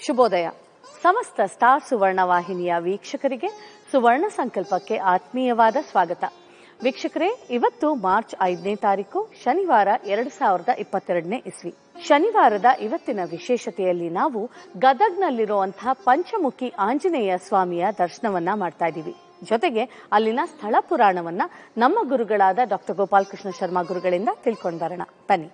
ಶುಭೋದಯ ಸಮಸ್ತ ಸ್ಟಾರ್ ಸುವರ್ಣ ವಾಹಿನಿಯ ವೀಕ್ಷಕರಿಗೆ ಸುವರ್ಣ ಸಂಕಲ್ಪಕ್ಕೆ ಆತ್ಮೀಯವಾದ ಸ್ವಾಗತ ವೀಕ್ಷಕರೇ ಇವತ್ತು ಮಾರ್ಚ್ ಐದನೇ ತಾರೀಕು ಶನಿವಾರ ಎರಡು ಸಾವಿರದ ಇಪ್ಪತ್ತೆರಡನೇ ಇಸ್ವಿ ಶನಿವಾರದ ಇವತ್ತಿನ ವಿಶೇಷತೆಯಲ್ಲಿ ನಾವು ಗದಗ್ನಲ್ಲಿರುವಂತಹ ಪಂಚಮುಖಿ ಆಂಜನೇಯ ಸ್ವಾಮಿಯ ದರ್ಶನವನ್ನ ಮಾಡ್ತಾ ಇದ್ದೀವಿ ಜೊತೆಗೆ ಅಲ್ಲಿನ ಸ್ಥಳ ಪುರಾಣವನ್ನ ನಮ್ಮ ಗುರುಗಳಾದ ಡಾಕ್ಟರ್ ಗೋಪಾಲಕೃಷ್ಣ ಶರ್ಮಾ ಗುರುಗಳಿಂದ ತಿಳ್ಕೊಂಡ್ ಬರೋಣ ಬನ್ನಿ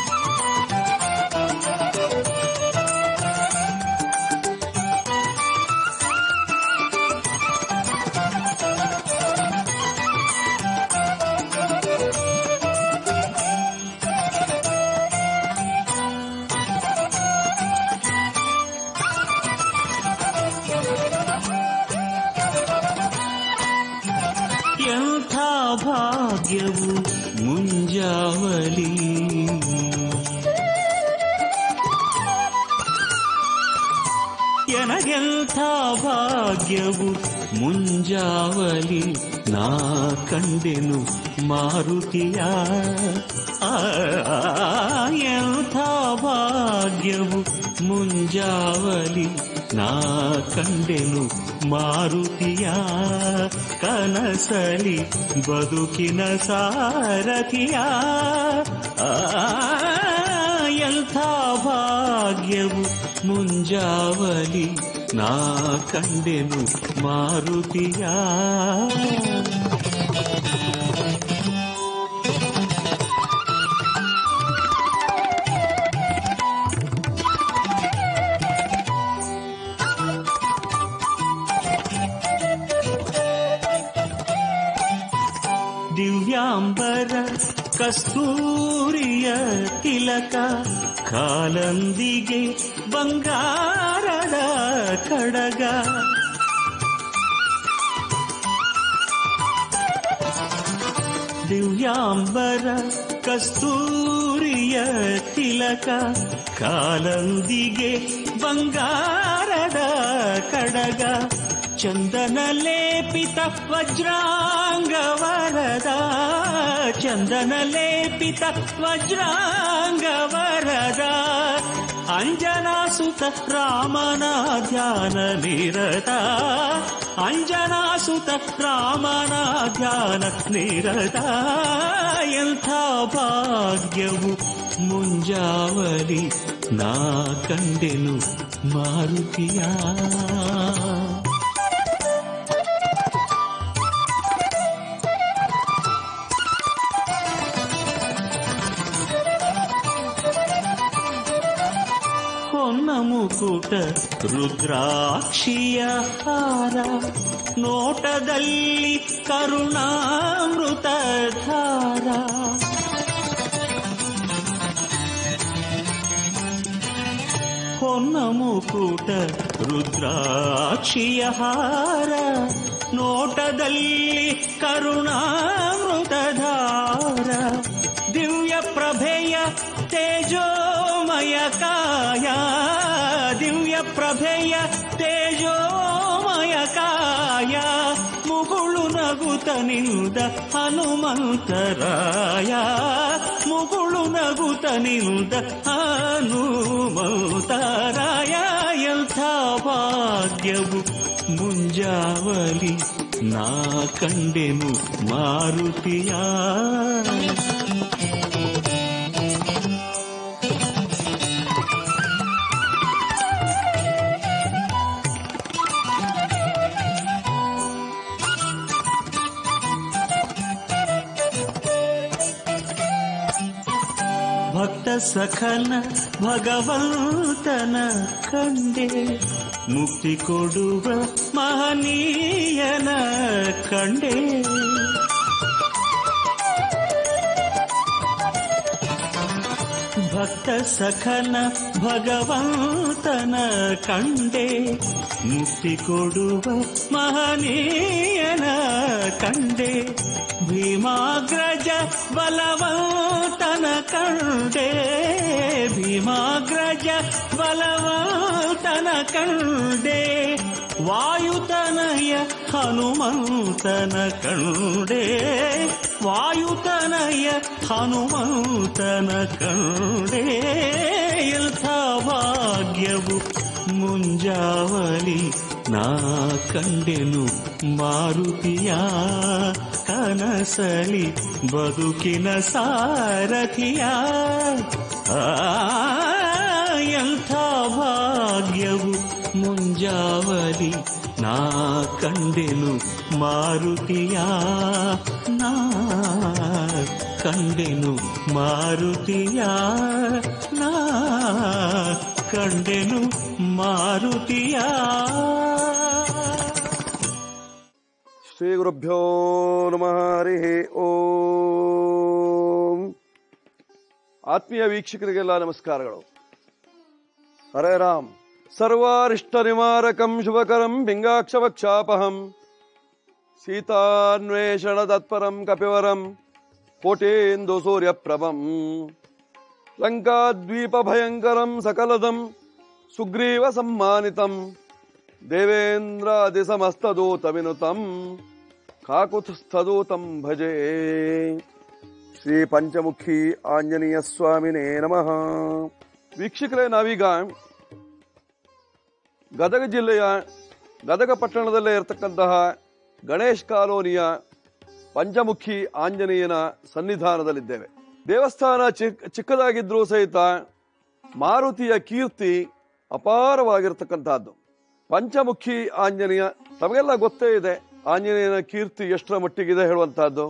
ಎಂಥ ಭಾಗ್ಯವು ಮುಂಜಾವಲಿ ಎನಗೆಂಥ ಭಾಗ್ಯವು ಮುಂಜಾವಲಿ ನಾ ಕಂಡೆನು ಮಾರುತಿಯ ಆ, ಎಂಥ ಭಾಗ್ಯವು ಮುಂಜಾವಲಿ ನಾ ಕಂಡೆನು ಮಾರುತಿಯ ಕನಸಲಿ ಬದುಕಿನ ಸಾರಥಿಯ ಆ, ಎಂಥ ಭಾಗ್ಯವು ಮುಂಜಾವಲಿ ನಾ ಕಂಡೆನು ಮಾರುತಿಯ ದಿವ್ಯಾಂಬರ ಕಸ್ತೂರಿಯ ತಿಲಕ ಕಾಲಂದಿಗೆ ಬಂಗಾರದ ಕಡಗ ದಿವ್ಯಾಂಬರ ಕಸ್ತೂರಿಯ ತಿಲಕ ಕಾಲಂದಿಗೆ ಬಂಗಾರದ ಕಡಗ ಚಂದನ ಲೇಪಿತ ವಜ್ರಾಂಗವರದ ಚಂದನ ಲೇಪಿತ ವಜ್ರಾಂಗವರದ ಅಂಜನಾಸುತ ರಾಮನ ಧ್ಯಾನ ನಿರತ ಅಂಜನಾಸುತ ರಾಮನ ಧ್ಯಾನ ನಿರತ ಎಂಥ ಭಾಗ್ಯವು ಮುಂಜಾವಲಿ ನಾ ಕಂಡೆನು ಮಾರುತಿಯ ಹೊನ್ನ ಮುಕುಟ ರುದ್ರಾಕ್ಷಿಯ ಹಾರ ನೋಟದಲ್ಲಿ ಕರುಣಾಮೃತ ಧಾರ ಹೊನ್ನ ಮುಕುಟ ರುದ್ರಾಕ್ಷಿಯ ಹಾರ ನೋಟದಲ್ಲಿ ಕರುಣಾಮೃತ ಧಾರ ದಿವ್ಯ ಪ್ರಭೆಯ ತೇಜೋಮಯ ಕಾಯ ದಿವ್ಯ ಪ್ರಭೆಯ ತೇಜೋಮಯ ಕಾಯ ಮುಗುಳು ನಗುತ ನಿಲ್ದ ಹನುಮಂತರಾಯ ಮುಗುಳು ನಗುತ ನಿಲ್ದ ಹನುಮಂತರಾಯ ಎಂಥ ಭಾಗ್ಯವು ಮುಂಜಾವಲಿ ನಾ ಕಂಡೆನು ಮಾರುತಿಯ ಭಕ್ತ ಸಖನ ಭಗವಂತನ ಕಂಡೆ ಮುಕ್ತಿ ಕೊಡುವ ಮಹನೀಯನ ಕಂಡೆ ಭಕ್ತ ಸಖನ ಭಗವಂತನ ಕಂಡೆ ಮುಕ್ತಿ ಕೊಡುವ ಮಹನೀಯನ ಕಂಡೆ ಭೀಮಾಗ್ರಜ ಬಲವಂತನ ಕಂಡೆ ಭೀಮಾಗ್ರಜ ಬಲವಂತನ ಕಂಡೆ ವಾಯುತನಯ ಹನುಮಂತನ ಕಂಡೆ ವಾಯುತನಯ ಹನುಮಂತನ ಕಂಡೆ ಎಂಥ ಭಾಗ್ಯವು ಮುಂಜಾವಲಿ ನಾ ಕಂಡೆನು ಮಾರುತಿಯ ಕನಸಲಿ ಬದುಕಿನ ಸಾರಥಿಯ ಆ, ಎಂಥ ಭಾಗ್ಯವು ಮುಂಜಾವಲಿ ನಾ ಕಂಡೆನು ಮಾರುತಿಯ ನಾ ಕಂಡೆನು ಮಾರುತಿಯ ನಾ ಕಂಡೆನು ಮಾರುತಿಯ ಶ್ರೀ ಗುರುಭ್ಯೋ ನಮಃ ಹರಿ ಓಂ ಆತ್ಮೀಯ ವೀಕ್ಷಕರಿಗೆಲ್ಲ ನಮಸ್ಕಾರಗಳು ಹರೇ ರಾಮ್ ಸರ್ವಾರಿಷ್ಟ ನಿವಾರಕಂ ಶುಭಕರಂ ಪಿಂಗಾಕ್ಷವಕ್ಷಾಪಹಂ ಸೀತಾನ್ವೇಷಣ ತತ್ಪರಂ ಕಪಿವರಂ ಕೋಟೇಂದು ಸೂರ್ಯಪ್ರಭಂ ಲಂಕಾದ್ವೀಪ ಭಯಂಕರಂ ಸಕಲದಂ ಸುಗ್ರೀವ ಸಮ್ಮಾನಿತಂ ದೇವೇಂದ್ರಾದಿ ಸಮಸ್ತದೂತ ವಿನುತಂ ಕಾಕುತ್ಸ್ಥದೂತಂ ಭಜೆ ಶ್ರೀ ಪಂಚಮುಖಿ ಆಂಜನೇಯ ಸ್ವಾಮಿನೇ ನಮಃ ವೀಕ್ಷಕರೇ ನಾವೀಗ ಗದಗ ಜಿಲ್ಲೆಯ ಗದಗ ಪಟ್ಟಣದಲ್ಲೇ ಇರತಕ್ಕಂತಹ ಗಣೇಶ್ ಕಾಲೋನಿಯ ಪಂಚಮುಖಿ ಆಂಜನೇಯನ ಸನ್ನಿಧಾನದಲ್ಲಿದ್ದೇವೆ ದೇವಸ್ಥಾನ ಚಿಕ್ ಚಿಕ್ಕದಾಗಿದ್ರೂ ಸಹಿತ ಮಾರುತಿಯ ಕೀರ್ತಿ ಅಪಾರವಾಗಿರ್ತಕ್ಕಂತಹದ್ದು ಪಂಚಮುಖಿ ಆಂಜನೇಯ ತಮಗೆಲ್ಲ ಗೊತ್ತೇ ಇದೆ ಆಂಜನೇಯನ ಕೀರ್ತಿ ಎಷ್ಟರ ಮಟ್ಟಿಗಿದೆ ಹೇಳುವಂತಹದ್ದು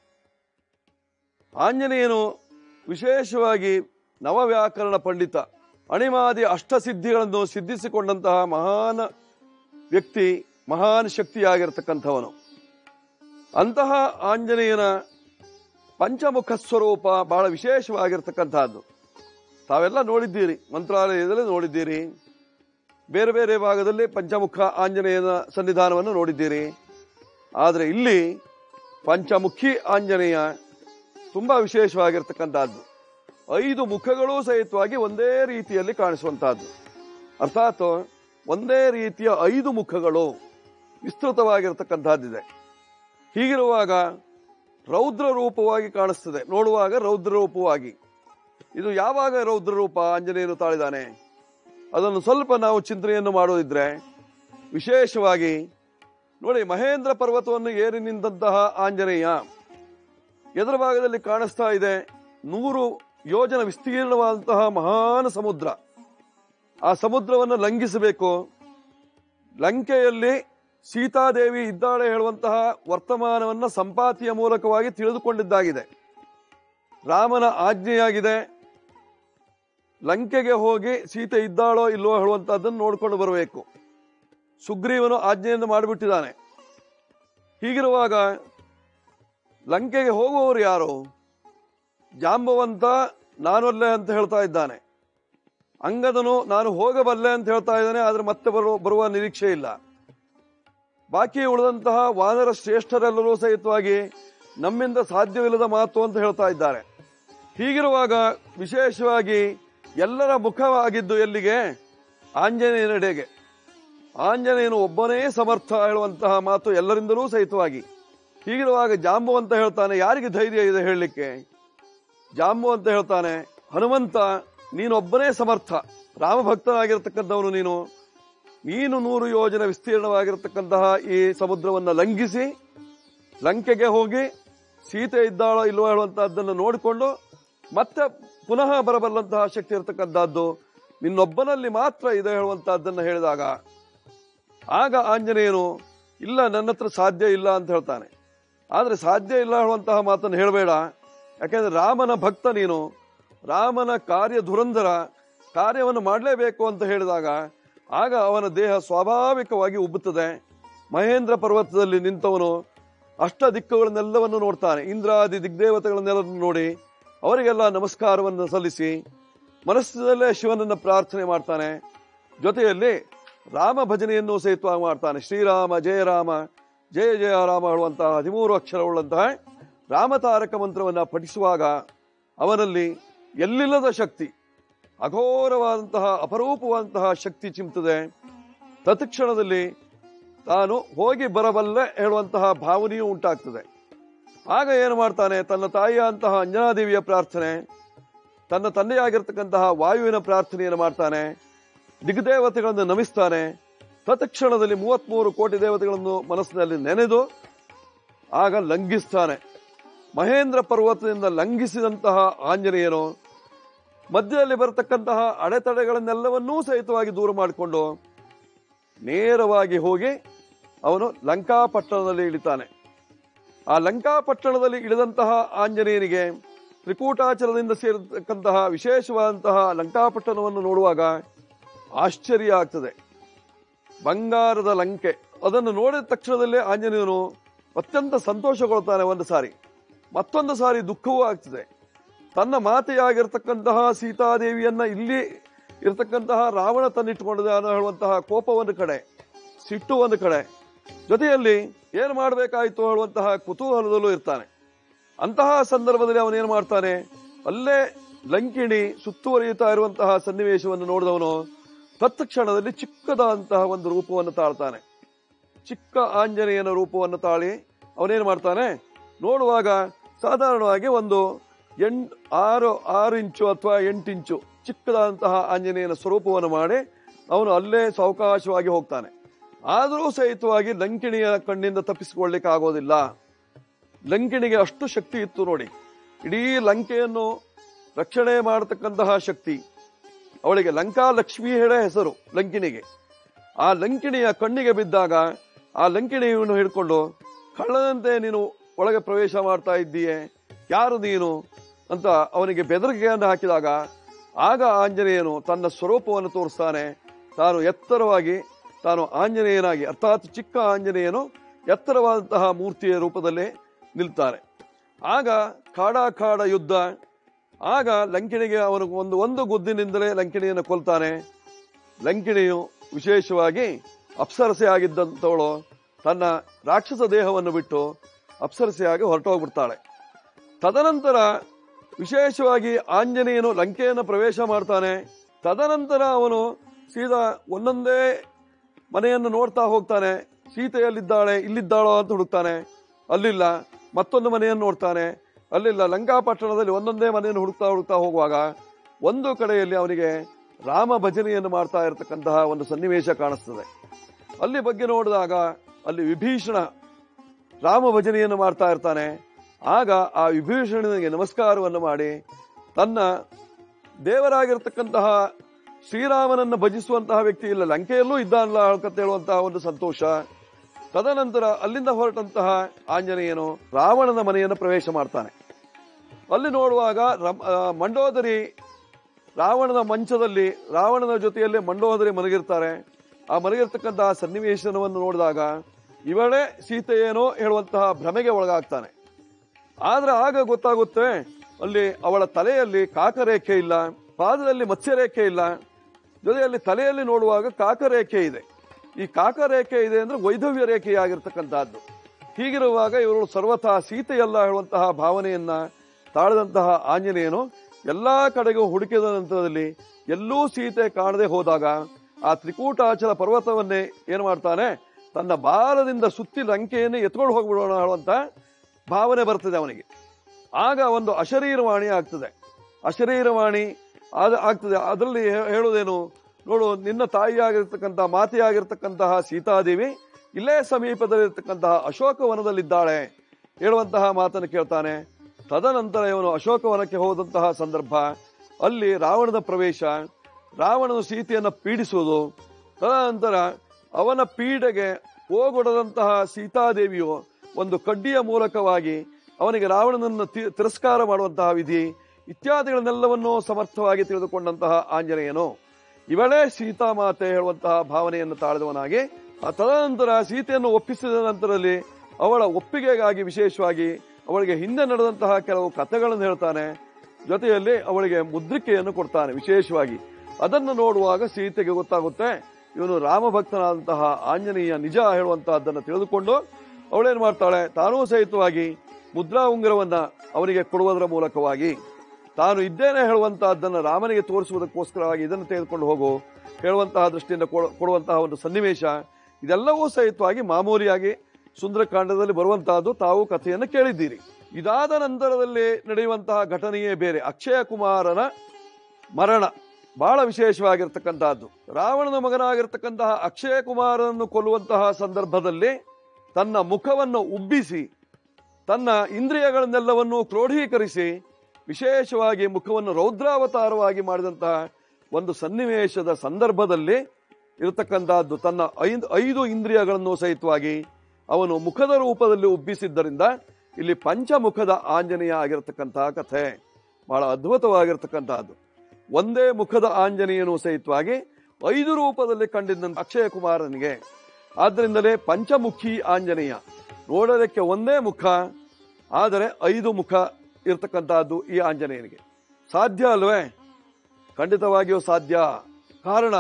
ಆಂಜನೇಯನು ವಿಶೇಷವಾಗಿ ನವವ್ಯಾಕರಣ ಪಂಡಿತ ಅಣಿಮಾದಿ ಅಷ್ಟಸಿದ್ಧಿಗಳನ್ನು ಸಿದ್ಧಿಸಿಕೊಂಡಂತಹ ಮಹಾನ್ ವ್ಯಕ್ತಿ ಮಹಾನ್ ಶಕ್ತಿಯಾಗಿರ್ತಕ್ಕಂಥವನು ಅಂತಹ ಆಂಜನೇಯನ ಪಂಚಮುಖ ಸ್ವರೂಪ ಬಹಳ ವಿಶೇಷವಾಗಿರ್ತಕ್ಕಂತಹದ್ದು ತಾವೆಲ್ಲ ನೋಡಿದ್ದೀರಿ ಮಂತ್ರಾಲಯದಲ್ಲಿ ನೋಡಿದ್ದೀರಿ ಬೇರೆ ಬೇರೆ ಭಾಗದಲ್ಲಿ ಪಂಚಮುಖ ಆಂಜನೇಯನ ಸನ್ನಿಧಾನವನ್ನು ನೋಡಿದ್ದೀರಿ ಆದರೆ ಇಲ್ಲಿ ಪಂಚಮುಖಿ ಆಂಜನೇಯ ತುಂಬಾ ವಿಶೇಷವಾಗಿರ್ತಕ್ಕಂಥದ್ದು ಐದು ಮುಖಗಳೂ ಸಹಿತವಾಗಿ ಒಂದೇ ರೀತಿಯಲ್ಲಿ ಕಾಣಿಸುವಂತಹದ್ದು ಅರ್ಥಾತ್ ಒಂದೇ ರೀತಿಯ ಐದು ಮುಖಗಳು ವಿಸ್ತೃತವಾಗಿರ್ತಕ್ಕಂಥದ್ದಿದೆ ಹೀಗಿರುವಾಗ ರೌದ್ರ ರೂಪವಾಗಿ ಕಾಣಿಸ್ತದೆ ನೋಡುವಾಗ ರೌದ್ರ ರೂಪವಾಗಿ ಇದು ಯಾವಾಗ ರೌದ್ರ ರೂಪ ಆಂಜನೇಯನು ತಾಳಿದಾನೆ ಅದನ್ನು ಸ್ವಲ್ಪ ನಾವು ಚಿಂತನೆಯನ್ನು ಮಾಡೋದಿದ್ರೆ ವಿಶೇಷವಾಗಿ ನೋಡಿ ಮಹೇಂದ್ರ ಪರ್ವತವನ್ನು ಏರಿ ನಿಂತಹ ಆಂಜನೇಯ ಎದುರ ಭಾಗದಲ್ಲಿ ಕಾಣಿಸ್ತಾ ಇದೆ ನೂರು ಯೋಜನ ವಿಸ್ತೀರ್ಣವಾದಂತಹ ಮಹಾನ್ ಸಮುದ್ರ ಆ ಸಮುದ್ರವನ್ನು ಲಂಘಿಸಬೇಕು ಲಂಕೆಯಲ್ಲಿ ಸೀತಾದೇವಿ ಇದ್ದಾಳೆ ಹೇಳುವಂತಹ ವರ್ತಮಾನವನ್ನ ಸಂಪಾತಿಯ ಮೂಲಕವಾಗಿ ತಿಳಿದುಕೊಂಡಿದ್ದಾಗಿದೆ ರಾಮನ ಆಜ್ಞೆಯಾಗಿದೆ ಲಂಕೆಗೆ ಹೋಗಿ ಸೀತೆ ಇದ್ದಾಳೋ ಇಲ್ಲೋ ಹೇಳುವಂತಹದ್ದನ್ನು ನೋಡ್ಕೊಂಡು ಬರಬೇಕು ಸುಗ್ರೀವನು ಆಜ್ಞೆಯನ್ನು ಮಾಡಿಬಿಟ್ಟಿದ್ದಾನೆ ಹೀಗಿರುವಾಗ ಲಂಕೆಗೆ ಹೋಗುವವರು ಯಾರು ಜಾಂಬವಂತ ನಾನೊಲ್ಲೆ ಅಂತ ಹೇಳ್ತಾ ಇದ್ದಾನೆ ಅಂಗದನು ನಾನು ಹೋಗಬಲ್ಲೆ ಅಂತ ಹೇಳ್ತಾ ಇದ್ದಾನೆ ಆದ್ರೆ ಮತ್ತೆ ಬರುವ ಬರುವ ನಿರೀಕ್ಷೆ ಇಲ್ಲ ಬಾಕಿ ಉಳಿದಂತಹ ವಾನರ ಶ್ರೇಷ್ಠರೆಲ್ಲರೂ ಸಹಿತವಾಗಿ ನಮ್ಮಿಂದ ಸಾಧ್ಯವಿಲ್ಲದ ಮಾತು ಅಂತ ಹೇಳ್ತಾ ಇದ್ದಾರೆ ಹೀಗಿರುವಾಗ ವಿಶೇಷವಾಗಿ ಎಲ್ಲರ ಮುಖವಾಗಿದ್ದು ಎಲ್ಲಿಗೆ ಆಂಜನೇಯನೆಡೆಗೆ ಆಂಜನೇಯನು ಒಬ್ಬನೇ ಸಮರ್ಥ ಹೇಳುವಂತಹ ಮಾತು ಎಲ್ಲರಿಂದಲೂ ಸಹಿತವಾಗಿ ಹೀಗಿರುವಾಗ ಜಾಂಬು ಅಂತ ಹೇಳ್ತಾನೆ ಯಾರಿಗೆ ಧೈರ್ಯ ಇದೆ ಹೇಳಲಿಕ್ಕೆ ಜಾಂಬು ಅಂತ ಹೇಳ್ತಾನೆ ಹನುಮಂತ ನೀನೊಬ್ಬನೇ ಸಮರ್ಥ ರಾಮಭಕ್ತನಾಗಿರ್ತಕ್ಕಂಥವನು ನೀನು ನೀನು ನೂರು ಯೋಜನೆ ವಿಸ್ತೀರ್ಣವಾಗಿರತಕ್ಕಂತಹ ಈ ಸಮುದ್ರವನ್ನು ಲಂಘಿಸಿ ಲಂಕೆಗೆ ಹೋಗಿ ಸೀತೆ ಇದ್ದಾಳೋ ಇಲ್ವೋ ಹೇಳುವಂತಹದ್ದನ್ನು ನೋಡಿಕೊಂಡು ಮತ್ತೆ ಪುನಃ ಬರಬಲ್ಲಂತಹ ಶಕ್ತಿ ಇರತಕ್ಕಂಥದ್ದು ನಿನ್ನೊಬ್ಬನಲ್ಲಿ ಮಾತ್ರ ಇದೆ ಹೇಳುವಂತಹದ್ದನ್ನು ಹೇಳಿದಾಗ ಆಗ ಆಂಜನೇಯನು ಇಲ್ಲ ನನ್ನ ಹತ್ರ ಸಾಧ್ಯ ಇಲ್ಲ ಅಂತ ಹೇಳ್ತಾನೆ ಆದ್ರೆ ಸಾಧ್ಯ ಇಲ್ಲ ಹೇಳುವಂತಹ ಮಾತನ್ನು ಹೇಳಬೇಡ ಯಾಕೆಂದ್ರೆ ರಾಮನ ಭಕ್ತ ನೀನು ರಾಮನ ಕಾರ್ಯ ಧುರಂಧರ ಕಾರ್ಯವನ್ನು ಮಾಡಲೇಬೇಕು ಅಂತ ಹೇಳಿದಾಗ ಆಗ ಅವನ ದೇಹ ಸ್ವಾಭಾವಿಕವಾಗಿ ಉಬ್ಬುತ್ತದೆ ಮಹೇಂದ್ರ ಪರ್ವತದಲ್ಲಿ ನಿಂತವನು ಅಷ್ಟ ದಿಕ್ಕುಗಳನ್ನೆಲ್ಲವನ್ನು ನೋಡ್ತಾನೆ ಇಂದ್ರಾದಿ ದಿಗ್ದೇವತೆಗಳನ್ನೆಲ್ಲ ನೋಡಿ ಅವರಿಗೆಲ್ಲ ನಮಸ್ಕಾರವನ್ನು ಸಲ್ಲಿಸಿ ಮನಸ್ಸಿನಲ್ಲೇ ಶಿವನನ್ನು ಪ್ರಾರ್ಥನೆ ಮಾಡ್ತಾನೆ ಜೊತೆಯಲ್ಲಿ ರಾಮ ಭಜನೆಯನ್ನು ಸಹಿತವಾಗಿ ಮಾಡ್ತಾನೆ ಶ್ರೀರಾಮ ಜಯ ರಾಮ ಜಯ ಜಯ ರಾಮ ಹೇಳುವಂತಹ ಹದಿಮೂರು ಅಕ್ಷರವುಳ್ಳಂತಹ ರಾಮತಾರಕ ಮಂತ್ರವನ್ನು ಪಠಿಸುವಾಗ ಅವನಲ್ಲಿ ಎಲ್ಲಿಲ್ಲದ ಶಕ್ತಿ ಅಘೋರವಾದಂತಹ ಅಪರೂಪವಾದಂತಹ ಶಕ್ತಿ ಚಿಮ್ತದೆ ತತ್ಕ್ಷಣದಲ್ಲಿ ತಾನು ಹೋಗಿ ಬರಬಲ್ಲೆ ಹೇಳುವಂತಹ ಭಾವನೆಯೂ ಉಂಟಾಗ್ತದೆ ಆಗ ಏನು ಮಾಡ್ತಾನೆ ತನ್ನ ತಾಯಿಯಂತಹ ಅಂಜನಾದೇವಿಯ ಪ್ರಾರ್ಥನೆ ತನ್ನ ತಂದೆಯಾಗಿರ್ತಕ್ಕಂತಹ ವಾಯುವಿನ ಪ್ರಾರ್ಥನೆಯನ್ನು ಮಾಡ್ತಾನೆ ದಿಗ್ದೇವತೆಗಳನ್ನು ನಮಿಸ್ತಾನೆ ತತ್ಕ್ಷಣದಲ್ಲಿ ಮೂವತ್ಮೂರು ಕೋಟಿ ದೇವತೆಗಳನ್ನು ಮನಸ್ಸಿನಲ್ಲಿ ನೆನೆದು ಆಗ ಲಂಘಿಸ್ತಾನೆ ಮಹೇಂದ್ರ ಪರ್ವತದಿಂದ ಲಂಘಿಸಿದಂತಹ ಆಂಜನೇಯನು ಮಧ್ಯದಲ್ಲಿ ಬರತಕ್ಕಂತಹ ಅಡೆತಡೆಗಳನ್ನೆಲ್ಲವನ್ನೂ ಸಹಿತವಾಗಿ ದೂರ ಮಾಡಿಕೊಂಡು ನೇರವಾಗಿ ಹೋಗಿ ಅವನು ಲಂಕಾಪಟ್ಟಣದಲ್ಲಿ ಇಳಿತಾನೆ ಆ ಲಂಕಾಪಟ್ಟಣದಲ್ಲಿ ಇಳಿದಂತಹ ಆಂಜನೇಯನಿಗೆ ತ್ರಿಕೂಟಾಚಲದಿಂದ ಸೇರಿರ್ತಕ್ಕಂತಹ ವಿಶೇಷವಾದಂತಹ ಲಂಕಾಪಟ್ಟಣವನ್ನು ನೋಡುವಾಗ ಆಶ್ಚರ್ಯ ಆಗ್ತದೆ ಬಂಗಾರದ ಲಂಕೆ ಅದನ್ನು ನೋಡಿದ ತಕ್ಷಣದಲ್ಲೇ ಆಂಜನೇಯನು ಅತ್ಯಂತ ಸಂತೋಷಗೊಳ್ತಾನೆ ಒಂದು ಸಾರಿ ಮತ್ತೊಂದು ಸಾರಿ ದುಃಖವೂ ಆಗ್ತದೆ ತನ್ನ ಮಾತೆಯಾಗಿರ್ತಕ್ಕಂತಹ ಸೀತಾದೇವಿಯನ್ನ ಇಲ್ಲಿ ಇರತಕ್ಕಂತಹ ರಾವಣ ತನ್ನಿಟ್ಟುಕೊಂಡಿದ್ದಾನೆ ಹೇಳುವಂತಹ ಕೋಪ ಒಂದು ಕಡೆ ಸಿಟ್ಟು ಒಂದು ಕಡೆ ಜೊತೆಯಲ್ಲಿ ಏನು ಮಾಡಬೇಕಾಯಿತು ಹೇಳುವಂತಹ ಕುತೂಹಲದಲ್ಲೂ ಇರ್ತಾನೆ ಅಂತಹ ಸಂದರ್ಭದಲ್ಲಿ ಅವನೇನು ಮಾಡ್ತಾನೆ ಅಲ್ಲೇ ಲಂಕಿಣಿ ಸುತ್ತುವರಿಯುತ್ತಾ ಇರುವಂತಹ ಸನ್ನಿವೇಶವನ್ನು ನೋಡಿದವನು ತತ್ಕ್ಷಣದಲ್ಲಿ ಚಿಕ್ಕದಾದಂತಹ ಒಂದು ರೂಪವನ್ನು ತಾಳ್ತಾನೆ ಚಿಕ್ಕ ಆಂಜನೇಯನ ರೂಪವನ್ನು ತಾಳಿ ಅವನೇನು ಮಾಡ್ತಾನೆ ನೋಡುವಾಗ ಸಾಧಾರಣವಾಗಿ ಒಂದು ಎಂಟ್ ಆರು ಆರು ಇಂಚು ಅಥವಾ ಎಂಟು ಇಂಚು ಚಿಕ್ಕದಾದಂತಹ ಆಂಜನೇಯನ ಸ್ವರೂಪವನ್ನು ಮಾಡಿ ಅವನು ಅಲ್ಲೇ ಸಾವಕಾಶವಾಗಿ ಹೋಗ್ತಾನೆ ಆದರೂ ಸಹಿತವಾಗಿ ಲಂಕಿಣಿಯ ಕಣ್ಣಿಂದ ತಪ್ಪಿಸಿಕೊಳ್ಳಿಕ್ಕೆ ಆಗೋದಿಲ್ಲ ಲಂಕಿಣಿಗೆ ಅಷ್ಟು ಶಕ್ತಿ ಇತ್ತು ನೋಡಿ ಇಡೀ ಲಂಕೆಯನ್ನು ರಕ್ಷಣೆ ಮಾಡತಕ್ಕಂತಹ ಶಕ್ತಿ ಅವಳಿಗೆ ಲಂಕಾ ಲಕ್ಷ್ಮಿ ಹೇಳೇ ಹೆಸರು ಲಂಕಿಣಿಗೆ ಆ ಲಂಕಿಣಿಯ ಕಣ್ಣಿಗೆ ಬಿದ್ದಾಗ ಆ ಲಂಕಿಣಿಯನ್ನು ಹಿಡ್ಕೊಂಡು ಕಳ್ಳದಂತೆ ನೀನು ಒಳಗೆ ಪ್ರವೇಶ ಮಾಡ್ತಾ ಇದ್ದೀಯೆ ಯಾರು ನೀನು ಅಂತ ಅವನಿಗೆ ಬೆದರಿಕೆಯನ್ನು ಹಾಕಿದಾಗ ಆಗ ಆಂಜನೇಯನು ತನ್ನ ಸ್ವರೂಪವನ್ನು ತೋರಿಸ್ತಾನೆ ತಾನು ಎತ್ತರವಾಗಿ ತಾನು ಆಂಜನೇಯನಾಗಿ ಅರ್ಥಾತ್ ಚಿಕ್ಕ ಆಂಜನೇಯನು ಎತ್ತರವಾದಂತಹ ಮೂರ್ತಿಯ ರೂಪದಲ್ಲಿ ನಿಲ್ತಾನೆ ಆಗ ಕಾಡಾಖಾಡ ಯುದ್ಧ ಆಗ ಲಂಕಿಣಿಗೆ ಅವನು ಒಂದು ಒಂದು ಗುದ್ದಿನಿಂದಲೇ ಲಂಕಿಣಿಯನ್ನು ಕೊಲ್ತಾನೆ ಲಂಕಿಣಿಯು ವಿಶೇಷವಾಗಿ ಅಪ್ಸರಸೆ ಆಗಿದ್ದಂಥವಳು ತನ್ನ ರಾಕ್ಷಸ ದೇಹವನ್ನು ಬಿಟ್ಟು ಅಪ್ಸರಸೆಯಾಗಿ ಹೊರಟೋಗ್ಬಿಡ್ತಾಳೆ ತದನಂತರ ವಿಶೇಷವಾಗಿ ಆಂಜನೇಯನು ಲಂಕೆಯನ್ನು ಪ್ರವೇಶ ಮಾಡ್ತಾನೆ ತದನಂತರ ಅವನು ಸೀದಾ ಒಂದೊಂದೇ ಮನೆಯನ್ನು ನೋಡ್ತಾ ಹೋಗ್ತಾನೆ ಸೀತೆಯಲ್ಲಿದ್ದಾಳೆ ಇಲ್ಲಿದ್ದಾಳೋ ಅಂತ ಹುಡುಕ್ತಾನೆ ಅಲ್ಲಿಲ್ಲ ಮತ್ತೊಂದು ಮನೆಯನ್ನು ನೋಡ್ತಾನೆ ಅಲ್ಲಿಲ್ಲ ಲಂಕಾಪಟ್ಟಣದಲ್ಲಿ ಒಂದೊಂದೇ ಮನೆಯನ್ನು ಹುಡುಕ್ತಾ ಹುಡುಕ್ತಾ ಹೋಗುವಾಗ ಒಂದು ಕಡೆಯಲ್ಲಿ ಅವನಿಗೆ ರಾಮ ಭಜನೆಯನ್ನು ಮಾಡ್ತಾ ಇರತಕ್ಕಂತಹ ಒಂದು ಸನ್ನಿವೇಶ ಕಾಣಿಸ್ತದೆ ಅಲ್ಲಿ ಬಗ್ಗೆ ನೋಡಿದಾಗ ಅಲ್ಲಿ ವಿಭೀಷಣ ರಾಮ ಭಜನೆಯನ್ನು ಮಾಡ್ತಾ ಇರ್ತಾನೆ ಆಗ ಆ ವಿಭೀಷಣನಿಗೆ ನಮಸ್ಕಾರವನ್ನು ಮಾಡಿ ತನ್ನ ದೇವರಾಗಿರ್ತಕ್ಕಂತಹ ಶ್ರೀರಾಮನನ್ನು ಭಜಿಸುವಂತಹ ವ್ಯಕ್ತಿ ಇಲ್ಲ ಲಂಕೆಯಲ್ಲೂ ಇದ್ದಾನಲ್ಲ ಅಂತ ಹೇಳುವಂತಹ ಒಂದು ಸಂತೋಷ ತದನಂತರ ಅಲ್ಲಿಂದ ಹೊರಟಂತಹ ಆಂಜನೇಯನು ರಾವಣನ ಮನೆಯನ್ನು ಪ್ರವೇಶ ಮಾಡ್ತಾನೆ ಅಲ್ಲಿ ನೋಡುವಾಗ ರಮ್- ಆ, ಮಂಡೋದರಿ ರಾವಣನ ಮಂಚದಲ್ಲಿ ರಾವಣನ ಜೊತೆಯಲ್ಲಿ ಮಂಡೋದರಿ ಮಲಗಿರ್ತಾರೆ ಆ ಮಲಗಿರ್ತಕ್ಕಂತಹ ಸನ್ನಿವೇಶನವನ್ನು ನೋಡಿದಾಗ ಇವಳೇ ಸೀತೆಯೇನೋ ಹೇಳುವಂತಹ ಭ್ರಮೆಗೆ ಒಳಗಾಗ್ತಾನೆ ಆದ್ರೆ ಆಗ ಗೊತ್ತಾಗುತ್ತೆ ಅಲ್ಲಿ ಅವಳ ತಲೆಯಲ್ಲಿ ಕಾಕರೇಖೆ ಇಲ್ಲ ಪಾದದಲ್ಲಿ ಮತ್ಸ್ಯರೇಖೆ ಇಲ್ಲ ಜೊತೆಯಲ್ಲಿ ತಲೆಯಲ್ಲಿ ನೋಡುವಾಗ ಕಾಕರೇಖೆ ಇದೆ ಈ ಕಾಕರೇಖೆ ಇದೆ ಅಂದ್ರೆ ವೈಧವ್ಯ ರೇಖೆಯಾಗಿರ್ತಕ್ಕಂತಹದ್ದು ಹೀಗಿರುವಾಗ ಇವರು ಸರ್ವಥಾ ಸೀತೆಯಲ್ಲ ಹೇಳುವಂತಹ ಭಾವನೆಯನ್ನ ತಾಳದಂತಹ ಆಂಜನೇಯನು ಎಲ್ಲಾ ಕಡೆಗೂ ಹುಡುಕಿದ ನಂತರದಲ್ಲಿ ಎಲ್ಲೂ ಸೀತೆ ಕಾಣದೆ ಹೋದಾಗ ಆ ತ್ರಿಕೂಟಾಚಲ ಪರ್ವತವನ್ನೇ ಏನು ಮಾಡ್ತಾನೆ ತನ್ನ ಬಾಲದಿಂದ ಸುತ್ತಿ ಲಂಕೆಯನ್ನೇ ಎತ್ಕೊಂಡು ಹೋಗ್ಬಿಡೋಣ ಹೇಳುವಂತ ಭಾವನೆ ಬರ್ತದೆ ಅವನಿಗೆ ಆಗ ಒಂದು ಅಶರೀರವಾಣಿ ಆಗ್ತದೆ ಅಶರೀರವಾಣಿ ಆದ ಆಗ್ತದೆ ಅದರಲ್ಲಿ ಹೇ- ಹೇಳುವುದೇನು ನೋಡು ನಿನ್ನ ತಾಯಿಯಾಗಿರ್ತಕ್ಕಂತಹ ಮಾತೆಯಾಗಿರ್ತಕ್ಕಂತಹ ಸೀತಾದೇವಿ ಇಲ್ಲೇ ಸಮೀಪದಲ್ಲಿರ್ತಕ್ಕಂತಹ ಅಶೋಕವನದಲ್ಲಿದ್ದಾಳೆ ಹೇಳುವಂತಹ ಮಾತನ್ನು ಕೇಳ್ತಾನೆ ತದನಂತರ ಇವನು ಅಶೋಕವನಕ್ಕೆ ಹೋದಂತಹ ಸಂದರ್ಭ ಅಲ್ಲಿ ರಾವಣನ ಪ್ರವೇಶ ರಾವಣನು ಸೀತೆಯನ್ನ ಪೀಡಿಸುವುದು ತದನಂತರ ಅವನ ಪೀಡೆಗೆ ಹೋಗೊಡದಂತಹ ಸೀತಾದೇವಿಯು ಒಂದು ಕಡ್ಡಿಯ ಮೂಲಕವಾಗಿ ಅವನಿಗೆ ರಾವಣನನ್ನು ತಿ- ತಿರಸ್ಕಾರ ಮಾಡುವಂತಹ ವಿಧಿ ಇತ್ಯಾದಿಗಳನ್ನೆಲ್ಲವನ್ನೂ ಸಮರ್ಥವಾಗಿ ತಿಳಿದುಕೊಂಡಂತಹ ಆಂಜನೇಯನು ಇವಳೇ ಸೀತಾಮಾತೆ ಹೇಳುವಂತಹ ಭಾವನೆಯನ್ನು ತಾಳಿದವನಾಗಿ ಆ ತದನಂತರ ಸೀತೆಯನ್ನು ಒಪ್ಪಿಸಿದ ನಂತರದಲ್ಲಿ ಅವಳ ಒಪ್ಪಿಗೆಗಾಗಿ ವಿಶೇಷವಾಗಿ ಅವಳಿಗೆ ಹಿಂದೆ ನಡೆದಂತಹ ಕೆಲವು ಕಥೆಗಳನ್ನು ಹೇಳ್ತಾನೆ ಜೊತೆಯಲ್ಲಿ ಅವಳಿಗೆ ಮುದ್ರಿಕೆಯನ್ನು ಕೊಡ್ತಾನೆ ವಿಶೇಷವಾಗಿ ಅದನ್ನು ನೋಡುವಾಗ ಸೀತೆಗೆ ಗೊತ್ತಾಗುತ್ತೆ ಇವನು ರಾಮಭಕ್ತನಾದಂತಹ ಆಂಜನೇಯ ನಿಜ ಹೇಳುವಂತಹದ್ದನ್ನು ತಿಳಿದುಕೊಂಡು ಅವಳೇನ್ ಮಾಡ್ತಾಳೆ ತಾನೂ ಸಹಿತವಾಗಿ ಮುದ್ರಾ ಉಂಗುರವನ್ನ ಅವನಿಗೆ ಕೊಡುವುದರ ಮೂಲಕವಾಗಿ ತಾನು ಇದ್ದೇನೆ ಹೇಳುವಂತಹದ್ದನ್ನು ರಾಮನಿಗೆ ತೋರಿಸುವುದಕ್ಕೋಸ್ಕರವಾಗಿ ಇದನ್ನು ತೆಗೆದುಕೊಂಡು ಹೋಗು ಹೇಳುವಂತಹ ದೃಷ್ಟಿಯಿಂದ ಕೊಡು- ಕೊಡುವಂತಹ ಒಂದು ಸನ್ನಿವೇಶ ಇದೆಲ್ಲವೂ ಸಹಿತವಾಗಿ ಮಾಮೂಲಿಯಾಗಿ ಸುಂದರಕಾಂಡದಲ್ಲಿ ಬರುವಂತಹದ್ದು ತಾವು ಕಥೆಯನ್ನು ಕೇಳಿದ್ದೀರಿ ಇದಾದ ನಂತರದಲ್ಲಿ ನಡೆಯುವಂತಹ ಘಟನೆಯೇ ಬೇರೆ ಅಕ್ಷಯ ಕುಮಾರನ ಮರಣ ಬಹಳ ವಿಶೇಷವಾಗಿರ್ತಕ್ಕಂತಹದ್ದು ರಾವಣನ ಮಗನಾಗಿರ್ತಕ್ಕಂತಹ ಅಕ್ಷಯ ಕುಮಾರನನ್ನು ಕೊಲ್ಲುವಂತಹ ಸಂದರ್ಭದಲ್ಲಿ ತನ್ನ ಮುಖವನ್ನು ಉಬ್ಬಿಸಿ ತನ್ನ ಇಂದ್ರಿಯಗಳನ್ನೆಲ್ಲವನ್ನು ಕ್ರೋಢೀಕರಿಸಿ ವಿಶೇಷವಾಗಿ ಮುಖವನ್ನು ರೌದ್ರಾವತಾರವಾಗಿ ಮಾಡಿದಂತಹ ಒಂದು ಸನ್ನಿವೇಶದ ಸಂದರ್ಭದಲ್ಲಿ ಇರತಕ್ಕಂತಹದ್ದು ತನ್ನ ಐದು ಐದು ಇಂದ್ರಿಯಗಳನ್ನು ಸಹಿತವಾಗಿ ಅವನು ಮುಖದ ರೂಪದಲ್ಲಿ ಉಬ್ಬಿಸಿದ್ದರಿಂದ ಇಲ್ಲಿ ಪಂಚಮುಖದ ಆಂಜನೇಯ ಆಗಿರತಕ್ಕಂತಹ ಕಥೆ ಬಹಳ ಅದ್ಭುತವಾಗಿರ್ತಕ್ಕಂತಹದ್ದು ಒಂದೇ ಮುಖದ ಆಂಜನೇಯನು ಸಹಿತವಾಗಿ ಐದು ರೂಪದಲ್ಲಿ ಕಂಡಿದ್ದ ಅಕ್ಷಯ ಕುಮಾರನಿಗೆ ಆದ್ದರಿಂದಲೇ ಪಂಚಮುಖಿ ಆಂಜನೇಯ ನೋಡೋದಕ್ಕೆ ಒಂದೇ ಮುಖ ಆದರೆ ಐದು ಮುಖ ಇರ್ತಕ್ಕಂತಹದ್ದು ಈ ಆಂಜನೇಯನಿಗೆ ಸಾಧ್ಯ ಅಲ್ವೇ ಖಂಡಿತವಾಗಿಯೂ ಸಾಧ್ಯ ಕಾರಣ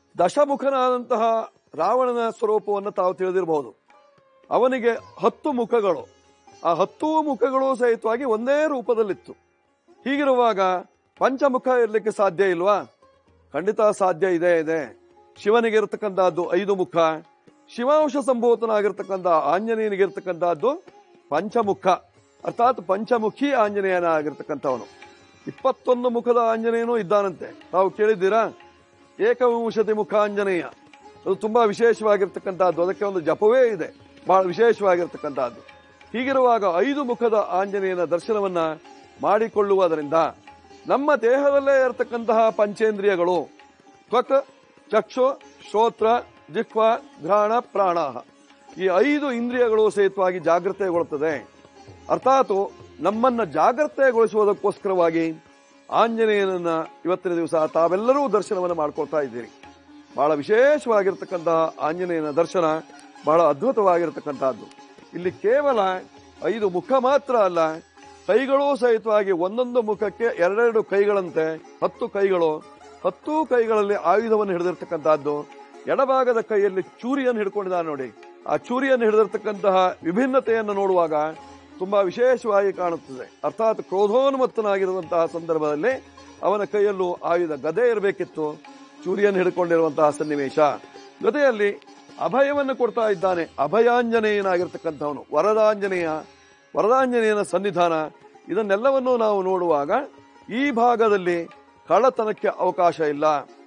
ದಶಮುಖನಾದಂತಹ ರಾವಣನ ಸ್ವರೂಪವನ್ನು ತಾವು ತಿಳಿದಿರಬಹುದು ಅವನಿಗೆ ಹತ್ತು ಮುಖಗಳು ಆ ಹತ್ತು ಮುಖಗಳು ಸಹಿತವಾಗಿ ಒಂದೇ ರೂಪದಲ್ಲಿತ್ತು ಹೀಗಿರುವಾಗ ಪಂಚಮುಖ ಇರಲಿಕ್ಕೆ ಸಾಧ್ಯ ಇಲ್ವಾ ಖಂಡಿತ ಸಾಧ್ಯ ಇದೆ ಇದೆ ಶಿವನಿಗೆ ಇರತಕ್ಕಂತಹದ್ದು ಐದು ಮುಖ ಶಿವಾಂಶ ಸಂಭೂತನಾಗಿರ್ತಕ್ಕಂಥ ಆಂಜನೇಯನಿಗೆ ಇರತಕ್ಕಂತಹದ್ದು ಪಂಚಮುಖ ಅರ್ಥಾತ್ ಪಂಚಮುಖಿ ಆಂಜನೇಯನ ಆಗಿರ್ತಕ್ಕಂಥವನು ಇಪ್ಪತ್ತೊಂದು ಮುಖದ ಆಂಜನೇಯನೂ ಇದ್ದಾನಂತೆ ತಾವು ಕೇಳಿದ್ದೀರಾ ಏಕವಿಂಶತಿ ಮುಖ ಆಂಜನೇಯ ಅದು ತುಂಬಾ ವಿಶೇಷವಾಗಿರ್ತಕ್ಕಂಥದ್ದು ಅದಕ್ಕೆ ಒಂದು ಜಪವೇ ಇದೆ ಬಹಳ ವಿಶೇಷವಾಗಿರ್ತಕ್ಕಂಥದ್ದು ಹೀಗಿರುವಾಗ ಐದು ಮುಖದ ಆಂಜನೇಯನ ದರ್ಶನವನ್ನ ಮಾಡಿಕೊಳ್ಳುವುದರಿಂದ ನಮ್ಮ ದೇಹದಲ್ಲೇ ಇರತಕ್ಕಂತಹ ಪಂಚೇಂದ್ರಿಯಗಳು ತ್ವಕ್ ಚಕ್ಷು ಶ್ರೋತ್ರ ಜಿಹ್ವ ಘ್ರಾಣ ಪ್ರಾಣ ಈ ಐದು ಇಂದ್ರಿಯಗಳು ಸಹಿತವಾಗಿ ಜಾಗೃತೆಗೊಳ್ಳುತ್ತದೆ ಅರ್ಥಾತ್ ನಮ್ಮನ್ನ ಜಾಗೃತೆಗೊಳಿಸುವುದಕ್ಕೋಸ್ಕರವಾಗಿ ಆಂಜನೇಯನನ್ನ ಇವತ್ತಿನ ದಿವಸ ತಾವೆಲ್ಲರೂ ದರ್ಶನವನ್ನು ಮಾಡ್ಕೊಳ್ತಾ ಇದ್ದೀರಿ ಬಹಳ ವಿಶೇಷವಾಗಿರ್ತಕ್ಕಂತಹ ಆಂಜನೇಯನ ದರ್ಶನ ಬಹಳ ಅದ್ಭುತವಾಗಿರ್ತಕ್ಕಂತಹದ್ದು ಇಲ್ಲಿ ಕೇವಲ ಐದು ಮುಖ ಮಾತ್ರ ಅಲ್ಲ ಕೈಗಳೂ ಸಹಿತವಾಗಿ ಒಂದೊಂದು ಮುಖಕ್ಕೆ ಎರಡೆರಡು ಕೈಗಳಂತೆ ಹತ್ತು ಕೈಗಳು ಹತ್ತು ಕೈಗಳಲ್ಲಿ ಆಯುಧವನ್ನು ಹಿಡಿದಿರ್ತಕ್ಕಂತಹದ್ದು ಎಡಭಾಗದ ಕೈಯಲ್ಲಿ ಚೂರಿಯನ್ನು ಹಿಡ್ಕೊಂಡಿದ್ದಾನೆ ನೋಡಿ ಆ ಚೂರಿಯನ್ನು ಹಿಡಿದಿರ್ತಕ್ಕಂತಹ ವಿಭಿನ್ನತೆಯನ್ನು ನೋಡುವಾಗ ತುಂಬಾ ವಿಶೇಷವಾಗಿ ಕಾಣುತ್ತದೆ ಅರ್ಥಾತ್ ಕ್ರೋಧೋನ್ಮತ್ತನಾಗಿರುವಂತಹ ಸಂದರ್ಭದಲ್ಲಿ ಅವನ ಕೈಯಲ್ಲೂ ಆಯುಧ ಗದೆ ಇರಬೇಕಿತ್ತು ಚೂರಿಯನ್ನು ಹಿಡ್ಕೊಂಡಿರುವಂತಹ ಸನ್ನಿವೇಶ ಜೊತೆಯಲ್ಲಿ ಅಭಯವನ್ನು ಕೊಡ್ತಾ ಇದ್ದಾನೆ ಅಭಯಾಂಜನೇಯನಾಗಿರ್ತಕ್ಕಂಥವನು ವರದಾಂಜನೇಯ ವರದಾಂಜನೇಯನ ಸನ್ನಿಧಾನ ಇದನ್ನೆಲ್ಲವನ್ನು ನಾವು ನೋಡುವಾಗ ಈ ಭಾಗದಲ್ಲಿ ಕಳ್ಳತನಕ್ಕೆ ಅವಕಾಶ ಇಲ್ಲ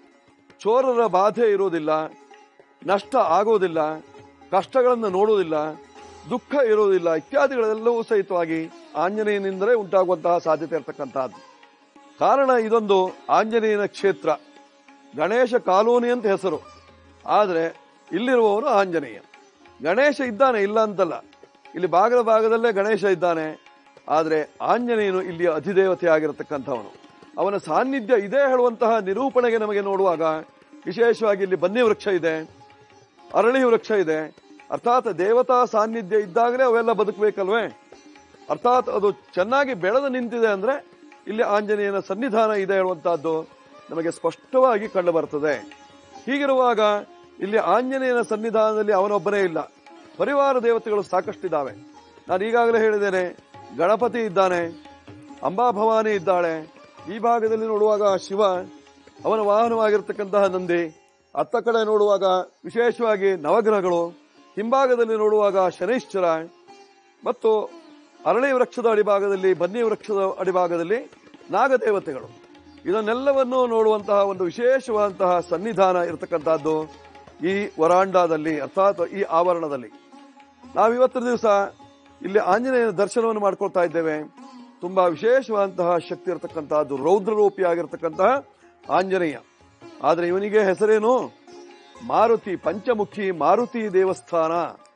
ಚೋರರ ಬಾಧೆ ಇರುವುದಿಲ್ಲ ನಷ್ಟ ಆಗೋದಿಲ್ಲ ಕಷ್ಟಗಳನ್ನು ನೋಡುವುದಿಲ್ಲ ದುಃಖ ಇರುವುದಿಲ್ಲ ಇತ್ಯಾದಿಗಳೆಲ್ಲವೂ ಸಹಿತವಾಗಿ ಆಂಜನೇಯನಿಂದಲೇ ಉಂಟಾಗುವಂತಹ ಸಾಧ್ಯತೆ ಇರತಕ್ಕಂತಹದ್ದು ಕಾರಣ ಇದೊಂದು ಆಂಜನೇಯನ ಕ್ಷೇತ್ರ ಗಣೇಶ ಕಾಲೋನಿ ಅಂತ ಹೆಸರು ಆದರೆ ಇಲ್ಲಿರುವವನು ಆಂಜನೇಯ ಗಣೇಶ ಇದ್ದಾನೆ ಇಲ್ಲ ಅಂತಲ್ಲ ಇಲ್ಲಿ ಭಾಗದ ಭಾಗದಲ್ಲೇ ಗಣೇಶ ಇದ್ದಾನೆ ಆದರೆ ಆಂಜನೇಯನು ಇಲ್ಲಿಯ ಅಧಿದೇವತೆ ಆಗಿರತಕ್ಕಂಥವನು ಅವನ ಸಾನ್ನಿಧ್ಯ ಇದೆ ಹೇಳುವಂತಹ ನಿರೂಪಣೆಗೆ ನಮಗೆ ನೋಡುವಾಗ ವಿಶೇಷವಾಗಿ ಇಲ್ಲಿ ಬನ್ನಿ ವೃಕ್ಷ ಇದೆ ಅರಳಿ ವೃಕ್ಷ ಇದೆ ಅರ್ಥಾತ್ ದೇವತಾ ಸಾನ್ನಿಧ್ಯ ಇದ್ದಾಗಲೇ ಅವೆಲ್ಲ ಬದುಕಬೇಕಲ್ವೇ ಅರ್ಥಾತ್ ಅದು ಚೆನ್ನಾಗಿ ಬೆಳೆದು ನಿಂತಿದೆ ಅಂದ್ರೆ ಇಲ್ಲಿ ಆಂಜನೇಯನ ಸನ್ನಿಧಾನ ಇದೆ ಹೇಳುವಂತಹದ್ದು ನಮಗೆ ಸ್ಪಷ್ಟವಾಗಿ ಕಂಡು ಬರ್ತದೆ ಹೀಗಿರುವಾಗ ಇಲ್ಲಿ ಆಂಜನೇಯನ ಸನ್ನಿಧಾನದಲ್ಲಿ ಅವನೊಬ್ಬನೇ ಇಲ್ಲ ಪರಿವಾರ ದೇವತೆಗಳು ಸಾಕಷ್ಟಿದ್ದಾವೆ ನಾನು ಈಗಾಗಲೇ ಹೇಳಿದ್ದೇನೆ ಗಣಪತಿ ಇದ್ದಾನೆ ಅಂಬಾಭವಾನಿ ಇದ್ದಾಳೆ ಈ ಭಾಗದಲ್ಲಿ ನೋಡುವಾಗ ಶಿವ ಅವನ ವಾಹನವಾಗಿರ್ತಕ್ಕಂತಹ ನಂದಿ ಅತ್ತ ಕಡೆ ನೋಡುವಾಗ ವಿಶೇಷವಾಗಿ ನವಗ್ರಹಗಳು ಹಿಂಭಾಗದಲ್ಲಿ ನೋಡುವಾಗ ಶನೈಶ್ಚರ ಮತ್ತು ಅರಳಿ ವೃಕ್ಷದ ಅಡಿಭಾಗದಲ್ಲಿ ಬನ್ನಿ ವೃಕ್ಷದ ಅಡಿಭಾಗದಲ್ಲಿ ನಾಗದೇವತೆಗಳು ಇದನ್ನೆಲ್ಲವನ್ನು ನೋಡುವಂತಹ ಒಂದು ವಿಶೇಷವಾದಂತಹ ಸನ್ನಿಧಾನ ಇರತಕ್ಕಂತಹದ್ದು ಈ ವರಾಂಡಾದಲ್ಲಿ ಅರ್ಥಾತ್ ಈ ಆವರಣದಲ್ಲಿ ನಾವಿವತ್ತಿನ ದಿವಸ ಇಲ್ಲಿ ಆಂಜನೇಯನ ದರ್ಶನವನ್ನು ಮಾಡ್ಕೊಳ್ತಾ ಇದ್ದೇವೆ ತುಂಬಾ ವಿಶೇಷವಾದಂತಹ ಶಕ್ತಿ ಇರತಕ್ಕಂತಹದ್ದು ರೌದ್ರರೂಪಿ ಆಗಿರತಕ್ಕಂತಹ ಆಂಜನೇಯ ಆದ್ರೆ ಇವನಿಗೆ ಹೆಸರೇನು ಮಾರುತಿ ಪಂಚಮುಖಿ ಮಾರುತಿ ದೇವಸ್ಥಾನ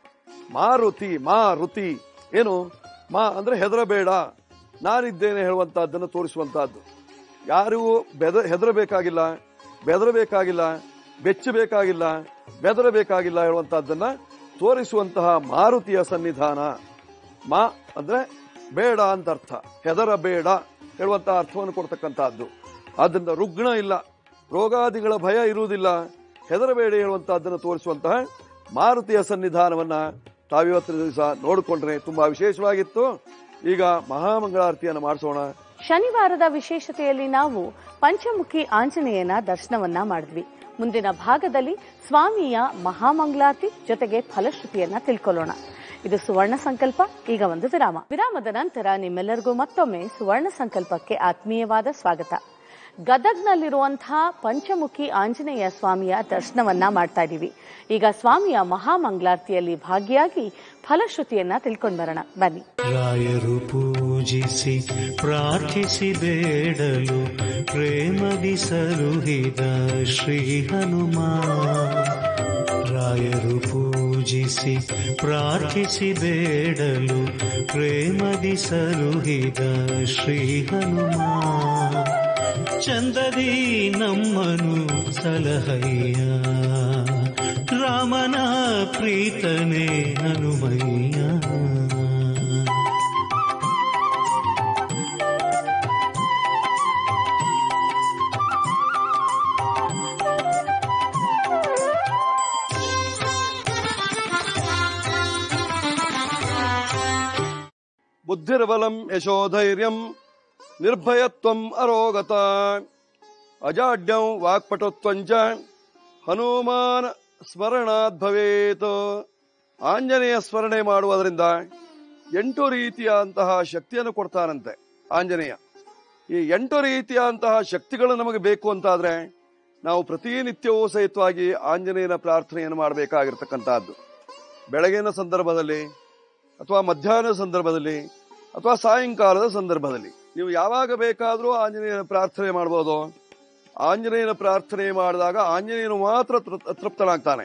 ಮಾರುತಿ ಮಾರುತಿ ಏನು ಮಾ ಅಂದ್ರೆ ಹೆದರಬೇಡ ನಾನಿದ್ದೇನೆ ಹೇಳುವಂತಹದ್ದನ್ನು ತೋರಿಸುವಂತಹದ್ದು ಯಾರಿಗೂ ಬೆದ ಹೆದರಬೇಕಾಗಿಲ್ಲ ಬೆದರಬೇಕಾಗಿಲ್ಲ ಬೆಚ್ಚಬೇಕಾಗಿಲ್ಲ ಬೆದರಬೇಕಾಗಿಲ್ಲ ಹೇಳುವಂತಹದ್ದನ್ನ ತೋರಿಸುವಂತಹ ಮಾರುತಿಯ ಸನ್ನಿಧಾನ ಮಾ ಅಂದ್ರೆ ಬೇಡ ಅಂತ ಅರ್ಥ ಹೆದರಬೇಡ ಹೇಳುವಂತಹ ಅರ್ಥವನ್ನು ಕೊಡ್ತಕ್ಕಂತಹದ್ದು ಆದ್ದರಿಂದ ರುಗ್ಣ ಇಲ್ಲ ರೋಗಾದಿಗಳ ಭಯ ಇರುವುದಿಲ್ಲ ಹೆದರಬೇಡ ಹೇಳುವಂತಹದ್ದನ್ನು ತೋರಿಸುವಂತಹ ಮಾರುತಿಯ ಸನ್ನಿಧಾನವನ್ನ ತಾವಿವತ್ತಿನ ದಿವಸ ನೋಡಿಕೊಂಡ್ರೆ ತುಂಬಾ ವಿಶೇಷವಾಗಿತ್ತು ಈಗ ಮಹಾಮಂಗಳಾರತಿಯನ್ನು ಮಾಡಿಸೋಣ ಶನಿವಾರದ ವಿಶೇಷತೆಯಲ್ಲಿ ನಾವು ಪಂಚಮುಖಿ ಆಂಜನೇಯನ ದರ್ಶನವನ್ನ ಮಾಡಿದ್ವಿ ಮುಂದಿನ ಭಾಗದಲ್ಲಿ ಸ್ವಾಮಿಯ ಮಹಾಮಂಗಳಾರತಿ ಜೊತೆಗೆ ಫಲಶ್ರುತಿಯನ್ನ ತಿಳ್ಕೊಳ್ಳೋಣ ಇದು ಸುವರ್ಣ ಸಂಕಲ್ಪ ಈಗ ಒಂದು ವಿರಾಮ ವಿರಾಮದ ನಂತರ ನಿಮ್ಮೆಲ್ಲರಿಗೂ ಮತ್ತೊಮ್ಮೆ ಸುವರ್ಣ ಸಂಕಲ್ಪಕ್ಕೆ ಆತ್ಮೀಯವಾದ ಸ್ವಾಗತ ಗದಗ್ನಲ್ಲಿರುವಂತಹ ಪಂಚಮುಖಿ ಆಂಜನೇಯ ಸ್ವಾಮಿಯ ದರ್ಶನವನ್ನ ಮಾಡ್ತಾ ಇದ್ದೀವಿ ಈಗ ಸ್ವಾಮಿಯ ಮಹಾಮಂಗಳಾರತಿಯಲ್ಲಿ ಭಾಗಿಯಾಗಿ ಫಲಶ್ರುತಿಯನ್ನ ತಿಳ್ಕೊಂಡ್ ಬರೋಣ ಬನ್ನಿ ರಾಯರು ಪೂಜಿಸಿ ಪ್ರಾರ್ಥಿಸಿ ಬೇಡಲು ಪ್ರೇಮದಿ ಸರುಹಿದ ಶ್ರೀ ಹನುಮ ರಾಯರು ಪೂಜಿಸಿ ಪ್ರಾರ್ಥಿಸಿ ಬೇಡಲು ಪ್ರೇಮದಿ ಸರುಹಿದ ಶ್ರೀ ಹನುಮ ಚಂದದಿ ನಮ್ಮನು ಸಲಹಯ್ಯ ರಾಮನ ಪ್ರೀತನೇ ಹನುಮಯ್ಯ ಬುದ್ಧಿರ್ಬಲಂ ಯಶೋಧೈರ್ಯಂ ನಿರ್ಭಯತ್ವಂ ಅರೋಗತ ಅಜಾಡ್ಯಂ ವಾಕ್ಪಟುತ್ವಂಚ ಹನುಮಾನ್ ಸ್ಮರಣಾತ್ ಭವೇತ್ ಆಂಜನೇಯ ಸ್ಮರಣೆ ಮಾಡುವುದರಿಂದ ಎಂಟು ರೀತಿಯಾದಂತಹ ಶಕ್ತಿಯನ್ನು ಕೊಡ್ತಾನಂತೆ ಆಂಜನೇಯ ಈ ಎಂಟು ರೀತಿಯಾದಂತಹ ಶಕ್ತಿಗಳು ನಮಗೆ ಬೇಕು ಅಂತಾದ್ರೆ ನಾವು ಪ್ರತಿನಿತ್ಯವೂ ಸಹಿತವಾಗಿ ಆಂಜನೇಯನ ಪ್ರಾರ್ಥನೆಯನ್ನು ಮಾಡಬೇಕಾಗಿರ್ತಕ್ಕಂತಹದ್ದು ಬೆಳಗಿನ ಸಂದರ್ಭದಲ್ಲಿ ಅಥವಾ ಮಧ್ಯಾಹ್ನದ ಸಂದರ್ಭದಲ್ಲಿ ಅಥವಾ ಸಾಯಂಕಾಲದ ಸಂದರ್ಭದಲ್ಲಿ ನೀವು ಯಾವಾಗ ಬೇಕಾದರೂ ಆಂಜನೇಯನ ಪ್ರಾರ್ಥನೆ ಮಾಡಬಹುದು ಆಂಜನೇಯನ ಪ್ರಾರ್ಥನೆ ಮಾಡಿದಾಗ ಆಂಜನೇಯನು ಮಾತ್ರ ತೃ- ತೃಪ್ತನಾಗ್ತಾನೆ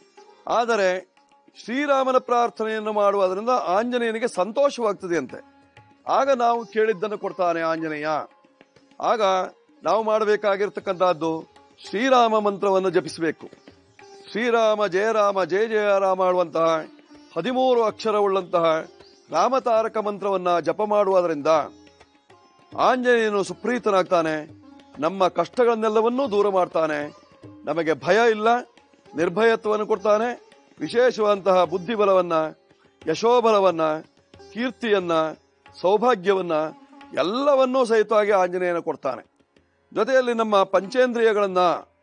ಆದರೆ ಶ್ರೀರಾಮನ ಪ್ರಾರ್ಥನೆಯನ್ನು ಮಾಡುವುದರಿಂದ ಆಂಜನೇಯನಿಗೆ ಸಂತೋಷವಾಗ್ತದೆ ಅಂತೆ ಆಗ ನಾವು ಕೇಳಿದ್ದನ್ನು ಕೊಡ್ತಾನೆ ಆಂಜನೇಯ ಆಗ ನಾವು ಮಾಡಬೇಕಾಗಿರ್ತಕ್ಕಂಥದ್ದು ಶ್ರೀರಾಮ ಮಂತ್ರವನ್ನು ಜಪಿಸಬೇಕು ಶ್ರೀರಾಮ ಜಯರಾಮ ಜಯ ಜಯ ರಾಮ ಆಡುವಂತಹ ಹದಿಮೂರು ಅಕ್ಷರವುಳ್ಳಂತಹ ರಾಮತಾರಕ ಮಂತ್ರವನ್ನ ಜಪ ಮಾಡುವುದರಿಂದ ಆಂಜನೇಯನು ಸುಪ್ರೀತನಾಗ್ತಾನೆ ನಮ್ಮ ಕಷ್ಟಗಳನ್ನೆಲ್ಲವನ್ನೂ ದೂರ ಮಾಡ್ತಾನೆ ನಮಗೆ ಭಯ ಇಲ್ಲ ನಿರ್ಭಯತ್ವವನ್ನು ಕೊಡ್ತಾನೆ ವಿಶೇಷವಾದಂತಹ ಬುದ್ಧಿಬಲವನ್ನ ಯಶೋಬಲವನ್ನ ಕೀರ್ತಿಯನ್ನ ಸೌಭಾಗ್ಯವನ್ನ ಎಲ್ಲವನ್ನೂ ಸಹಿತವಾಗಿ ಆಂಜನೇಯನ ಕೊಡ್ತಾನೆ ಜೊತೆಯಲ್ಲಿ ನಮ್ಮ ಪಂಚೇಂದ್ರಿಯಗಳನ್ನ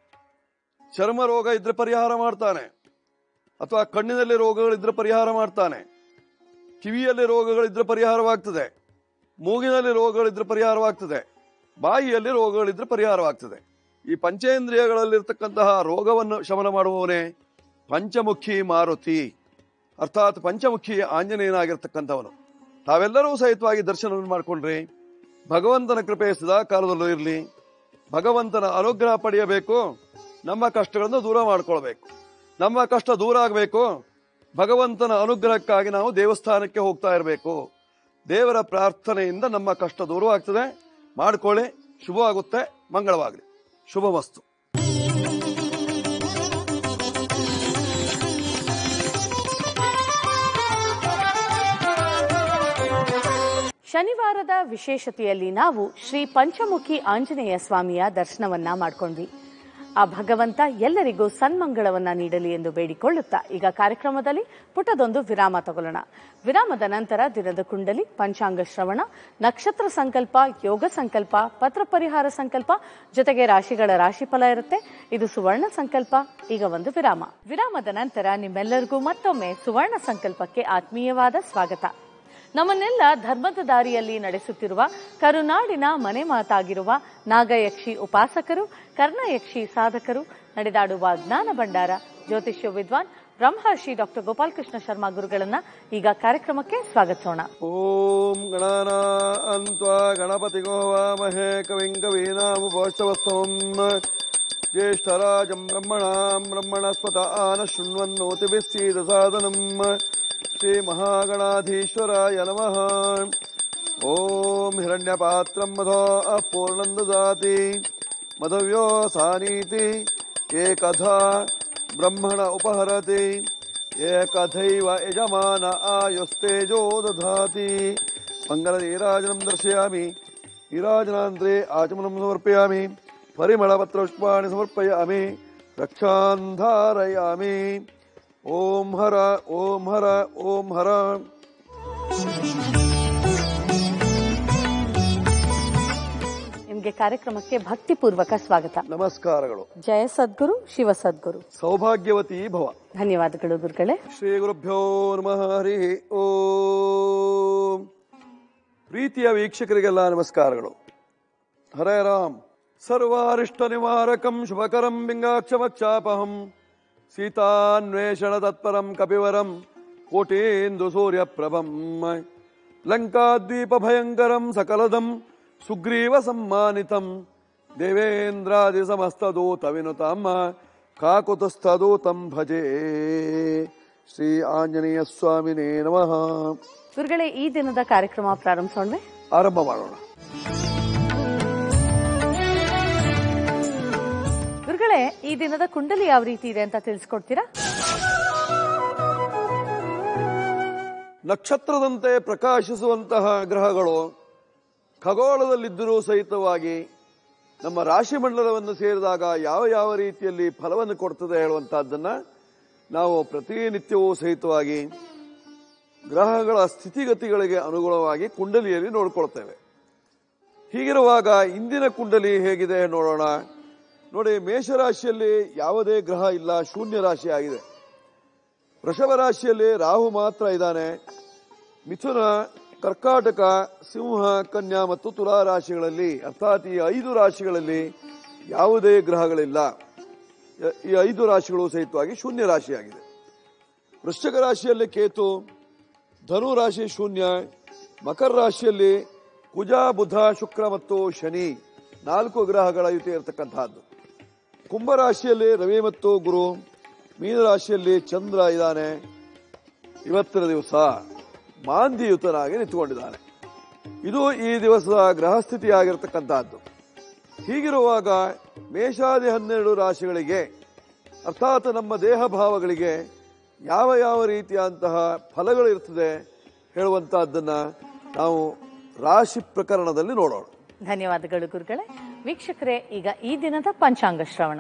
ಚರ್ಮ ರೋಗ ಇದ್ರೆ ಪರಿಹಾರ ಮಾಡ್ತಾನೆ ಅಥವಾ ಕಣ್ಣಿನಲ್ಲಿ ರೋಗಗಳಿದ್ರೆ ಪರಿಹಾರ ಮಾಡ್ತಾನೆ ಕಿವಿಯಲ್ಲಿ ರೋಗಗಳಿದ್ರೆ ಪರಿಹಾರವಾಗ್ತದೆ ಮೂಗಿನಲ್ಲಿ ರೋಗಗಳಿದ್ರೆ ಪರಿಹಾರವಾಗ್ತದೆ ಬಾಯಿಯಲ್ಲಿ ರೋಗಗಳಿದ್ರೆ ಪರಿಹಾರವಾಗ್ತದೆ ಈ ಪಂಚೇಂದ್ರಿಯಗಳಲ್ಲಿರ್ತಕ್ಕಂತಹ ರೋಗವನ್ನು ಶಮನ ಮಾಡುವವನೇ ಪಂಚಮುಖಿ ಮಾರುತಿ ಅರ್ಥಾತ್ ಪಂಚಮುಖಿ ಆಂಜನೇಯನಾಗಿರ್ತಕ್ಕಂಥವನು ತಾವೆಲ್ಲರೂ ಸಹಿತವಾಗಿ ದರ್ಶನವನ್ನು ಮಾಡಿಕೊಂಡ್ರಿ ಭಗವಂತನ ಕೃಪೆ ಸದಾ ಕಾಲದಲ್ಲೂ ಇರಲಿ ಭಗವಂತನ ಅನುಗ್ರಹ ಪಡೆಯಬೇಕು ನಮ್ಮ ಕಷ್ಟಗಳನ್ನು ದೂರ ಮಾಡ್ಕೊಳ್ಬೇಕು ನಮ್ಮ ಕಷ್ಟ ದೂರ ಆಗಬೇಕು ಭಗವಂತನ ಅನುಗ್ರಹಕ್ಕಾಗಿ ನಾವು ದೇವಸ್ಥಾನಕ್ಕೆ ಹೋಗ್ತಾ ಇರಬೇಕು ದೇವರ ಪ್ರಾರ್ಥನೆಯಿಂದ ನಮ್ಮ ಕಷ್ಟ ದೂರವಾಗ್ತದೆ ಮಾಡ್ಕೊಳ್ಳಿ ಶುಭವಾಗುತ್ತೆ ಮಂಗಳವಾಗಲಿ ಶುಭಮಸ್ತು ಶನಿವಾರದ ವಿಶೇಷತೆಯಲ್ಲಿ ನಾವು ಶ್ರೀ ಪಂಚಮುಖಿ ಆಂಜನೇಯ ಸ್ವಾಮಿಯ ದರ್ಶನವನ್ನ ಮಾಡ್ಕೊಂಡ್ವಿ ಆ ಭಗವಂತ ಎಲ್ಲರಿಗೂ ಸನ್ಮಂಗಳವನ್ನ ನೀಡಲಿ ಎಂದು ಬೇಡಿಕೊಳ್ಳುತ್ತಾ ಈಗ ಕಾರ್ಯಕ್ರಮದಲ್ಲಿ ಪುಟದೊಂದು ವಿರಾಮ ತಗೊಳ್ಳೋಣ ವಿರಾಮದ ನಂತರ ದಿನದ ಕುಂಡಲಿ ಪಂಚಾಂಗ ಶ್ರವಣ ನಕ್ಷತ್ರ ಸಂಕಲ್ಪ ಯೋಗ ಸಂಕಲ್ಪ ಪತ್ರ ಪರಿಹಾರ ಸಂಕಲ್ಪ ಜೊತೆಗೆ ರಾಶಿಗಳ ರಾಶಿಫಲ ಇರುತ್ತೆ ಇದು ಸುವರ್ಣ ಸಂಕಲ್ಪ ಈಗ ಒಂದು ವಿರಾಮ ವಿರಾಮದ ನಂತರ ನಿಮ್ಮೆಲ್ಲರಿಗೂ ಮತ್ತೊಮ್ಮೆ ಸುವರ್ಣ ಸಂಕಲ್ಪಕ್ಕೆ ಆತ್ಮೀಯವಾದ ಸ್ವಾಗತ ನಮ್ಮನ್ನೆಲ್ಲ ಧರ್ಮದ ದಾರಿಯಲ್ಲಿ ನಡೆಸುತ್ತಿರುವ ಕರುನಾಡಿನ ಮನೆ ಮಾತಾಗಿರುವ ನಾಗಯಕ್ಷಿ ಉಪಾಸಕರು ಕರ್ಣಯಕ್ಷಿ ಸಾಧಕರು ನಡೆದಾಡುವ ಜ್ಞಾನ ಭಂಡಾರ ಜ್ಯೋತಿಷ್ಯ ವಿದ್ವಾನ್ ಬ್ರಹ್ಮರ್ಷಿ ಡಾಕ್ಟರ್ ಗೋಪಾಲಕೃಷ್ಣ ಶರ್ಮಾ ಗುರುಗಳನ್ನ ಈಗ ಕಾರ್ಯಕ್ರಮಕ್ಕೆ ಸ್ವಾಗತಿಸೋಣ ಓಂ ಗಣಾನ ಅಂತ್ವಾ ಗಣಪತಿಗೋ ವಾಮಹೇ ಕವಿಂ ಕವೀನಾಮುಪೋಷ್ಟವಸ್ತವಂ ಜ್ಯೇಷ್ಠರಾಜಂ ಬ್ರಹ್ಮಣಾಂ ಬ್ರಹ್ಮಣಸ್ಪತ ಆನ ಶೃಣ್ವನ್ನೋತಿಭಿः सीदसादनम् श्रीमहागणाधीश्वराय नमः ॐ हिरण्यपात्रं मधो पूर्णं ददाति मधव्यो सानीति एकधा ब्रह्मण उपहरति एकथैव यजमान आयुस्तेजो दधाति मङ्गलनीराजनं दर्शयामि नीराजनान्तरे आचमनं समर्पयामि परिमलपत्रपुष्पाणि समर्पयामि रक्षान् धारयामि ॐ हर ॐ हर ॐ हर ನಿಮ್ಗೆ ಕಾರ್ಯಕ್ರಮಕ್ಕೆ ಭಕ್ತಿಪೂರ್ವಕ ಸ್ವಾಗತ ನಮಸ್ಕಾರಗಳು ಜಯ ಸದ್ಗುರು ಶಿವ ಸದ್ಗುರು ಸೌಭಾಗ್ಯವತಿ ಭವ ಧನ್ಯವಾದಗಳು ಗುರುಗಳೇ ಶ್ರೀ ಗುರುಭ್ಯೋ ನಮಃ ಹರಿ ಓಂ ಪ್ರೀತಿಯ ವೀಕ್ಷಕರಿಗೆಲ್ಲ ನಮಸ್ಕಾರಗಳು ಹರೇ ರಾಮ್ ಸರ್ವಾರಿಷ್ಟ ನಿವಾರಕಂ ಶುಭಕರಂ ಬಿಂಗಾಕ್ಷಮಕ್ಷಾಪಹಂ ಸೀತಾನ್ವೇಷಣ ತತ್ಪರಂ ಕಪಿವರಂ ಕೋಟೇಂದು ಸೂರ್ಯಪ್ರಭಂ ಲಂಕಾದ್ವೀಪ ಭಯಂಕರಂ ಸಕಲದಂ ಸುಗ್ರೀವ ಸಮ್ಮಾನಿತಂ ದೇವೇಂದ್ರಾದಿ ಸಮಸ್ತದೂತ ವಿನುತಂ ಕಾಕುತಸ್ಥದೂತಂ ಭಜೆ ಶ್ರೀ ಆಂಜನೇಯ ಸ್ವಾಮಿನೇ ನಮಃ ಗುರುಗಳೇ ಈ ದಿನದ ಕಾರ್ಯಕ್ರಮ ಪ್ರಾರಂಭಿಸೋಣವೆ ಆರಂಭ ಮಾಡೋಣ ಗುರುಗಳೇ ಈ ದಿನದ ಕುಂಡಲಿ ಯಾವ ರೀತಿ ಇದೆ ಅಂತ ತಿಳಿಸ್ಕೊಡ್ತೀರಾ ನಕ್ಷತ್ರದಂತೆ ಪ್ರಕಾಶಿಸುವಂತಹ ಗ್ರಹಗಳು ಖಗೋಳದಲ್ಲಿದ್ದರೂ ಸಹಿತವಾಗಿ ನಮ್ಮ ರಾಶಿ ಮಂಡಲವನ್ನು ಸೇರಿದಾಗ ಯಾವ ಯಾವ ರೀತಿಯಲ್ಲಿ ಫಲವನ್ನು ಕೊಡ್ತದೆ ಹೇಳುವಂತಹದ್ದನ್ನ ನಾವು ಪ್ರತಿನಿತ್ಯವೂ ಸಹಿತವಾಗಿ ಗ್ರಹಗಳ ಸ್ಥಿತಿಗತಿಗಳಿಗೆ ಅನುಗುಣವಾಗಿ ಕುಂಡಲಿಯಲ್ಲಿ ನೋಡ್ಕೊಳ್ತೇವೆ ಹೀಗಿರುವಾಗ ಇಂದಿನ ಕುಂಡಲಿ ಹೇಗಿದೆ ನೋಡೋಣ ನೋಡಿ ಮೇಷರಾಶಿಯಲ್ಲಿ ಯಾವುದೇ ಗ್ರಹ ಇಲ್ಲ ಶೂನ್ಯ ರಾಶಿ ಆಗಿದೆ ವೃಷಭ ರಾಶಿಯಲ್ಲಿ ರಾಹು ಮಾತ್ರ ಇದ್ದಾನೆ ಮಿಥುನ ಕರ್ಕಾಟಕ ಸಿಂಹ ಕನ್ಯಾ ಮತ್ತು ತುಲಾ ರಾಶಿಗಳಲ್ಲಿ ಅರ್ಥಾತ್ ಈ ಐದು ರಾಶಿಗಳಲ್ಲಿ ಯಾವುದೇ ಗ್ರಹಗಳಿಲ್ಲ ಈ ಐದು ರಾಶಿಗಳು ಸಹಿತವಾಗಿ ಶೂನ್ಯ ರಾಶಿಯಾಗಿದೆ ವೃಶ್ಚಿಕ ರಾಶಿಯಲ್ಲಿ ಕೇತು ಧನು ರಾಶಿ ಶೂನ್ಯ ಮಕರ ರಾಶಿಯಲ್ಲಿ ಕುಜ ಬುಧ ಶುಕ್ರ ಮತ್ತು ಶನಿ ನಾಲ್ಕು ಗ್ರಹಗಳ ಯುತಿ ಇರತಕ್ಕಂತಹದ್ದು ಕುಂಭರಾಶಿಯಲ್ಲಿ ರವಿ ಮತ್ತು ಗುರು ಮೀನರಾಶಿಯಲ್ಲಿ ಚಂದ್ರ ಇದ್ದಾನೆ ಇವತ್ತಿನ ದಿವಸ ಮಾಂದಿಯುತನಾಗಿ ನಿಂತುಕೊಂಡಿದ್ದಾನೆ ಇದು ಈ ದಿವಸದ ಗ್ರಹ ಸ್ಥಿತಿಯಾಗಿರ್ತಕ್ಕಂತಹದ್ದು ಹೀಗಿರುವಾಗ ಮೇಷಾದಿ ಹನ್ನೆರಡು ರಾಶಿಗಳಿಗೆ ಅರ್ಥಾತ್ ನಮ್ಮ ದೇಹ ಭಾವಗಳಿಗೆ ಯಾವ ಯಾವ ರೀತಿಯಂತಹ ಫಲಗಳು ಇರ್ತದೆ ಹೇಳುವಂತಹದ್ದನ್ನ ನಾವು ರಾಶಿ ಪ್ರಕರಣದಲ್ಲಿ ನೋಡೋಣ ಧನ್ಯವಾದಗಳು ಗುರುಗಳೇ ವೀಕ್ಷಕರೇ ಈಗ ಈ ದಿನದ ಪಂಚಾಂಗ ಶ್ರವಣ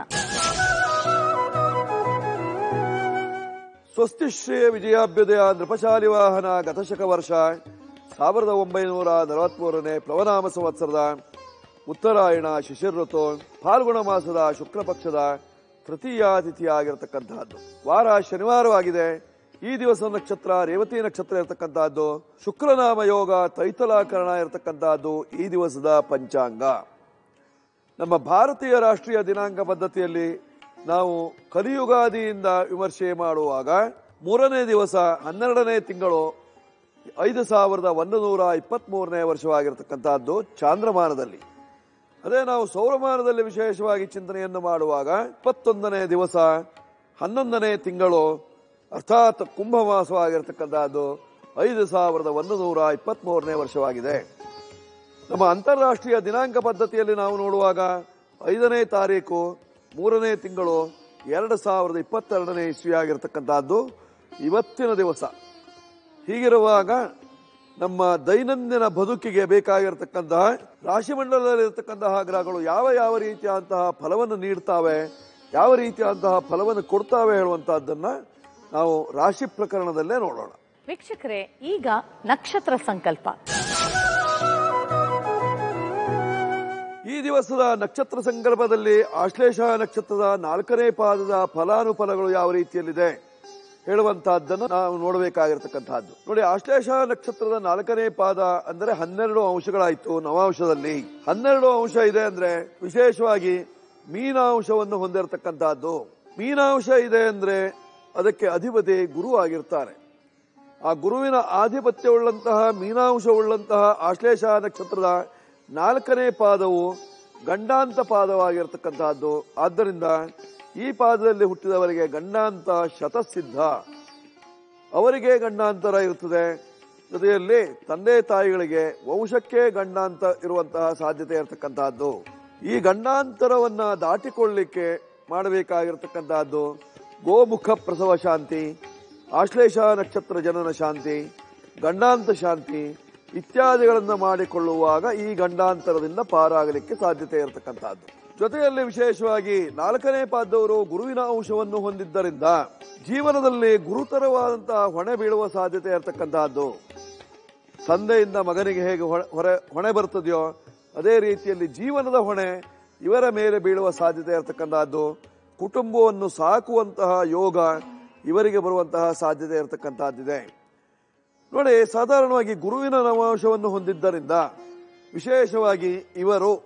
ಸ್ವಸ್ತಿಶ್ರೇಯ ವಿಜಯಾಭ್ಯುದಯ ನೃಪಶಾಲಿ ವಾಹನ ಗತಶಕ ವರ್ಷ ಸಾವಿರದ ಒಂಬೈನೂರ ನಲವತ್ಮೂರನೇ ಪ್ಲವನಾಮ ಸಂವತ್ಸರದ ಉತ್ತರಾಯಣ ಶಿಶಿರ್ ಋತು ಫಾಲ್ಗುಣ ಮಾಸದ ಶುಕ್ಲ ಪಕ್ಷದ ತೃತೀಯ ತಿಥಿಯಾಗಿರತಕ್ಕಂತಹದ್ದು ವಾರ ಶನಿವಾರವಾಗಿದೆ ಈ ದಿವಸ ನಕ್ಷತ್ರ ರೇವತಿ ನಕ್ಷತ್ರ ಇರತಕ್ಕಂತಹದ್ದು ಶುಕ್ರನಾಮ ಯೋಗ ತೈತಲಾಕರಣ ಇರತಕ್ಕಂತಹದ್ದು ಈ ದಿವಸದ ಪಂಚಾಂಗ ನಮ್ಮ ಭಾರತೀಯ ರಾಷ್ಟ್ರೀಯ ದಿನಾಂಕ ಪದ್ಧತಿಯಲ್ಲಿ ನಾವು ಕಲಿಯುಗಾದಿಯಿಂದ ವಿಮರ್ಶೆ ಮಾಡುವಾಗ ಮೂರನೇ ದಿವಸ ಹನ್ನೆರಡನೇ ತಿಂಗಳು ಐದು ಸಾವಿರದ ಒಂದು ನೂರ ಇಪ್ಪತ್ಮೂರನೇ ವರ್ಷವಾಗಿರತಕ್ಕಂತಹದ್ದು ಚಾಂದ್ರಮಾನದಲ್ಲಿ ಅದೇ ನಾವು ಸೌರಮಾನದಲ್ಲಿ ವಿಶೇಷವಾಗಿ ಚಿಂತನೆಯನ್ನು ಮಾಡುವಾಗ ಇಪ್ಪತ್ತೊಂದನೇ ದಿವಸ ಹನ್ನೊಂದನೇ ತಿಂಗಳು ಅರ್ಥಾತ್ ಕುಂಭಮಾಸವಾಗಿರತಕ್ಕಂತಹದ್ದು ಐದು ಸಾವಿರದ ಒಂದು ನೂರ ಇಪ್ಪತ್ಮೂರನೇ ವರ್ಷವಾಗಿದೆ ನಮ್ಮ ಅಂತಾರಾಷ್ಟ್ರೀಯ ದಿನಾಂಕ ಪದ್ಧತಿಯಲ್ಲಿ ನಾವು ನೋಡುವಾಗ ಐದನೇ ತಾರೀಕು ಮೂರನೇ ತಿಂಗಳು ಎರಡು ಸಾವಿರದ ಇಪ್ಪತ್ತೆರಡನೇ ಇಸ್ವಿಯಾಗಿರ್ತಕ್ಕಂಥದ್ದು ಇವತ್ತಿನ ದಿವಸ ಹೀಗಿರುವಾಗ ನಮ್ಮ ದೈನಂದಿನ ಬದುಕಿಗೆ ಬೇಕಾಗಿರತಕ್ಕಂತಹ ರಾಶಿಮಂಡಲದಲ್ಲಿರತಕ್ಕಂತಹ ಗ್ರಹಗಳು ಯಾವ ಯಾವ ರೀತಿಯಾದಂತಹ ಫಲವನ್ನು ನೀಡ್ತಾವೆ ಯಾವ ರೀತಿಯಾದಂತಹ ಫಲವನ್ನು ಕೊಡ್ತಾವೆ ಹೇಳುವಂತಹದ್ದನ್ನ ನಾವು ರಾಶಿ ಪ್ರಕರಣದಲ್ಲೇ ನೋಡೋಣ ವೀಕ್ಷಕರೇ ಈಗ ನಕ್ಷತ್ರ ಸಂಕಲ್ಪ ಈ ದಿವಸದ ನಕ್ಷತ್ರ ಸಂಕಲ್ಪದಲ್ಲಿ ಆಶ್ಲೇಷ ನಕ್ಷತ್ರದ ನಾಲ್ಕನೇ ಪಾದದ ಫಲಾನುಫಲಗಳು ಯಾವ ರೀತಿಯಲ್ಲಿದೆ ಹೇಳುವಂತಹದ್ದನ್ನು ನಾವು ನೋಡಬೇಕಾಗಿರ್ತಕ್ಕಂತಹದ್ದು ನೋಡಿ ಆಶ್ಲೇಷ ನಕ್ಷತ್ರದ ನಾಲ್ಕನೇ ಪಾದ ಅಂದರೆ ಹನ್ನೆರಡು ಅಂಶಗಳಾಯ್ತು ನವಾಂಶದಲ್ಲಿ ಹನ್ನೆರಡು ಅಂಶ ಇದೆ ಅಂದ್ರೆ ವಿಶೇಷವಾಗಿ ಮೀನಾಂಶವನ್ನು ಹೊಂದಿರತಕ್ಕಂತಹದ್ದು ಮೀನಾಂಶ ಇದೆ ಅಂದ್ರೆ ಅದಕ್ಕೆ ಅಧಿಪತಿ ಗುರು ಆಗಿರ್ತಾರೆ ಆ ಗುರುವಿನ ಆಧಿಪತ್ಯವುಳ್ಳಂತಹ ಮೀನಾಂಶವುಳ್ಳಂತಹ ಆಶ್ಲೇಷ ನಕ್ಷತ್ರದ ನಾಲ್ಕನೇ ಪಾದವು ಗಂಡಾಂತ ಪಾದವಾಗಿರತಕ್ಕಂತಹದ್ದು ಆದ್ದರಿಂದ ಈ ಪಾದದಲ್ಲಿ ಹುಟ್ಟಿದವರಿಗೆ ಗಂಡಾಂತ ಶತಸಿದ್ಧ ಅವರಿಗೆ ಗಂಡಾಂತರ ಇರುತ್ತದೆ ಜೊತೆಯಲ್ಲಿ ತಂದೆ ತಾಯಿಗಳಿಗೆ ವಂಶಕ್ಕೆ ಗಂಡಾಂತ ಇರುವಂತಹ ಸಾಧ್ಯತೆ ಇರತಕ್ಕಂತಹದ್ದು ಈ ಗಂಡಾಂತರವನ್ನ ದಾಟಿಕೊಳ್ಳಿಕ್ಕೆ ಮಾಡಬೇಕಾಗಿರತಕ್ಕಂತಹದ್ದು ಗೋಮುಖ ಪ್ರಸವ ಶಾಂತಿ ಆಶ್ಲೇಷ ನಕ್ಷತ್ರ ಜನನ ಶಾಂತಿ ಗಂಡಾಂತ ಶಾಂತಿ ಇತ್ಯಾದಿಗಳನ್ನು ಮಾಡಿಕೊಳ್ಳುವಾಗ ಈ ಗಂಡಾಂತರದಿಂದ ಪಾರಾಗಲಿಕ್ಕೆ ಸಾಧ್ಯತೆ ಇರತಕ್ಕಂತಹದ್ದು ಜೊತೆಯಲ್ಲಿ ವಿಶೇಷವಾಗಿ ನಾಲ್ಕನೇ ಪಾದವರು ಗುರುವಿನ ಅಂಶವನ್ನು ಹೊಂದಿದ್ದರಿಂದ ಜೀವನದಲ್ಲಿ ಗುರುತರವಾದಂತಹ ಹೊಣೆ ಬೀಳುವ ಸಾಧ್ಯತೆ ಇರತಕ್ಕಂತಹದ್ದು ತಂದೆಯಿಂದ ಮಗನಿಗೆ ಹೇಗೆ ಹೊಣೆ- ಹೊರೆ ಹೊಣೆ ಬರ್ತದೆಯೋ ಅದೇ ರೀತಿಯಲ್ಲಿ ಜೀವನದ ಹೊಣೆ ಇವರ ಮೇಲೆ ಬೀಳುವ ಸಾಧ್ಯತೆ ಇರತಕ್ಕಂತಹದ್ದು ಕುಟುಂಬವನ್ನು ಸಾಕುವಂತಹ ಯೋಗ ಇವರಿಗೆ ಬರುವಂತಹ ಸಾಧ್ಯತೆ ಇರತಕ್ಕಂತಹದ್ದಿದೆ ನೋಡಿ ಸಾಧಾರಣವಾಗಿ ಗುರುವಿನ ನವಾಂಶವನ್ನು ಹೊಂದಿದ್ದರಿಂದ ವಿಶೇಷವಾಗಿ ಇವರು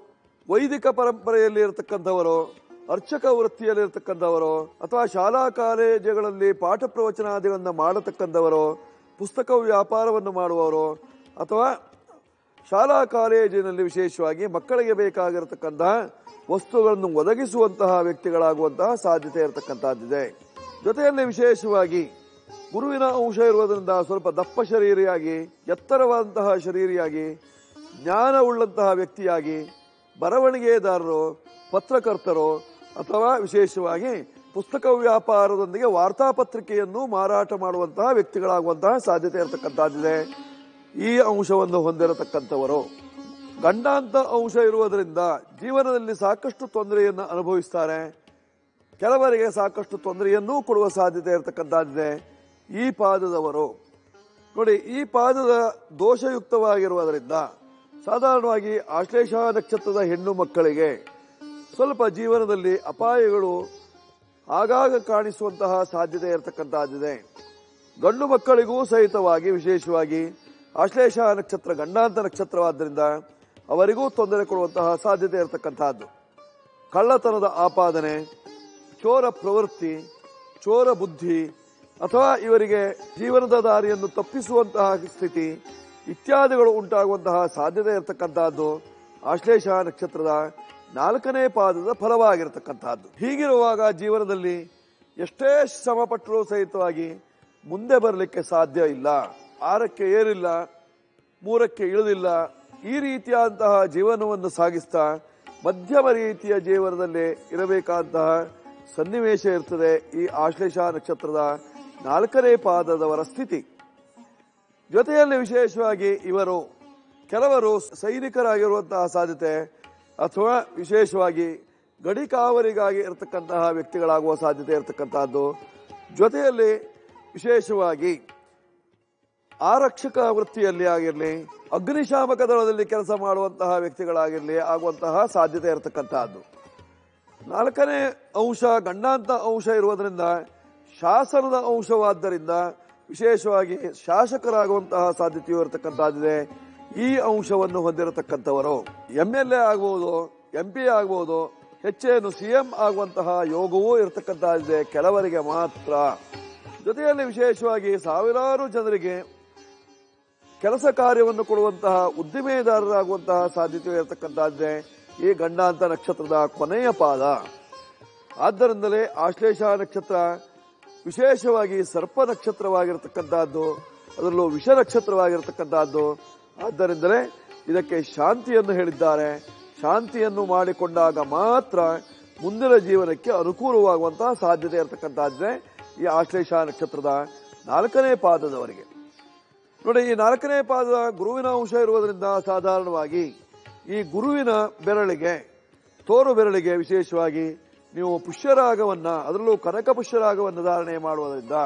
ವೈದಿಕ ಪರಂಪರೆಯಲ್ಲಿ ಇರತಕ್ಕಂಥವರು ಅರ್ಚಕ ವೃತ್ತಿಯಲ್ಲಿ ಇರತಕ್ಕಂಥವರು ಅಥವಾ ಶಾಲಾ ಕಾಲೇಜುಗಳಲ್ಲಿ ಪಾಠ ಪ್ರವಚನಾದಿಗಳನ್ನು ಮಾಡತಕ್ಕಂಥವರು ಪುಸ್ತಕ ವ್ಯಾಪಾರವನ್ನು ಮಾಡುವವರು ಅಥವಾ ಶಾಲಾ ಕಾಲೇಜಿನಲ್ಲಿ ವಿಶೇಷವಾಗಿ ಮಕ್ಕಳಿಗೆ ಬೇಕಾಗಿರತಕ್ಕಂತಹ ವಸ್ತುಗಳನ್ನು ಒದಗಿಸುವಂತಹ ವ್ಯಕ್ತಿಗಳಾಗುವಂತಹ ಸಾಧ್ಯತೆ ಇರತಕ್ಕಂತಹದ್ದಿದೆ ಜೊತೆಯಲ್ಲಿ ವಿಶೇಷವಾಗಿ ಗುರುವಿನ ಅಂಶ ಇರುವುದರಿಂದ ಸ್ವಲ್ಪ ದಪ್ಪ ಶರೀರಿಯಾಗಿ ಎತ್ತರವಾದಂತಹ ಶರೀರಿಯಾಗಿ ಜ್ಞಾನವುಳ್ಳಂತಹ ವ್ಯಕ್ತಿಯಾಗಿ ಬರವಣಿಗೆದಾರರು ಪತ್ರಕರ್ತರು ಅಥವಾ ವಿಶೇಷವಾಗಿ ಪುಸ್ತಕ ವ್ಯಾಪಾರದೊಂದಿಗೆ ವಾರ್ತಾಪತ್ರಿಕೆಯನ್ನು ಮಾರಾಟ ಮಾಡುವಂತಹ ವ್ಯಕ್ತಿಗಳಾಗುವಂತಹ ಸಾಧ್ಯತೆ ಇರತಕ್ಕಂತಹದ್ದಿದೆ ಈ ಅಂಶವನ್ನು ಹೊಂದಿರತಕ್ಕಂಥವರು ಗಂಡಾಂತ ಅಂಶ ಇರುವುದರಿಂದ ಜೀವನದಲ್ಲಿ ಸಾಕಷ್ಟು ತೊಂದರೆಯನ್ನು ಅನುಭವಿಸ್ತಾರೆ ಕೆಲವರಿಗೆ ಸಾಕಷ್ಟು ತೊಂದರೆಯನ್ನೂ ಕೊಡುವ ಸಾಧ್ಯತೆ ಇರತಕ್ಕಂಥದ್ದಿದೆ ಈ ಪಾದದವರು ನೋಡಿ ಈ ಪಾದದ ದೋಷಯುಕ್ತವಾಗಿರುವುದರಿಂದ ಸಾಧಾರಣವಾಗಿ ಆಶ್ಲೇಷ ನಕ್ಷತ್ರದ ಹೆಣ್ಣು ಮಕ್ಕಳಿಗೆ ಸ್ವಲ್ಪ ಜೀವನದಲ್ಲಿ ಅಪಾಯಗಳು ಆಗಾಗ ಕಾಣಿಸುವಂತಹ ಸಾಧ್ಯತೆ ಇರತಕ್ಕಂತಹದ್ದಿದೆ ಗಂಡು ಮಕ್ಕಳಿಗೂ ಸಹಿತವಾಗಿ ವಿಶೇಷವಾಗಿ ಆಶ್ಲೇಷ ನಕ್ಷತ್ರ ಗಂಡಾಂತ ನಕ್ಷತ್ರವಾದ್ದರಿಂದ ಅವರಿಗೂ ತೊಂದರೆ ಕೊಡುವಂತಹ ಸಾಧ್ಯತೆ ಇರತಕ್ಕಂತಹದ್ದು ಕಳ್ಳತನದ ಆಪಾದನೆ ಚೋರ ಪ್ರವೃತ್ತಿ ಚೋರ ಬುದ್ಧಿ ಅಥವಾ ಇವರಿಗೆ ಜೀವನದ ದಾರಿಯನ್ನು ತಪ್ಪಿಸುವಂತಹ ಸ್ಥಿತಿ ಇತ್ಯಾದಿಗಳು ಉಂಟಾಗುವಂತಹ ಸಾಧ್ಯತೆ ಇರತಕ್ಕಂತಹದ್ದು ಆಶ್ಲೇಷ ನಕ್ಷತ್ರದ ನಾಲ್ಕನೇ ಪಾದದ ಫಲವಾಗಿರತಕ್ಕಂತಹದ್ದು ಹೀಗಿರುವಾಗ ಜೀವನದಲ್ಲಿ ಎಷ್ಟೇ ಶ್ರಮಪಟ್ಟರೂ ಸಹಿತವಾಗಿ ಮುಂದೆ ಬರಲಿಕ್ಕೆ ಸಾಧ್ಯ ಇಲ್ಲ ಆರಕ್ಕೆ ಏರಿಲ್ಲ ಮೂರಕ್ಕೆ ಇಳಿದಿಲ್ಲ ಈ ರೀತಿಯಾದಂತಹ ಜೀವನವನ್ನು ಸಾಗಿಸ್ತಾ ಮಧ್ಯಮ ರೀತಿಯ ಜೀವನದಲ್ಲಿ ಇರಬೇಕಾದಂತಹ ಸನ್ನಿವೇಶ ಇರ್ತದೆ ಈ ಆಶ್ಲೇಷ ನಕ್ಷತ್ರದ ನಾಲ್ಕನೇ ಪಾದದವರ ಸ್ಥಿತಿ ಜೊತೆಯಲ್ಲಿ ವಿಶೇಷವಾಗಿ ಇವರು ಕೆಲವರು ಸೈನಿಕರಾಗಿರುವಂತಹ ಸಾಧ್ಯತೆ ಅಥವಾ ವಿಶೇಷವಾಗಿ ಗಡಿ ಕಾವಲಿಗಾಗಿ ಇರತಕ್ಕಂತಹ ವ್ಯಕ್ತಿಗಳಾಗುವ ಸಾಧ್ಯತೆ ಇರತಕ್ಕಂತಹದ್ದು ಜೊತೆಯಲ್ಲಿ ವಿಶೇಷವಾಗಿ ಆರಕ್ಷಕ ವೃತ್ತಿಯಲ್ಲಿ ಆಗಿರಲಿ ಅಗ್ನಿಶಾಮಕ ದಳದಲ್ಲಿ ಕೆಲಸ ಮಾಡುವಂತಹ ವ್ಯಕ್ತಿಗಳಾಗಿರಲಿ ಆಗುವಂತಹ ಸಾಧ್ಯತೆ ಇರತಕ್ಕಂತಹದ್ದು ನಾಲ್ಕನೇ ಅಂಶ ಗಂಡಾಂತ ಅಂಶ ಇರುವುದರಿಂದ ಶಾಸನದ ಅಂಶವಾದ್ದರಿಂದ ವಿಶೇಷವಾಗಿ ಶಾಸಕರಾಗುವಂತಹ ಸಾಧ್ಯತೆಯೂ ಇರತಕ್ಕಂತಹದ್ದಿದೆ ಈ ಅಂಶವನ್ನು ಹೊಂದಿರತಕ್ಕಂಥವರು ಎಂ ಎಲ್ ಎ ಆಗಬಹುದು ಎಂ ಪಿ ಆಗಬಹುದು ಹೆಚ್ಚೇನು ಸಿಎಂ ಆಗುವಂತಹ ಯೋಗವೂ ಇರತಕ್ಕಂತಹದ್ದಿದೆ ಕೆಲವರಿಗೆ ಮಾತ್ರ ಜೊತೆಯಲ್ಲಿ ವಿಶೇಷವಾಗಿ ಸಾವಿರಾರು ಜನರಿಗೆ ಕೆಲಸ ಕಾರ್ಯವನ್ನು ಕೊಡುವಂತಹ ಉದ್ದಿಮೆದಾರರಾಗುವಂತಹ ಸಾಧ್ಯತೆ ಇರತಕ್ಕಂತಹದ್ದೇ ಈ ಗಂಡಾಂತ ನಕ್ಷತ್ರದ ಕೊನೆಯ ಪಾದ ಆದ್ದರಿಂದಲೇ ಆಶ್ಲೇಷ ನಕ್ಷತ್ರ ವಿಶೇಷವಾಗಿ ಸರ್ಪ ನಕ್ಷತ್ರವಾಗಿರತಕ್ಕಂತಹದ್ದು ಅದರಲ್ಲೂ ವಿಷ ನಕ್ಷತ್ರವಾಗಿರತಕ್ಕಂತಹದ್ದು ಆದ್ದರಿಂದಲೇ ಇದಕ್ಕೆ ಶಾಂತಿಯನ್ನು ಹೇಳಿದ್ದಾರೆ ಶಾಂತಿಯನ್ನು ಮಾಡಿಕೊಂಡಾಗ ಮಾತ್ರ ಮುಂದಿನ ಜೀವನಕ್ಕೆ ಅನುಕೂಲವಾಗುವಂತಹ ಸಾಧ್ಯತೆ ಇರತಕ್ಕಂತಹದ್ದೇ ಈ ಆಶ್ಲೇಷ ನಕ್ಷತ್ರದ ನಾಲ್ಕನೇ ಪಾದದವರಿಗೆ ನೋಡಿ ಈ ನಾಲ್ಕನೇ ಪಾದದ ಗುರುವಿನ ಅಂಶ ಇರುವುದರಿಂದ ಸಾಧಾರಣವಾಗಿ ಈ ಗುರುವಿನ ಬೆರಳಿಗೆ ತೋರು ಬೆರಳಿಗೆ ವಿಶೇಷವಾಗಿ ನೀವು ಪುಷ್ಯರಾಗವನ್ನ ಅದರಲ್ಲೂ ಕನಕ ಪುಷ್ಯರಾಗವನ್ನು ಧಾರಣೆ ಮಾಡುವುದರಿಂದ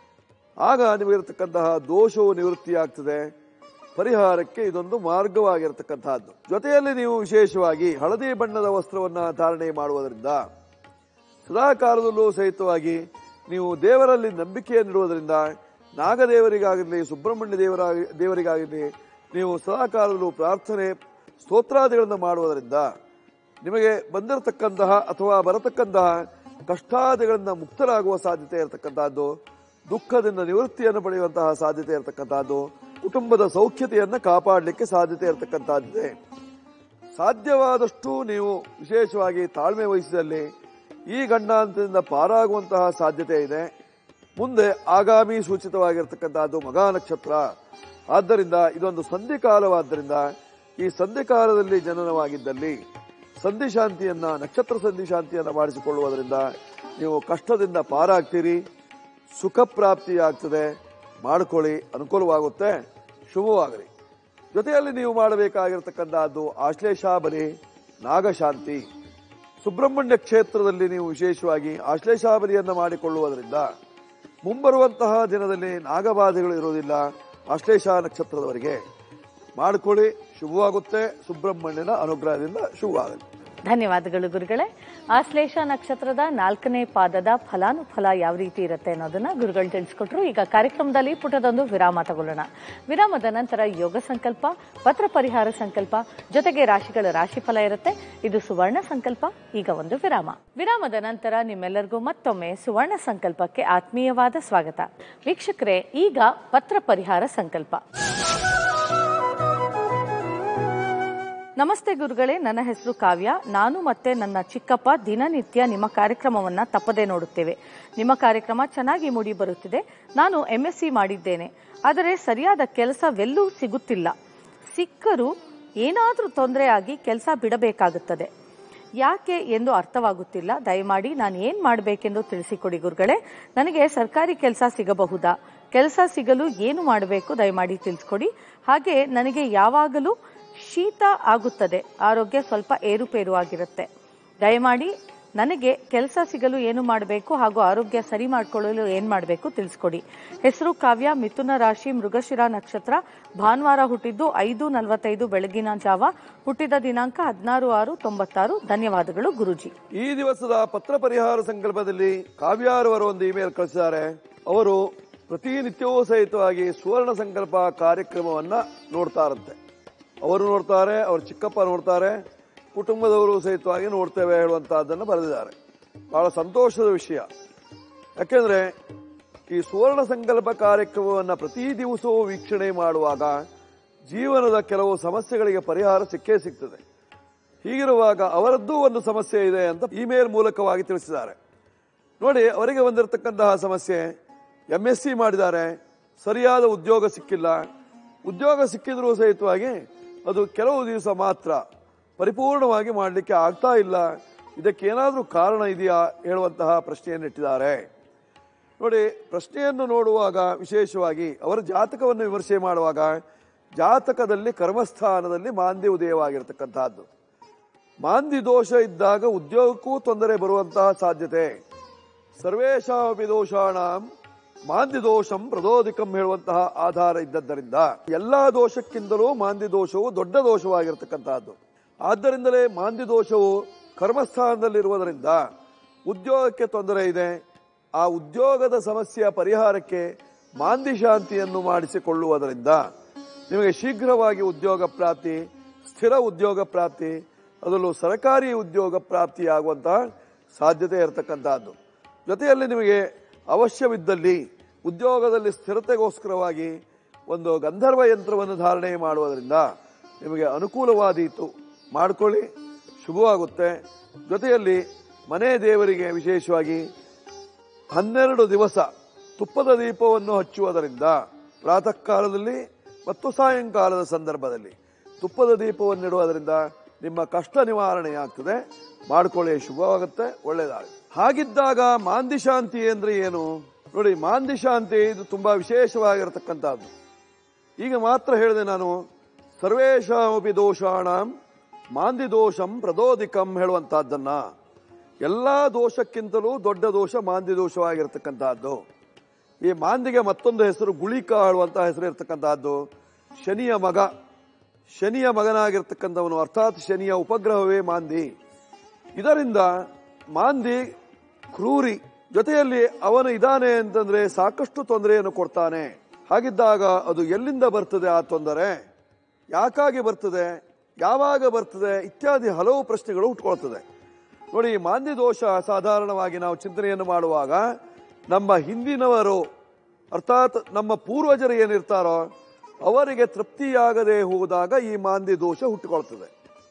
ಆಗ ನಿಮಗಿರತಕ್ಕಂತಹ ದೋಷವು ನಿವೃತ್ತಿಯಾಗ್ತದೆ ಪರಿಹಾರಕ್ಕೆ ಇದೊಂದು ಮಾರ್ಗವಾಗಿರತಕ್ಕಂತಹದ್ದು ಜೊತೆಯಲ್ಲಿ ನೀವು ವಿಶೇಷವಾಗಿ ಹಳದಿ ಬಣ್ಣದ ವಸ್ತ್ರವನ್ನ ಧಾರಣೆ ಮಾಡುವುದರಿಂದ ಸದಾಕಾಲದಲ್ಲೂ ಸಹಿತವಾಗಿ ನೀವು ದೇವರಲ್ಲಿ ನಂಬಿಕೆಯನ್ನಿಡುವುದರಿಂದ ನಾಗದೇವರಿಗಾಗಿರಲಿ ಸುಬ್ರಹ್ಮಣ್ಯ ದೇವರ ದೇವರಿಗಾಗಿರಲಿ ನೀವು ಸದಾಕಾಲದಲ್ಲೂ ಪ್ರಾರ್ಥನೆ ಸ್ತೋತ್ರಾದಿಗಳನ್ನು ಮಾಡುವುದರಿಂದ ನಿಮಗೆ ಬಂದಿರತಕ್ಕಂತಹ ಅಥವಾ ಬರತಕ್ಕಂತಹ ಕಷ್ಟಾದಿಗಳಿಂದ ಮುಕ್ತರಾಗುವ ಸಾಧ್ಯತೆ ಇರತಕ್ಕಂತಹದ್ದು ದುಃಖದಿಂದ ನಿವೃತ್ತಿಯನ್ನು ಪಡೆಯುವಂತಹ ಸಾಧ್ಯತೆ ಇರತಕ್ಕಂತಹದ್ದು ಕುಟುಂಬದ ಸೌಖ್ಯತೆಯನ್ನು ಕಾಪಾಡಲಿಕ್ಕೆ ಸಾಧ್ಯತೆ ಇರತಕ್ಕಂತಹದ್ದಿದೆ ಸಾಧ್ಯವಾದಷ್ಟು ನೀವು ವಿಶೇಷವಾಗಿ ತಾಳ್ಮೆ ವಹಿಸಿದಲ್ಲಿ ಈ ಗಂಡಾಂತದಿಂದ ಪಾರಾಗುವಂತಹ ಸಾಧ್ಯತೆ ಇದೆ ಮುಂದೆ ಆಗಾಮಿ ಸೂಚಿತವಾಗಿರ್ತಕ್ಕಂತಹದ್ದು ಮಗಾ ನಕ್ಷತ್ರ ಆದ್ದರಿಂದ ಇದೊಂದು ಸಂಧಿಕಾಲವಾದ್ದರಿಂದ ಈ ಸಂಧಿಕಾಲದಲ್ಲಿ ಜನನವಾಗಿದ್ದಲ್ಲಿ ಸಂಧಿ ಶಾಂತಿಯನ್ನ ನಕ್ಷತ್ರ ಸಂಧಿ ಶಾಂತಿಯನ್ನ ಮಾಡಿಸಿಕೊಳ್ಳುವುದರಿಂದ ನೀವು ಕಷ್ಟದಿಂದ ಪಾರಾಗ್ತೀರಿ ಸುಖ ಪ್ರಾಪ್ತಿಯಾಗ್ತದೆ ಮಾಡಿಕೊಳ್ಳಿ ಅನುಕೂಲವಾಗುತ್ತೆ ಶುಭವಾಗಲಿ ಜೊತೆಯಲ್ಲಿ ನೀವು ಮಾಡಬೇಕಾಗಿರತಕ್ಕಂತಹದ್ದು ಆಶ್ಲೇಷಾಬಲಿ ನಾಗಶಾಂತಿ ಸುಬ್ರಹ್ಮಣ್ಯ ಕ್ಷೇತ್ರದಲ್ಲಿ ನೀವು ವಿಶೇಷವಾಗಿ ಆಶ್ಲೇಷಾಬಲಿಯನ್ನು ಮಾಡಿಕೊಳ್ಳುವುದರಿಂದ ಮುಂಬರುವಂತಹ ದಿನದಲ್ಲಿ ನಾಗಬಾಧೆಗಳು ಇರುವುದಿಲ್ಲ ಆಶ್ಲೇಷ ನಕ್ಷತ್ರದವರಿಗೆ ಮಾಡಿಕೊಳ್ಳಿ ಶುಭವಾಗುತ್ತೆ ಸುಬ್ರಹ್ಮಣ್ಯನ ಅನುಗ್ರಹದಿಂದ ಶುಭವಾಗಲಿ ಧನ್ಯವಾದಗಳು ಗುರುಗಳೇ ಆಶ್ಲೇಷ ನಕ್ಷತ್ರದ ನಾಲ್ಕನೇ ಪಾದದ ಫಲಾನುಫಲ ಯಾವ ರೀತಿ ಇರುತ್ತೆ ಅನ್ನೋದನ್ನ ಗುರುಗಳು ತಿಳಿಸ್ಕೊಟ್ರು ಈಗ ಕಾರ್ಯಕ್ರಮದಲ್ಲಿ ಪುಟದೊಂದು ವಿರಾಮ ತಗೊಳ್ಳೋಣ ವಿರಾಮದ ನಂತರ ಯೋಗ ಸಂಕಲ್ಪ ಪತ್ರ ಪರಿಹಾರ ಸಂಕಲ್ಪ ಜೊತೆಗೆ ರಾಶಿಗಳ ರಾಶಿಫಲ ಇರುತ್ತೆ ಇದು ಸುವರ್ಣ ಸಂಕಲ್ಪ ಈಗ ಒಂದು ವಿರಾಮ ವಿರಾಮದ ನಂತರ ನಿಮ್ಮೆಲ್ಲರಿಗೂ ಮತ್ತೊಮ್ಮೆ ಸುವರ್ಣ ಸಂಕಲ್ಪಕ್ಕೆ ಆತ್ಮೀಯವಾದ ಸ್ವಾಗತ ವೀಕ್ಷಕರೇ ಈಗ ಪತ್ರ ಪರಿಹಾರ ಸಂಕಲ್ಪ ನಮಸ್ತೆ ಗುರುಗಳೇ ನನ್ನ ಹೆಸರು ಕಾವ್ಯ ನಾನು ಮತ್ತೆ ನನ್ನ ಚಿಕ್ಕಪ್ಪ ದಿನನಿತ್ಯ ನಿಮ್ಮ ಕಾರ್ಯಕ್ರಮವನ್ನ ತಪ್ಪದೆ ನೋಡುತ್ತೇವೆ ನಿಮ್ಮ ಕಾರ್ಯಕ್ರಮ ಚೆನ್ನಾಗಿ ಮೂಡಿ ಬರುತ್ತಿದೆ ನಾನು ಎಂ ಎಸ್ ಸಿ ಮಾಡಿದ್ದೇನೆ ಆದರೆ ಸರಿಯಾದ ಕೆಲಸವೆಲ್ಲೂ ಸಿಗುತ್ತಿಲ್ಲ ಸಿಕ್ಕರೂ ಏನಾದರೂ ತೊಂದರೆ ಆಗಿ ಕೆಲಸ ಬಿಡಬೇಕಾಗುತ್ತದೆ ಯಾಕೆ ಎಂದು ಅರ್ಥವಾಗುತ್ತಿಲ್ಲ ದಯಮಾಡಿ ನಾನು ಏನ್ ಮಾಡಬೇಕೆಂದು ತಿಳಿಸಿಕೊಡಿ ಗುರುಗಳೇ ನನಗೆ ಸರ್ಕಾರಿ ಕೆಲಸ ಸಿಗಬಹುದಾ ಕೆಲಸ ಸಿಗಲು ಏನು ಮಾಡಬೇಕು ದಯಮಾಡಿ ತಿಳಿಸ್ಕೊಡಿ ಹಾಗೆ ನನಗೆ ಯಾವಾಗಲೂ ಶೀತ ಆಗುತ್ತದೆ ಆರೋಗ್ಯ ಸ್ವಲ್ಪ ಏರುಪೇರು ಆಗಿರುತ್ತೆ ದಯಮಾಡಿ ನನಗೆ ಕೆಲಸ ಸಿಗಲು ಏನು ಮಾಡಬೇಕು ಹಾಗೂ ಆರೋಗ್ಯ ಸರಿ ಮಾಡಿಕೊಳ್ಳಲು ಏನು ಮಾಡಬೇಕು ತಿಳಿಸ್ಕೊಡಿ ಹೆಸರು ಕಾವ್ಯ ಮಿಥುನ ರಾಶಿ ಮೃಗಶಿರ ನಕ್ಷತ್ರ ಭಾನುವಾರ ಹುಟ್ಟಿದ್ದು ಐದು ನಲವತ್ತೈದು ಬೆಳಗಿನ ಜಾವ ಹುಟ್ಟಿದ ದಿನಾಂಕ ಹದಿನಾರು ಆರು ತೊಂಬತ್ತಾರು ಧನ್ಯವಾದಗಳು ಗುರುಜಿ ಈ ದಿವಸದ ಪತ್ರ ಪರಿಹಾರ ಸಂಕಲ್ಪದಲ್ಲಿ ಕಾವ್ಯಾರವರು ಒಂದು ಇಮೇಲ್ ಕಳಿಸಿದ್ದಾರೆ ಅವರು ಪ್ರತಿನಿತ್ಯವೂ ಸಹಿತವಾಗಿ ಸುವರ್ಣ ಸಂಕಲ್ಪ ಕಾರ್ಯಕ್ರಮವನ್ನ ನೋಡ್ತಾರಂತೆ ಅವರು ನೋಡ್ತಾರೆ ಅವ್ರ ಚಿಕ್ಕಪ್ಪ ನೋಡ್ತಾರೆ ಕುಟುಂಬದವರು ಸಹಿತವಾಗಿ ನೋಡ್ತೇವೆ ಹೇಳುವಂತಹದ್ದನ್ನು ಬರೆದಿದ್ದಾರೆ ಬಹಳ ಸಂತೋಷದ ವಿಷಯ ಯಾಕೆಂದ್ರೆ ಈ ಸುವರ್ಣ ಸಂಕಲ್ಪ ಕಾರ್ಯಕ್ರಮವನ್ನು ಪ್ರತಿ ದಿವಸವೂ ವೀಕ್ಷಣೆ ಮಾಡುವಾಗ ಜೀವನದ ಕೆಲವು ಸಮಸ್ಯೆಗಳಿಗೆ ಪರಿಹಾರ ಸಿಕ್ಕೇ ಸಿಗ್ತದೆ ಹೀಗಿರುವಾಗ ಅವರದ್ದೂ ಒಂದು ಸಮಸ್ಯೆ ಇದೆ ಅಂತ ಇಮೇಲ್ ಮೂಲಕವಾಗಿ ತಿಳಿಸಿದ್ದಾರೆ ನೋಡಿ ಅವರಿಗೆ ಬಂದಿರತಕ್ಕಂತಹ ಸಮಸ್ಯೆ ಎಂ ಎಸ್ ಸಿ ಮಾಡಿದ್ದಾರೆ ಸರಿಯಾದ ಉದ್ಯೋಗ ಸಿಕ್ಕಿಲ್ಲ ಉದ್ಯೋಗ ಸಿಕ್ಕಿದ್ರೂ ಸಹಿತವಾಗಿ ಅದು ಕೆಲವು ದಿವಸ ಮಾತ್ರ ಪರಿಪೂರ್ಣವಾಗಿ ಮಾಡಲಿಕ್ಕೆ ಆಗ್ತಾ ಇಲ್ಲ ಇದಕ್ಕೇನಾದರೂ ಕಾರಣ ಇದೆಯಾ ಹೇಳುವಂತಹ ಪ್ರಶ್ನೆಯನ್ನು ಇಟ್ಟಿದ್ದಾರೆ ನೋಡಿ ಪ್ರಶ್ನೆಯನ್ನು ನೋಡುವಾಗ ವಿಶೇಷವಾಗಿ ಅವರ ಜಾತಕವನ್ನು ವಿಮರ್ಶೆ ಮಾಡುವಾಗ ಜಾತಕದಲ್ಲಿ ಕರ್ಮಸ್ಥಾನದಲ್ಲಿ ಮಾಂದಿ ಉದಯವಾಗಿರತಕ್ಕಂತಹದ್ದು ಮಾಂದಿ ದೋಷ ಇದ್ದಾಗ ಉದ್ಯೋಗಕ್ಕೂ ತೊಂದರೆ ಬರುವಂತಹ ಸಾಧ್ಯತೆ ಸರ್ವೇಶಾಪಿ ದೋಷಾಣಂ ಮಾಂದಿ ದೋಷಂ ಪ್ರದೋದಿಕಂ ಹೇಳುವಂತಹ ಆಧಾರ ಇದ್ದದ್ದರಿಂದ ಎಲ್ಲಾ ದೋಷಕ್ಕಿಂತಲೂ ಮಾಂದಿ ದೋಷವು ದೊಡ್ಡ ದೋಷವಾಗಿರತಕ್ಕಂತಹದ್ದು ಆದ್ದರಿಂದಲೇ ಮಾಂದಿ ದೋಷವು ಕರ್ಮಸ್ಥಾನದಲ್ಲಿರುವುದರಿಂದ ಉದ್ಯೋಗಕ್ಕೆ ತೊಂದರೆ ಇದೆ ಆ ಉದ್ಯೋಗದ ಸಮಸ್ಯೆಯ ಪರಿಹಾರಕ್ಕೆ ಮಾಂದಿ ಶಾಂತಿಯನ್ನು ಮಾಡಿಸಿಕೊಳ್ಳುವುದರಿಂದ ನಿಮಗೆ ಶೀಘ್ರವಾಗಿ ಉದ್ಯೋಗ ಪ್ರಾಪ್ತಿ ಸ್ಥಿರ ಉದ್ಯೋಗ ಪ್ರಾಪ್ತಿ ಅದರಲ್ಲೂ ಸರ್ಕಾರಿ ಉದ್ಯೋಗ ಪ್ರಾಪ್ತಿಯಾಗುವಂತಹ ಸಾಧ್ಯತೆ ಇರತಕ್ಕಂತಹದ್ದು ಜೊತೆಯಲ್ಲಿ ನಿಮಗೆ ಅವಶ್ಯವಿದ್ದಲ್ಲಿ ಉದ್ಯೋಗದಲ್ಲಿ ಸ್ಥಿರತೆಗೋಸ್ಕರವಾಗಿ ಒಂದು ಗಂಧರ್ವ ಯಂತ್ರವನ್ನು ಧಾರಣೆ ಮಾಡುವುದರಿಂದ ನಿಮಗೆ ಅನುಕೂಲವಾದೀತು ಮಾಡಿಕೊಳ್ಳಿ ಶುಭವಾಗುತ್ತೆ ಜೊತೆಯಲ್ಲಿ ಮನೆ ದೇವರಿಗೆ ವಿಶೇಷವಾಗಿ ಹನ್ನೆರಡು ದಿವಸ ತುಪ್ಪದ ದೀಪವನ್ನು ಹಚ್ಚುವುದರಿಂದ ಪ್ರಾತಃ ಕಾಲದಲ್ಲಿ ಮತ್ತು ಸಾಯಂಕಾಲದ ಸಂದರ್ಭದಲ್ಲಿ ತುಪ್ಪದ ದೀಪವನ್ನಿಡುವುದರಿಂದ ನಿಮ್ಮ ಕಷ್ಟ ನಿವಾರಣೆಯಾಗ್ತದೆ ಮಾಡಿಕೊಳ್ಳಿ ಶುಭವಾಗುತ್ತೆ ಒಳ್ಳೆಯದಾಗುತ್ತೆ ಹಾಗಿದ್ದಾಗ ಮಾಂದಿ ಶಾಂತಿ ಅಂದ್ರೆ ಏನು ನೋಡಿ ಮಾಂದಿ ಶಾಂತಿ ಇದು ತುಂಬಾ ವಿಶೇಷವಾಗಿರತಕ್ಕಂಥದ್ದು ಈಗ ಮಾತ್ರ ಹೇಳಿದೆ ನಾನು ಸರ್ವೇಶಾಮಪಿ ದೋಷಾಣಂ ಮಾಂದಿ ದೋಷಂ ಪ್ರದೋದಿಕಂ ಹೇಳುವಂತಹದ್ದನ್ನ ಎಲ್ಲಾ ದೋಷಕ್ಕಿಂತಲೂ ದೊಡ್ಡ ದೋಷ ಮಾಂದಿ ದೋಷವಾಗಿರತಕ್ಕಂತಹದ್ದು ಈ ಮಾಂದಿಗೆ ಮತ್ತೊಂದು ಹೆಸರು ಗುಳಿಕ ಹೇಳುವಂತಹ ಹೆಸರು ಇರತಕ್ಕಂತಹದ್ದು ಶನಿಯ ಮಗ ಶನಿಯ ಮಗನಾಗಿರ್ತಕ್ಕಂಥವನು ಅರ್ಥಾತ್ ಶನಿಯ ಉಪಗ್ರಹವೇ ಮಾಂದಿ ಇದರಿಂದ ಮಾಂದಿ ಕ್ರೂರಿ ಜೊತೆಯಲ್ಲಿ ಅವನು ಇದಾನೆ ಅಂತಂದ್ರೆ ಸಾಕಷ್ಟು ತೊಂದರೆಯನ್ನು ಕೊಡ್ತಾನೆ ಹಾಗಿದ್ದಾಗ ಅದು ಎಲ್ಲಿಂದ ಬರ್ತದೆ ಆ ತೊಂದರೆ ಯಾಕಾಗಿ ಬರ್ತದೆ ಯಾವಾಗ ಬರ್ತದೆ ಇತ್ಯಾದಿ ಹಲವು ಪ್ರಶ್ನೆಗಳು ಹುಟ್ಕೊಳ್ತದೆ ನೋಡಿ ಈ ಮಾಂದಿ ದೋಷ ಸಾಧಾರಣವಾಗಿ ನಾವು ಚಿಂತನೆಯನ್ನು ಮಾಡುವಾಗ ನಮ್ಮ ಹಿಂದಿನವರು ಅರ್ಥಾತ್ ನಮ್ಮ ಪೂರ್ವಜರು ಏನಿರ್ತಾರೋ ಅವರಿಗೆ ತೃಪ್ತಿಯಾಗದೆ ಹೋದಾಗ ಈ ಮಾಂದಿ ದೋಷ ಹುಟ್ಟಿಕೊಳ್ತದೆ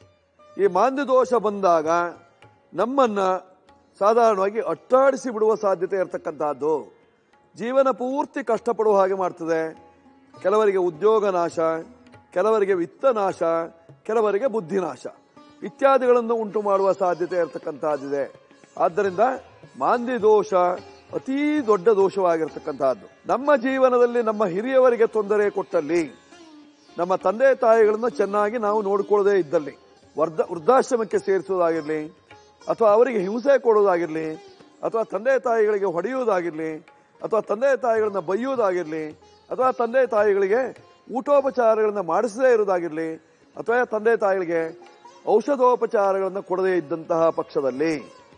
ಈ ಮಾಂದಿ ದೋಷ ಬಂದಾಗ ನಮ್ಮನ್ನ ಸಾಧಾರಣವಾಗಿ ಅಟ್ಟಾಡಿಸಿ ಬಿಡುವ ಸಾಧ್ಯತೆ ಇರತಕ್ಕಂತಹದ್ದು ಜೀವನ ಪೂರ್ತಿ ಕಷ್ಟಪಡುವ ಹಾಗೆ ಮಾಡ್ತದೆ ಕೆಲವರಿಗೆ ಉದ್ಯೋಗ ನಾಶ ಕೆಲವರಿಗೆ ವಿತ್ತ ನಾಶ ಕೆಲವರಿಗೆ ಬುದ್ಧಿ ನಾಶ ಇತ್ಯಾದಿಗಳನ್ನು ಉಂಟು ಮಾಡುವ ಸಾಧ್ಯತೆ ಇರತಕ್ಕಂತಹದ್ದಿದೆ ಆದ್ದರಿಂದ ಮಾಂದಿ ದೋಷ ಅತೀ ದೊಡ್ಡ ದೋಷವಾಗಿರ್ತಕ್ಕಂತಹದ್ದು ನಮ್ಮ ಜೀವನದಲ್ಲಿ ನಮ್ಮ ಹಿರಿಯವರಿಗೆ ತೊಂದರೆ ಕೊಟ್ಟಲ್ಲಿ ನಮ್ಮ ತಂದೆ ತಾಯಿಗಳನ್ನು ಚೆನ್ನಾಗಿ ನಾವು ನೋಡಿಕೊಳ್ಳದೇ ಇದ್ದಲ್ಲಿ ವರ್ಧ ವೃದ್ಧಾಶ್ರಮಕ್ಕೆ ಸೇರಿಸೋದಾಗಿರ್ಲಿ ಅಥವಾ ಅವರಿಗೆ ಹಿಂಸೆ ಕೊಡೋದಾಗಿರ್ಲಿ ಅಥವಾ ತಂದೆ ತಾಯಿಗಳಿಗೆ ಹೊಡೆಯುವುದಾಗಿರ್ಲಿ ಅಥವಾ ತಂದೆ ತಾಯಿಗಳನ್ನ ಬೈಯುವುದಾಗಿರ್ಲಿ ಅಥವಾ ತಂದೆ ತಾಯಿಗಳಿಗೆ ಊಟೋಪಚಾರಗಳನ್ನ ಮಾಡಿಸದೇ ಇರೋದಾಗಿರ್ಲಿ ಅಥವಾ ತಂದೆ ತಾಯಿಗಳಿಗೆ ಔಷಧೋಪಚಾರಗಳನ್ನು ಕೊಡದೇ ಇದ್ದಂತಹ ಪಕ್ಷದಲ್ಲಿ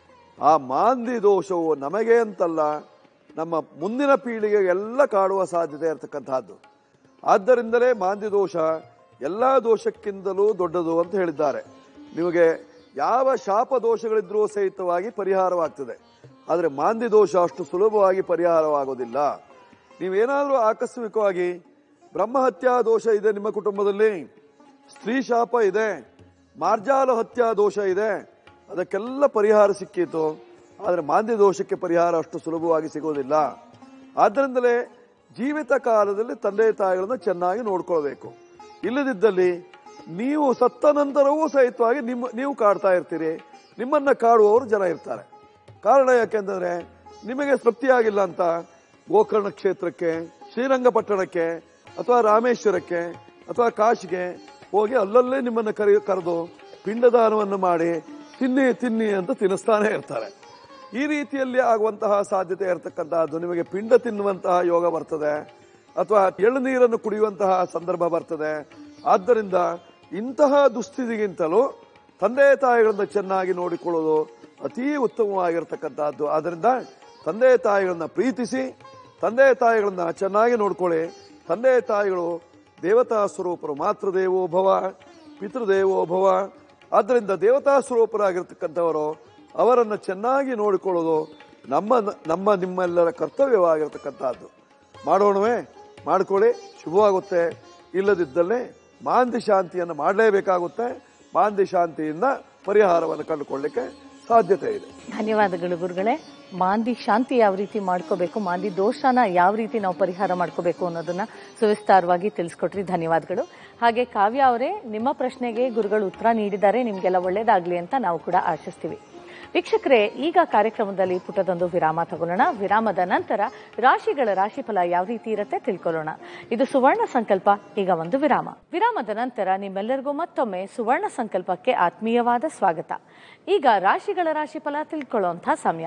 ಆ ಮಾಂದಿ ದೋಷವು ನಮಗೆ ಅಂತಲ್ಲ ನಮ್ಮ ಮುಂದಿನ ಪೀಳಿಗೆಗೆಲ್ಲ ಕಾಡುವ ಸಾಧ್ಯತೆ ಇರತಕ್ಕಂತಹದ್ದು ಆದ್ದರಿಂದಲೇ ಮಾಂದಿ ದೋಷ ಎಲ್ಲ ದೋಷಕ್ಕಿಂತಲೂ ದೊಡ್ಡದು ಅಂತ ಹೇಳಿದ್ದಾರೆ ನಿಮಗೆ ಯಾವ ಶಾಪ ದೋಷಗಳಿದ್ರೂ ಸಹಿತವಾಗಿ ಪರಿಹಾರವಾಗ್ತದೆ ಆದರೆ ಮಾಂದಿ ದೋಷ ಅಷ್ಟು ಸುಲಭವಾಗಿ ಪರಿಹಾರವಾಗೋದಿಲ್ಲ ನೀವೇನಾದರೂ ಆಕಸ್ಮಿಕವಾಗಿ ಬ್ರಹ್ಮಹತ್ಯಾ ದೋಷ ಇದೆ ನಿಮ್ಮ ಕುಟುಂಬದಲ್ಲಿ ಸ್ತ್ರೀ ಶಾಪ ಇದೆ ಮಾರ್ಜಾಲ ಹತ್ಯಾ ದೋಷ ಇದೆ ಅದಕ್ಕೆಲ್ಲ ಪರಿಹಾರ ಸಿಕ್ಕಿತು ಆದರೆ ಮಾಂದ್ಯ ದೋಷಕ್ಕೆ ಪರಿಹಾರ ಅಷ್ಟು ಸುಲಭವಾಗಿ ಸಿಗೋದಿಲ್ಲ ಆದ್ದರಿಂದಲೇ ಜೀವಿತ ಕಾಲದಲ್ಲಿ ತಂದೆ ತಾಯಿಗಳನ್ನ ಚೆನ್ನಾಗಿ ನೋಡ್ಕೊಳ್ಬೇಕು ಇಲ್ಲದಿದ್ದಲ್ಲಿ ನೀವು ಸತ್ತ ನಂತರವೂ ಸಹಿತವಾಗಿ ನಿಮ್ಮ ನೀವು ಕಾಡ್ತಾ ಇರ್ತೀರಿ ನಿಮ್ಮನ್ನ ಕಾಡುವವರು ಜನ ಇರ್ತಾರೆ ಕಾರಣ ಯಾಕೆಂದ್ರೆ ನಿಮಗೆ ತೃಪ್ತಿಯಾಗಿಲ್ಲ ಅಂತ ಗೋಕರ್ಣ ಕ್ಷೇತ್ರಕ್ಕೆ ಶ್ರೀರಂಗಪಟ್ಟಣಕ್ಕೆ ಅಥವಾ ರಾಮೇಶ್ವರಕ್ಕೆ ಅಥವಾ ಕಾಶಿಗೆ ಹೋಗಿ ಅಲ್ಲಲ್ಲೇ ನಿಮ್ಮನ್ನ ಕರೆ ಕರೆದು ಪಿಂಡದಾನವನ್ನು ಮಾಡಿ ತಿನ್ನಿ ತಿನ್ನಿ ಅಂತ ತಿನ್ನಿಸ್ತಾನೆ ಇರ್ತಾರೆ ಈ ರೀತಿಯಲ್ಲಿ ಆಗುವಂತಹ ಸಾಧ್ಯತೆ ಇರತಕ್ಕಂತಹದ್ದು ನಿಮಗೆ ಪಿಂಡ ತಿನ್ನುವಂತಹ ಯೋಗ ಬರ್ತದೆ ಅಥವಾ ಎಳ್ನೀರನ್ನು ಕುಡಿಯುವಂತಹ ಸಂದರ್ಭ ಬರ್ತದೆ ಆದ್ದರಿಂದ ಇಂತಹ ದುಸ್ಥಿತಿಗಿಂತಲೂ ತಂದೆ ತಾಯಿಗಳನ್ನ ಚೆನ್ನಾಗಿ ನೋಡಿಕೊಳ್ಳೋದು ಅತೀ ಉತ್ತಮವಾಗಿರ್ತಕ್ಕಂತಹದ್ದು ಆದ್ದರಿಂದ ತಂದೆ ತಾಯಿಗಳನ್ನ ಪ್ರೀತಿಸಿ ತಂದೆ ತಾಯಿಗಳನ್ನ ಚೆನ್ನಾಗಿ ನೋಡ್ಕೊಳ್ಳಿ ತಂದೆ ತಾಯಿಗಳು ದೇವತಾ ಸ್ವರೂಪರು ಮಾತೃ ದೇವೋ ಭವ ಪಿತೃದೇವೋ ಭವ ಆದ್ದರಿಂದ ದೇವತಾ ಸ್ವರೂಪರಾಗಿರ್ತಕ್ಕಂಥವರು ಅವರನ್ನು ಚೆನ್ನಾಗಿ ನೋಡಿಕೊಳ್ಳೋದು ನಮ್ಮ ನಮ್ಮ ನಿಮ್ಮೆಲ್ಲರ ಕರ್ತವ್ಯವಾಗಿರ್ತಕ್ಕಂಥದ್ದು ಮಾಡೋಣವೇ ಮಾಡ್ಕೊಳ್ಳಿ ಶುಭವಾಗುತ್ತೆ ಇಲ್ಲದಿದ್ದಲ್ಲಿ ಮಾಂದಿ ಶಾಂತಿಯನ್ನು ಮಾಡಲೇಬೇಕಾಗುತ್ತೆ ಮಾಂದಿ ಶಾಂತಿಯಿಂದ ಪರಿಹಾರವನ್ನು ಕಂಡುಕೊಳ್ಳಿಕ್ಕೆ ಸಾಧ್ಯತೆ ಇದೆ ಧನ್ಯವಾದಗಳು ಗುರುಗಳೇ ಮಾಂದಿ ಶಾಂತಿ ಯಾವ ರೀತಿ ಮಾಡ್ಕೋಬೇಕು ಮಾಂದಿ ದೋಷನ ಯಾವ ರೀತಿ ನಾವು ಪರಿಹಾರ ಮಾಡ್ಕೋಬೇಕು ಅನ್ನೋದನ್ನ ಸುವಿಸ್ತಾರವಾಗಿ ತಿಳಿಸ್ಕೊಟ್ರಿ ಧನ್ಯವಾದಗಳು ಹಾಗೆ ಕಾವ್ಯ ಅವರೇ ನಿಮ್ಮ ಪ್ರಶ್ನೆಗೆ ಗುರುಗಳು ಉತ್ತರ ನೀಡಿದ್ದಾರೆ ನಿಮ್ಗೆಲ್ಲ ಒಳ್ಳೇದಾಗ್ಲಿ ಅಂತ ನಾವು ಕೂಡ ಆಶಿಸ್ತೀವಿ ವೀಕ್ಷಕರೇ ಈಗ ಕಾರ್ಯಕ್ರಮದಲ್ಲಿ ಪುಟದೊಂದು ವಿರಾಮ ತಗೊಳ್ಳೋಣ ವಿರಾಮದ ನಂತರ ರಾಶಿಗಳ ರಾಶಿಫಲ ಯಾವ ರೀತಿ ಇರುತ್ತೆ ತಿಳ್ಕೊಳ್ಳೋಣ ಇದು ಸುವರ್ಣ ಸಂಕಲ್ಪ ಈಗ ಒಂದು ವಿರಾಮ ವಿರಾಮದ ನಂತರ ನಿಮ್ಮೆಲ್ಲರಿಗೂ ಮತ್ತೊಮ್ಮೆ ಸುವರ್ಣ ಸಂಕಲ್ಪಕ್ಕೆ ಆತ್ಮೀಯವಾದ ಸ್ವಾಗತ ಈಗ ರಾಶಿಗಳ ರಾಶಿಫಲ ತಿಳ್ಕೊಳ್ಳುವಂತ ಸಮಯ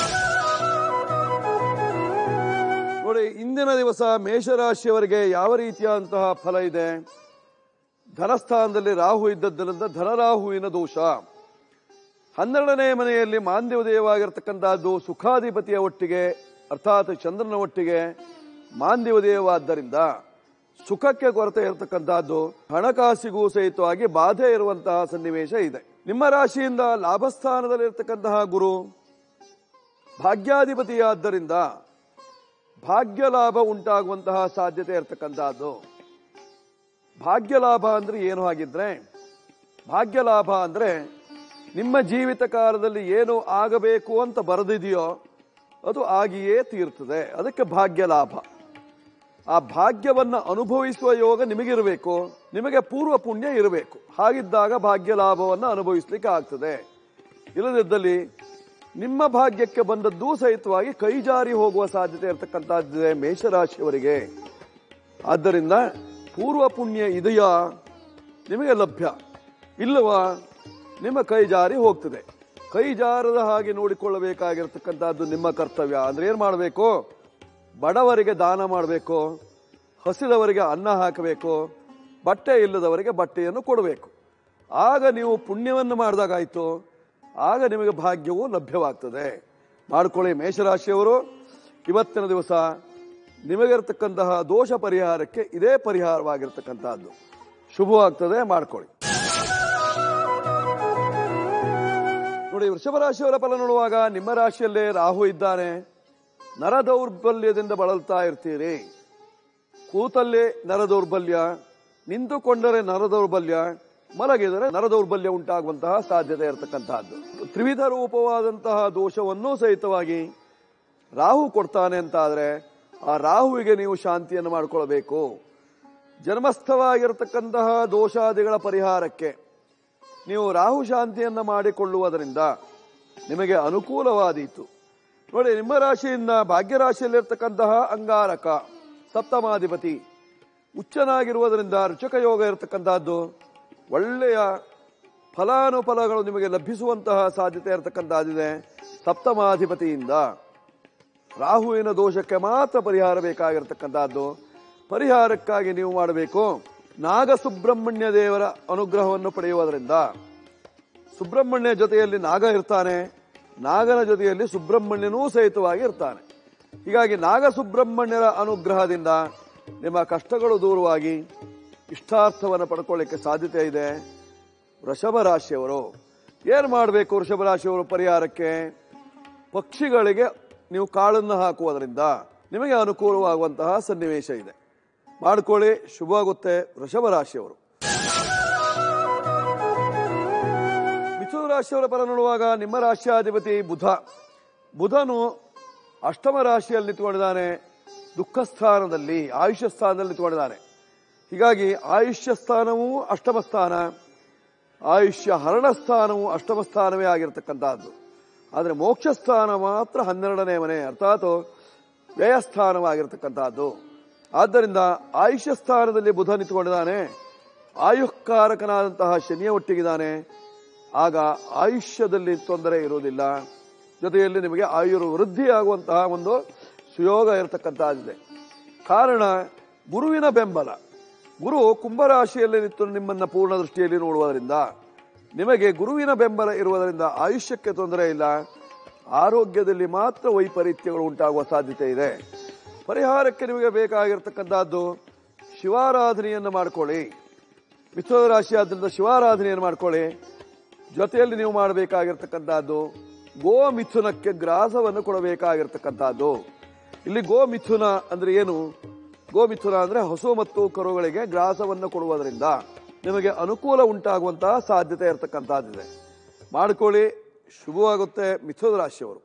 ನೋಡಿ ಇಂದಿನ ದಿವಸ ಮೇಷರಾಶಿಯವರಿಗೆ ಯಾವ ರೀತಿಯಾದಂತಹ ಫಲ ಇದೆ ಧನಸ್ಥಾನದಲ್ಲಿ ರಾಹು ಇದ್ದದ್ದರಿಂದ ಧನರಾಹುವಿನ ದೋಷ ಹನ್ನೆರಡನೇ ಮನೆಯಲ್ಲಿ ಮಾಂದ್ಯೋದಯವಾಗಿರ್ತಕ್ಕಂಥದ್ದು ಸುಖಾಧಿಪತಿಯ ಒಟ್ಟಿಗೆ ಅರ್ಥಾತ್ ಚಂದ್ರನ ಒಟ್ಟಿಗೆ ಮಾಂದ್ಯೋದಯವಾದ್ದರಿಂದ ಸುಖಕ್ಕೆ ಕೊರತೆ ಇರತಕ್ಕಂತಹದ್ದು ಹಣಕಾಸಿಗೂ ಸಹಿತವಾಗಿ ಬಾಧೆ ಇರುವಂತಹ ಸನ್ನಿವೇಶ ಇದೆ ನಿಮ್ಮ ರಾಶಿಯಿಂದ ಲಾಭಸ್ಥಾನದಲ್ಲಿರ್ತಕ್ಕಂತಹ ಗುರು ಭಾಗ್ಯಾಧಿಪತಿಯಾದ್ದರಿಂದ ಭಾಗ್ಯ ಲಾಭ ಉಂಟಾಗುವಂತಹ ಸಾಧ್ಯತೆ ಇರತಕ್ಕಂತಹದ್ದು ಭಾಗ್ಯ ಲಾಭ ಅಂದ್ರೆ ಏನು ಹಾಗಿದ್ರೆ ಭಾಗ್ಯ ಲಾಭ ಅಂದ್ರೆ ನಿಮ್ಮ ಜೀವಿತ ಕಾಲದಲ್ಲಿ ಏನು ಆಗಬೇಕು ಅಂತ ಬರೆದಿದೆಯೋ ಅದು ಆಗಿಯೇ ತೀರ್ತದೆ ಅದಕ್ಕೆ ಭಾಗ್ಯ ಲಾಭ ಆ ಭಾಗ್ಯವನ್ನ ಅನುಭವಿಸುವ ಯೋಗ ನಿಮಗಿರಬೇಕು ನಿಮಗೆ ಪೂರ್ವ ಪುಣ್ಯ ಇರಬೇಕು ಹಾಗಿದ್ದಾಗ ಭಾಗ್ಯ ಲಾಭವನ್ನು ಅನುಭವಿಸ್ಲಿಕ್ಕೆ ಆಗ್ತದೆ ಇಲ್ಲದಿದ್ದಲ್ಲಿ ನಿಮ್ಮ ಭಾಗ್ಯಕ್ಕೆ ಬಂದದ್ದೂ ಸಹಿತವಾಗಿ ಕೈ ಜಾರಿ ಹೋಗುವ ಸಾಧ್ಯತೆ ಇರತಕ್ಕಂಥದ್ದಿದೆ ಮೇಷರಾಶಿಯವರಿಗೆ ಆದ್ದರಿಂದ ಪೂರ್ವ ಪುಣ್ಯ ಇದೆಯಾ ನಿಮಗೆ ಲಭ್ಯ ಇಲ್ಲವಾ ನಿಮ್ಮ ಕೈ ಜಾರಿ ಹೋಗ್ತದೆ ಕೈ ಜಾರದ ಹಾಗೆ ನೋಡಿಕೊಳ್ಳಬೇಕಾಗಿರ್ತಕ್ಕಂಥದ್ದು ನಿಮ್ಮ ಕರ್ತವ್ಯ ಅಂದ್ರೆ ಏನ್ ಮಾಡಬೇಕು ಬಡವರಿಗೆ ದಾನ ಮಾಡಬೇಕು ಹಸಿದವರಿಗೆ ಅನ್ನ ಹಾಕಬೇಕು ಬಟ್ಟೆ ಇಲ್ಲದವರಿಗೆ ಬಟ್ಟೆಯನ್ನು ಕೊಡಬೇಕು ಆಗ ನೀವು ಪುಣ್ಯವನ್ನು ಮಾಡಿದಾಗಾಯ್ತು ಆಗ ನಿಮಗೆ ಭಾಗ್ಯವು ಲಭ್ಯವಾಗ್ತದೆ ಮಾಡ್ಕೊಳ್ಳಿ ಮೇಷರಾಶಿಯವರು ಇವತ್ತಿನ ದಿವಸ ನಿಮಗಿರ್ತಕ್ಕಂತಹ ದೋಷ ಪರಿಹಾರಕ್ಕೆ ಇದೇ ಪರಿಹಾರವಾಗಿರ್ತಕ್ಕಂತಹದ್ದು ಶುಭವಾಗ್ತದೆ ಮಾಡ್ಕೊಳ್ಳಿ ನೋಡಿ ವೃಷಭ ರಾಶಿಯವರ ಫಲ ನೋಡುವಾಗ ನಿಮ್ಮ ರಾಶಿಯಲ್ಲೇ ರಾಹು ಇದ್ದಾನೆ ನರ ದೌರ್ಬಲ್ಯದಿಂದ ಬಳಲ್ತಾ ಇರ್ತೀರಿ ಕೂತಲ್ಲೇ ನರ ದೌರ್ಬಲ್ಯ ನಿಂತುಕೊಂಡರೆ ನರ ದೌರ್ಬಲ್ಯ ಮಲಗಿದರೆ ನರ ದೌರ್ಬಲ್ಯ ಉಂಟಾಗುವಂತಹ ಸಾಧ್ಯತೆ ಇರತಕ್ಕಂತಹದ್ದು ತ್ರಿವಿಧ ರೂಪವಾದಂತಹ ದೋಷವನ್ನೂ ಸಹಿತವಾಗಿ ರಾಹು ಕೊಡ್ತಾನೆ ಅಂತ ಆದ್ರೆ ಆ ರಾಹುವಿಗೆ ನೀವು ಶಾಂತಿಯನ್ನು ಮಾಡಿಕೊಳ್ಬೇಕು ಜನ್ಮಸ್ಥವಾಗಿರತಕ್ಕಂತಹ ದೋಷಾದಿಗಳ ಪರಿಹಾರಕ್ಕೆ ನೀವು ರಾಹು ಶಾಂತಿಯನ್ನ ಮಾಡಿಕೊಳ್ಳುವುದರಿಂದ ನಿಮಗೆ ಅನುಕೂಲವಾದೀತು ನೋಡಿ ನಿಮ್ಮ ರಾಶಿಯಿಂದ ಭಾಗ್ಯ ರಾಶಿಯಲ್ಲಿರ್ತಕ್ಕಂತಹ ಅಂಗಾರಕ ಸಪ್ತಮಾಧಿಪತಿ ಉಚ್ಚನಾಗಿರುವುದರಿಂದ ರುಚಕ ಯೋಗ ಇರತಕ್ಕಂತಹದ್ದು ಒಳ್ಳೆಯ ಫಲಾನುಫಲಗಳು ನಿಮಗೆ ಲಭಿಸುವಂತಹ ಸಾಧ್ಯತೆ ಇರತಕ್ಕಂತಹದ್ದಿದೆ ಸಪ್ತಮಾಧಿಪತಿಯಿಂದ ರಾಹುವಿನ ದೋಷಕ್ಕೆ ಮಾತ್ರ ಪರಿಹಾರ ಬೇಕಾಗಿರ್ತಕ್ಕಂಥದ್ದು ಪರಿಹಾರಕ್ಕಾಗಿ ನೀವು ಮಾಡಬೇಕು ನಾಗಸುಬ್ರಹ್ಮಣ್ಯ ದೇವರ ಅನುಗ್ರಹವನ್ನು ಪಡೆಯುವುದರಿಂದ ಸುಬ್ರಹ್ಮಣ್ಯ ಜೊತೆಯಲ್ಲಿ ನಾಗ ಇರ್ತಾನೆ ನಾಗನ ಜೊತೆಯಲ್ಲಿ ಸುಬ್ರಹ್ಮಣ್ಯನೂ ಸಹಿತವಾಗಿ ಇರ್ತಾನೆ ಹೀಗಾಗಿ ನಾಗ ಸುಬ್ರಹ್ಮಣ್ಯರ ಅನುಗ್ರಹದಿಂದ ನಿಮ್ಮ ಕಷ್ಟಗಳು ದೂರವಾಗಿ ಇಷ್ಟಾರ್ಥವನ್ನು ಪಡ್ಕೊಳ್ಳಿಕ್ಕೆ ಸಾಧ್ಯತೆ ಇದೆ ವೃಷಭ ರಾಶಿಯವರು ಏನು ಮಾಡಬೇಕು ವೃಷಭ ರಾಶಿಯವರು ಪರಿಹಾರಕ್ಕೆ ಪಕ್ಷಿಗಳಿಗೆ ನೀವು ಕಾಳನ್ನು ಹಾಕುವುದರಿಂದ ನಿಮಗೆ ಅನುಕೂಲವಾಗುವಂತಹ ಸನ್ನಿವೇಶ ಇದೆ ಮಾಡ್ಕೊಳ್ಳಿ ಶುಭವಾಗುತ್ತೆ ವೃಷಭ ರಾಶಿಯವರು ಮಿಥುನ ರಾಶಿಯವರ ಪರ ನೋಡುವಾಗ ನಿಮ್ಮ ರಾಶಿಯಾಧಿಪತಿ ಬುಧ ಬುಧನು ಅಷ್ಟಮ ರಾಶಿಯಲ್ಲಿ ನಿಂತುಕೊಂಡಿದ್ದಾನೆ ದುಃಖ ಸ್ಥಾನದಲ್ಲಿ ಆಯುಷ್ಯ ಸ್ಥಾನದಲ್ಲಿ ನಿಂತುಕೊಂಡಿದ್ದಾನೆ ಹೀಗಾಗಿ ಆಯುಷ್ಯ ಸ್ಥಾನವೂ ಅಷ್ಟಮ ಸ್ಥಾನ ಆಯುಷ್ಯ ಹರಣ ಸ್ಥಾನವು ಅಷ್ಟಮ ಸ್ಥಾನವೇ ಆಗಿರತಕ್ಕಂತಹದ್ದು ಆದರೆ ಮೋಕ್ಷ ಸ್ಥಾನ ಮಾತ್ರ ಹನ್ನೆರಡನೇ ಮನೆ ಅರ್ಥಾತ್ ವ್ಯಯಸ್ಥಾನವಾಗಿರತಕ್ಕಂತಹದ್ದು ಆದ್ದರಿಂದ ಆಯುಷ್ಯ ಸ್ಥಾನದಲ್ಲಿ ಬುಧ ನಿಂತುಕೊಂಡಿದ್ದಾನೆ ಆಯುಃಕಾರಕನಾದಂತಹ ಶನಿಯ ಒಟ್ಟಿಗಿದ್ದಾನೆ ಆಗ ಆಯುಷ್ಯದಲ್ಲಿ ತೊಂದರೆ ಇರುವುದಿಲ್ಲ ಜೊತೆಯಲ್ಲಿ ನಿಮಗೆ ಆಯುರ್ ವೃದ್ಧಿಯಾಗುವಂತಹ ಒಂದು ಸುಯೋಗ ಇರತಕ್ಕಂತಹದ್ದಿದೆ ಕಾರಣ ಗುರುವಿನ ಬೆಂಬಲ ಗುರು ಕುಂಭರಾಶಿಯಲ್ಲಿ ನಿಂತು ನಿಮ್ಮನ್ನ ಪೂರ್ಣ ದೃಷ್ಟಿಯಲ್ಲಿ ನೋಡುವುದರಿಂದ ನಿಮಗೆ ಗುರುವಿನ ಬೆಂಬಲ ಇರುವುದರಿಂದ ಆಯುಷ್ಯಕ್ಕೆ ತೊಂದರೆ ಇಲ್ಲ ಆರೋಗ್ಯದಲ್ಲಿ ಮಾತ್ರ ವೈಪರೀತ್ಯಗಳು ಉಂಟಾಗುವ ಸಾಧ್ಯತೆ ಇದೆ ಪರಿಹಾರಕ್ಕೆ ನಿಮಗೆ ಬೇಕಾಗಿರ್ತಕ್ಕಂಥದ್ದು ಶಿವಾರಾಧನೆಯನ್ನು ಮಾಡಿಕೊಳ್ಳಿ ಮಿಥುನ ರಾಶಿ ಆದ್ದರಿಂದ ಶಿವಾರಾಧನೆಯನ್ನು ಮಾಡ್ಕೊಳ್ಳಿ ಜೊತೆಯಲ್ಲಿ ನೀವು ಮಾಡಬೇಕಾಗಿರ್ತಕ್ಕಂಥದ್ದು ಗೋ ಮಿಥುನಕ್ಕೆ ಗ್ರಾಸವನ್ನು ಕೊಡಬೇಕಾಗಿರ್ತಕ್ಕಂಥದ್ದು ಇಲ್ಲಿ ಗೋ ಮಿಥುನ ಅಂದ್ರೆ ಏನು ಗೋ ಮಿಥುನ ಅಂದ್ರೆ ಹಸು ಮತ್ತು ಕರುಗಳಿಗೆ ಗ್ರಾಸವನ್ನು ಕೊಡುವುದರಿಂದ ನಿಮಗೆ ಅನುಕೂಲ ಉಂಟಾಗುವಂತಹ ಸಾಧ್ಯತೆ ಇರತಕ್ಕಂಥದ್ದಿದೆ ಮಾಡ್ಕೊಳ್ಳಿ ಶುಭವಾಗುತ್ತೆ ಮಿಥುನ ರಾಶಿಯವರು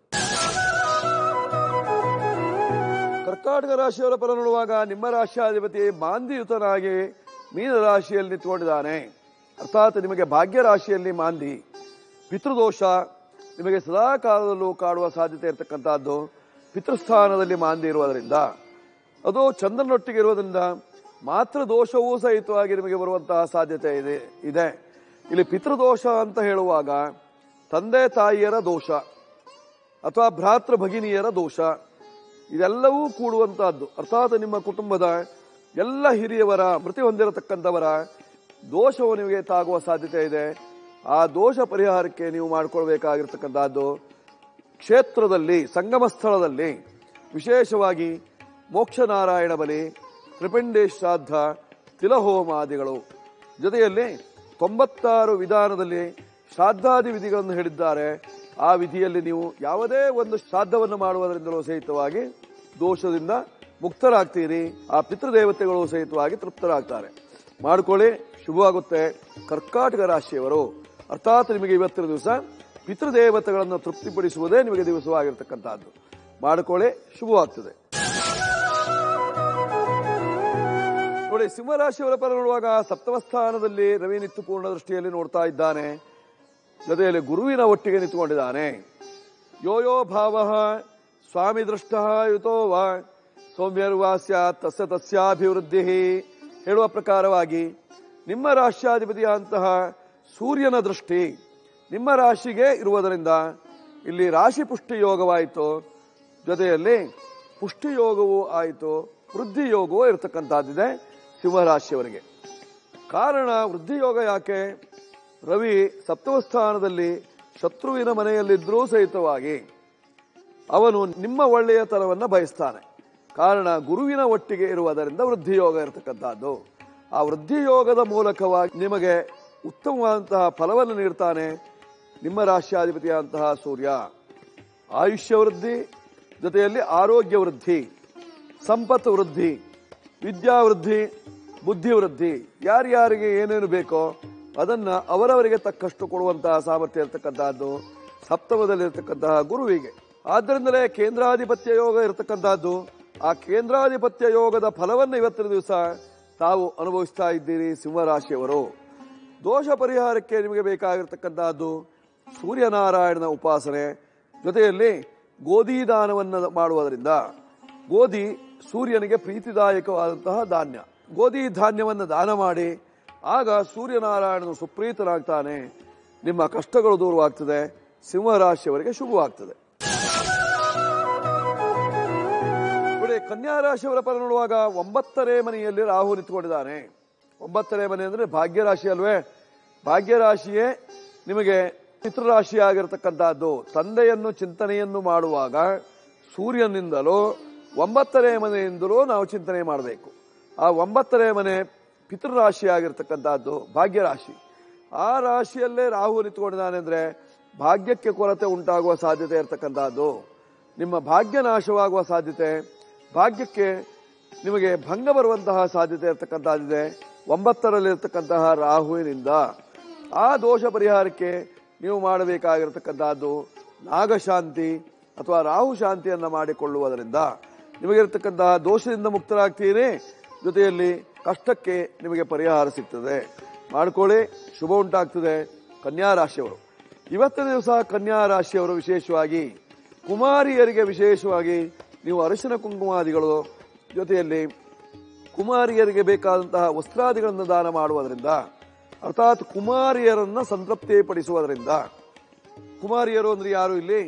ಕರ್ಕಾಟಕ ರಾಶಿಯವರ ಪರ ನೋಡುವಾಗ ನಿಮ್ಮ ರಾಶಿಯಾಧಿಪತಿ ಮಾಂದಿಯುತನಾಗಿ ಮೀನ ರಾಶಿಯಲ್ಲಿ ನಿಂತುಕೊಂಡಿದ್ದಾನೆ ಅರ್ಥಾತ್ ನಿಮಗೆ ಭಾಗ್ಯ ರಾಶಿಯಲ್ಲಿ ಮಾಂದಿ ಪಿತೃದೋಷ ನಿಮಗೆ ಸದಾ ಕಾಲದಲ್ಲೂ ಕಾಡುವ ಸಾಧ್ಯತೆ ಇರತಕ್ಕಂತಹದ್ದು ಪಿತೃಸ್ಥಾನದಲ್ಲಿ ಮಾಂದಿ ಇರುವುದರಿಂದ ಅದು ಚಂದ್ರನೊಟ್ಟಿಗೆ ಇರುವುದರಿಂದ ಮಾತ್ರ ದೋಷವೂ ಸಹಿತವಾಗಿ ನಿಮಗೆ ಬರುವಂತಹ ಸಾಧ್ಯತೆ ಇದೆ ಇದೆ ಇಲ್ಲಿ ಪಿತೃದೋಷ ಅಂತ ಹೇಳುವಾಗ ತಂದೆ ತಾಯಿಯರ ದೋಷ ಅಥವಾ ಭ್ರಾತೃ ಭಗಿನಿಯರ ದೋಷ ಇದೆಲ್ಲವೂ ಕೂಡುವಂತಹದ್ದು ಅರ್ಥಾತ್ ನಿಮ್ಮ ಕುಟುಂಬದ ಎಲ್ಲ ಹಿರಿಯವರ ಮೃತಿ ಹೊಂದಿರತಕ್ಕಂಥವರ ದೋಷವು ನಿಮಗೆ ತಾಗುವ ಸಾಧ್ಯತೆ ಇದೆ ಆ ದೋಷ ಪರಿಹಾರಕ್ಕೆ ನೀವು ಮಾಡಿಕೊಳ್ಬೇಕಾಗಿರ್ತಕ್ಕಂಥದ್ದು ಕ್ಷೇತ್ರದಲ್ಲಿ ಸಂಗಮ ಸ್ಥಳದಲ್ಲಿ ವಿಶೇಷವಾಗಿ ಮೋಕ್ಷನಾರಾಯಣ ಬಲಿ ತ್ರಿಪಿಂಡಿ ಶ್ರಾದ್ದ ತಿಲಹೋಮಾದಿಗಳು ಜೊತೆಯಲ್ಲಿ ತೊಂಬತ್ತಾರು ವಿಧಾನದಲ್ಲಿ ಶ್ರಾದ್ದಾದಿ ವಿಧಿಗಳನ್ನು ಹೇಳಿದ್ದಾರೆ ಆ ವಿಧಿಯಲ್ಲಿ ನೀವು ಯಾವುದೇ ಒಂದು ಶ್ರಾದ್ದವನ್ನು ಮಾಡುವುದರಿಂದಲೂ ಸಹಿತವಾಗಿ ದೋಷದಿಂದ ಮುಕ್ತರಾಗ್ತೀರಿ ಆ ಪಿತೃದೇವತೆಗಳು ಸಹಿತವಾಗಿ ತೃಪ್ತರಾಗ್ತಾರೆ ಮಾಡ್ಕೊಳ್ಳಿ ಶುಭವಾಗುತ್ತೆ ಕರ್ಕಾಟಕ ರಾಶಿಯವರು ಅರ್ಥಾತ್ ನಿಮಗೆ ಇವತ್ತಿನ ದಿವಸ ಪಿತೃದೇವತೆಗಳನ್ನು ತೃಪ್ತಿಪಡಿಸುವುದೇ ನಿಮಗೆ ದಿವಸವಾಗಿರ್ತಕ್ಕಂಥದ್ದು ಮಾಡ್ಕೊಳ್ಳಿ ಶುಭವಾಗ್ತದೆ ನೋಡಿ ಸಿಂಹರಾಶಿಯವರ ಪರ ನೋಡುವಾಗ ಸಪ್ತಮ ಸ್ಥಾನದಲ್ಲಿ ರವಿ ನಿತ್ತು ಪೂರ್ಣ ದೃಷ್ಟಿಯಲ್ಲಿ ನೋಡ್ತಾ ಇದ್ದಾನೆ ಜೊತೆಯಲ್ಲಿ ಗುರುವಿನ ಒಟ್ಟಿಗೆ ನಿಂತುಕೊಂಡಿದ್ದಾನೆ ಯೋ ಯೋ ಭಾವ ಸ್ವಾಮಿ ದೃಷ್ಟ ಯುತೋ ವಾ ಸೌಮ್ಯರ್ವಾಸ್ಯ ತಸ್ಯ ತಸ್ಯಾಭಿವೃದ್ಧಿ ಹೇಳುವ ಪ್ರಕಾರವಾಗಿ ನಿಮ್ಮ ರಾಶ್ಯಾಧಿಪತಿಯಾದಂತಹ ಸೂರ್ಯನ ದೃಷ್ಟಿ ನಿಮ್ಮ ರಾಶಿಗೆ ಇರುವುದರಿಂದ ಇಲ್ಲಿ ರಾಶಿ ಪುಷ್ಟಿ ಯೋಗವಾಯಿತು ಜೊತೆಯಲ್ಲಿ ಪುಷ್ಟಿ ಯೋಗವೂ ಆಯಿತು ವೃದ್ಧಿ ಯೋಗವೂ ಇರತಕ್ಕಂಥದ್ದಿದೆ ಸಿಂಹರಾಶಿಯವರಿಗೆ ಕಾರಣ ವೃದ್ಧಿ ಯೋಗ ಯಾಕೆ ರವಿ ಸಪ್ತಮ ಸ್ಥಾನದಲ್ಲಿ ಶತ್ರುವಿನ ಮನೆಯಲ್ಲಿದ್ದರೂ ಸಹಿತವಾಗಿ ಅವನು ನಿಮ್ಮ ಒಳ್ಳೆಯತನವನ್ನ ಬಯಸ್ತಾನೆ ಕಾರಣ ಗುರುವಿನ ಒಟ್ಟಿಗೆ ಇರುವುದರಿಂದ ವೃದ್ಧಿಯೋಗ ಇರತಕ್ಕಂಥದ್ದು ಆ ವೃದ್ಧಿಯೋಗದ ಮೂಲಕವಾಗಿ ನಿಮಗೆ ಉತ್ತಮವಾದಂತಹ ಫಲವನ್ನು ನೀಡ್ತಾನೆ ನಿಮ್ಮ ರಾಶ್ಯಾಧಿಪತಿಯಾದಂತಹ ಸೂರ್ಯ ಆಯುಷ್ಯ ವೃದ್ಧಿ ಜೊತೆಯಲ್ಲಿ ಆರೋಗ್ಯ ವೃದ್ಧಿ ಸಂಪತ್ತು ವೃದ್ಧಿ ವಿದ್ಯಾ ವೃದ್ಧಿ ಬುದ್ಧಿ ವೃದ್ಧಿ ಯಾರ್ಯಾರಿಗೆ ಏನೇನು ಬೇಕೋ ಅದನ್ನ ಅವರವರಿಗೆ ತಕ್ಕಷ್ಟು ಕೊಡುವಂತಹ ಸಾಮರ್ಥ್ಯ ಇರತಕ್ಕಂತಹದ್ದು ಸಪ್ತಮದಲ್ಲಿರ್ತಕ್ಕಂತಹ ಗುರುವಿಗೆ ಆದ್ದರಿಂದಲೇ ಕೇಂದ್ರಾಧಿಪತ್ಯ ಯೋಗ ಇರತಕ್ಕಂತಹದ್ದು ಆ ಕೇಂದ್ರಾಧಿಪತ್ಯ ಯೋಗದ ಫಲವನ್ನು ಇವತ್ತಿನ ದಿವಸ ತಾವು ಅನುಭವಿಸ್ತಾ ಇದ್ದೀರಿ ಸಿಂಹರಾಶಿಯವರು ದೋಷ ಪರಿಹಾರಕ್ಕೆ ನಿಮಗೆ ಬೇಕಾಗಿರ್ತಕ್ಕಂತಹದ್ದು ಸೂರ್ಯನಾರಾಯಣನ ಉಪಾಸನೆ ಜೊತೆಯಲ್ಲಿ ಗೋಧಿ ದಾನವನ್ನು ಮಾಡುವುದರಿಂದ ಗೋಧಿ ಸೂರ್ಯನಿಗೆ ಪ್ರೀತಿದಾಯಕವಾದಂತಹ ಧಾನ್ಯ ಗೋಧಿ ಧಾನ್ಯವನ್ನು ದಾನ ಮಾಡಿ ಆಗ ಸೂರ್ಯನಾರಾಯಣನು ಸುಪ್ರೀತನಾಗ್ತಾನೆ ನಿಮ್ಮ ಕಷ್ಟಗಳು ದೂರವಾಗ್ತದೆ ಸಿಂಹರಾಶಿಯವರಿಗೆ ಶುಭವಾಗ್ತದೆ ನೋಡಿ ಕನ್ಯಾ ರಾಶಿಯವರ ಪರ ನೋಡುವಾಗ ಒಂಬತ್ತನೇ ಮನೆಯಲ್ಲಿ ರಾಹು ನಿಂತುಕೊಂಡಿದ್ದಾನೆ ಒಂಬತ್ತನೇ ಮನೆ ಅಂದ್ರೆ ಭಾಗ್ಯ ರಾಶಿ ಅಲ್ವೇ ಭಾಗ್ಯ ರಾಶಿಯೇ ನಿಮಗೆ ಪಿತೃರಾಶಿಯಾಗಿರ್ತಕ್ಕಂಥದ್ದು ತಂದೆಯನ್ನು ಚಿಂತನೆಯನ್ನು ಮಾಡುವಾಗ ಸೂರ್ಯನಿಂದಲೂ ಒಂಬತ್ತನೇ ಮನೆಯಿಂದಲೂ ನಾವು ಚಿಂತನೆ ಮಾಡಬೇಕು ಆ ಒಂಬತ್ತನೇ ಮನೆ ಪಿತೃರಾಶಿಯಾಗಿರ್ತಕ್ಕಂಥದ್ದು ಭಾಗ್ಯರಾಶಿ ಆ ರಾಶಿಯಲ್ಲೇ ರಾಹು ನಿಂತ್ಕೊಂಡಿದ್ದಾನೆ ಅಂದ್ರೆ ಭಾಗ್ಯಕ್ಕೆ ಕೊರತೆ ಉಂಟಾಗುವ ಸಾಧ್ಯತೆ ಇರತಕ್ಕಂಥದ್ದು ನಿಮ್ಮ ಭಾಗ್ಯ ನಾಶವಾಗುವ ಸಾಧ್ಯತೆ ಭಾಗ್ಯಕ್ಕೆ ನಿಮಗೆ ಭಂಗ ಬರುವಂತಹ ಸಾಧ್ಯತೆ ಇರತಕ್ಕಂಥದ್ದಿದೆ ಒಂಬತ್ತರಲ್ಲಿರ್ತಕ್ಕಂತಹ ರಾಹುವಿನಿಂದ ಆ ದೋಷ ಪರಿಹಾರಕ್ಕೆ ನೀವು ಮಾಡಬೇಕಾಗಿರತಕ್ಕಂತಹದ್ದು ನಾಗಶಾಂತಿ ಅಥವಾ ರಾಹು ಶಾಂತಿಯನ್ನ ಮಾಡಿಕೊಳ್ಳುವುದರಿಂದ ನಿಮಗಿರತಕ್ಕಂತಹ ದೋಷದಿಂದ ಮುಕ್ತರಾಗ್ತೀರಿ ಜೊತೆಯಲ್ಲಿ ಕಷ್ಟಕ್ಕೆ ನಿಮಗೆ ಪರಿಹಾರ ಸಿಗ್ತದೆ ಮಾಡ್ಕೊಳ್ಳಿ ಶುಭ ಉಂಟಾಗ್ತದೆ ಕನ್ಯಾ ರಾಶಿಯವರು ಇವತ್ತಿನ ದಿವಸ ಕನ್ಯಾ ರಾಶಿಯವರು ವಿಶೇಷವಾಗಿ ಕುಮಾರಿಯರಿಗೆ ವಿಶೇಷವಾಗಿ ನೀವು ಅರಿಶಿನ ಕುಂಕುಮಾದಿಗಳು ಜೊತೆಯಲ್ಲಿ ಕುಮಾರಿಯರಿಗೆ ಬೇಕಾದಂತಹ ವಸ್ತ್ರಾದಿಗಳನ್ನು ದಾನ ಮಾಡುವುದರಿಂದ ಅರ್ಥಾತ್ ಕುಮಾರಿಯರನ್ನ ಸಂತೃಪ್ತಿಪಡಿಸುವುದರಿಂದ ಕುಮಾರಿಯರು ಅಂದ್ರೆ ಯಾರು ಇಲ್ಲಿ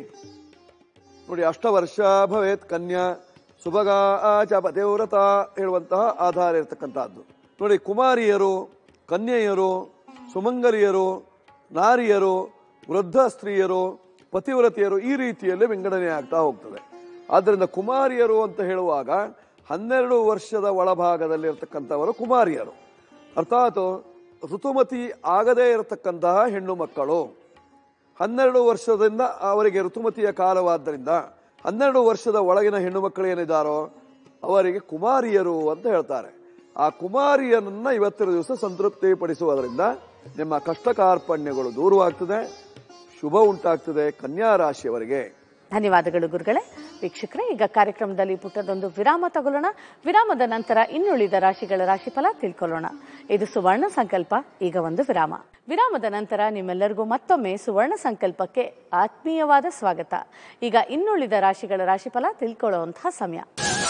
ನೋಡಿ ಅಷ್ಟವರ್ಷ ಭವೇತ್ ಕನ್ಯಾ ಸುಭಗ ಆಚ ಪತಿವ್ರತ ಹೇಳುವಂತಹ ಆಧಾರ ಇರತಕ್ಕಂತಹದ್ದು ನೋಡಿ ಕುಮಾರಿಯರು ಕನ್ಯೆಯರು ಸುಮಂಗಲಿಯರು ನಾರಿಯರು ವೃದ್ಧ ಸ್ತ್ರೀಯರು ಪತಿವ್ರತಿಯರು ಈ ರೀತಿಯಲ್ಲಿ ವಿಂಗಡಣೆ ಆಗ್ತಾ ಹೋಗ್ತದೆ ಆದ್ದರಿಂದ ಕುಮಾರಿಯರು ಅಂತ ಹೇಳುವಾಗ ಹನ್ನೆರಡು ವರ್ಷದ ಒಳಭಾಗದಲ್ಲಿ ಇರತಕ್ಕಂಥವರು ಕುಮಾರಿಯರು ಅರ್ಥಾತ್ ಋತುಮತಿ ಆಗದೇ ಇರತಕ್ಕಂತಹ ಹೆಣ್ಣು ಮಕ್ಕಳು ಹನ್ನೆರಡು ವರ್ಷದಿಂದ ಅವರಿಗೆ ಋತುಮತಿಯ ಕಾಲವಾದ್ದರಿಂದ ಹನ್ನೆರಡು ವರ್ಷದ ಒಳಗಿನ ಹೆಣ್ಣು ಮಕ್ಕಳು ಏನಿದ್ದಾರೋ ಅವರಿಗೆ ಕುಮಾರಿಯರು ಅಂತ ಹೇಳ್ತಾರೆ ಆ ಕುಮಾರಿಯರನ್ನ ಇವತ್ತಿನ ದಿವಸ ಸಂತೃಪ್ತಿ ಪಡಿಸುವುದರಿಂದ ನಿಮ್ಮ ಕಷ್ಟ ಕಾರ್ಪಣ್ಯಗಳು ದೂರವಾಗ್ತದೆ ಶುಭ ಉಂಟಾಗ್ತದೆ ಕನ್ಯಾ ರಾಶಿಯವರಿಗೆ ಧನ್ಯವಾದಗಳು ಗುರುಗಳೇ ವೀಕ್ಷಕರೇ ಈಗ ಕಾರ್ಯಕ್ರಮದಲ್ಲಿ ಪುಟ್ಟದೊಂದು ವಿರಾಮ ತಗೊಳ್ಳೋಣ ವಿರಾಮದ ನಂತರ ಇನ್ನುಳಿದ ರಾಶಿಗಳ ರಾಶಿಫಲ ತಿಳ್ಕೊಳ್ಳೋಣ ಇದು ಸುವರ್ಣ ಸಂಕಲ್ಪ ಈಗ ಒಂದು ವಿರಾಮ ವಿರಾಮದ ನಂತರ ನಿಮ್ಮೆಲ್ಲರಿಗೂ ಮತ್ತೊಮ್ಮೆ ಸುವರ್ಣ ಸಂಕಲ್ಪಕ್ಕೆ ಆತ್ಮೀಯವಾದ ಸ್ವಾಗತ ಈಗ ಇನ್ನುಳಿದ ರಾಶಿಗಳ ರಾಶಿಫಲ ತಿಳ್ಕೊಳ್ಳುವಂತಹ ಸಮಯ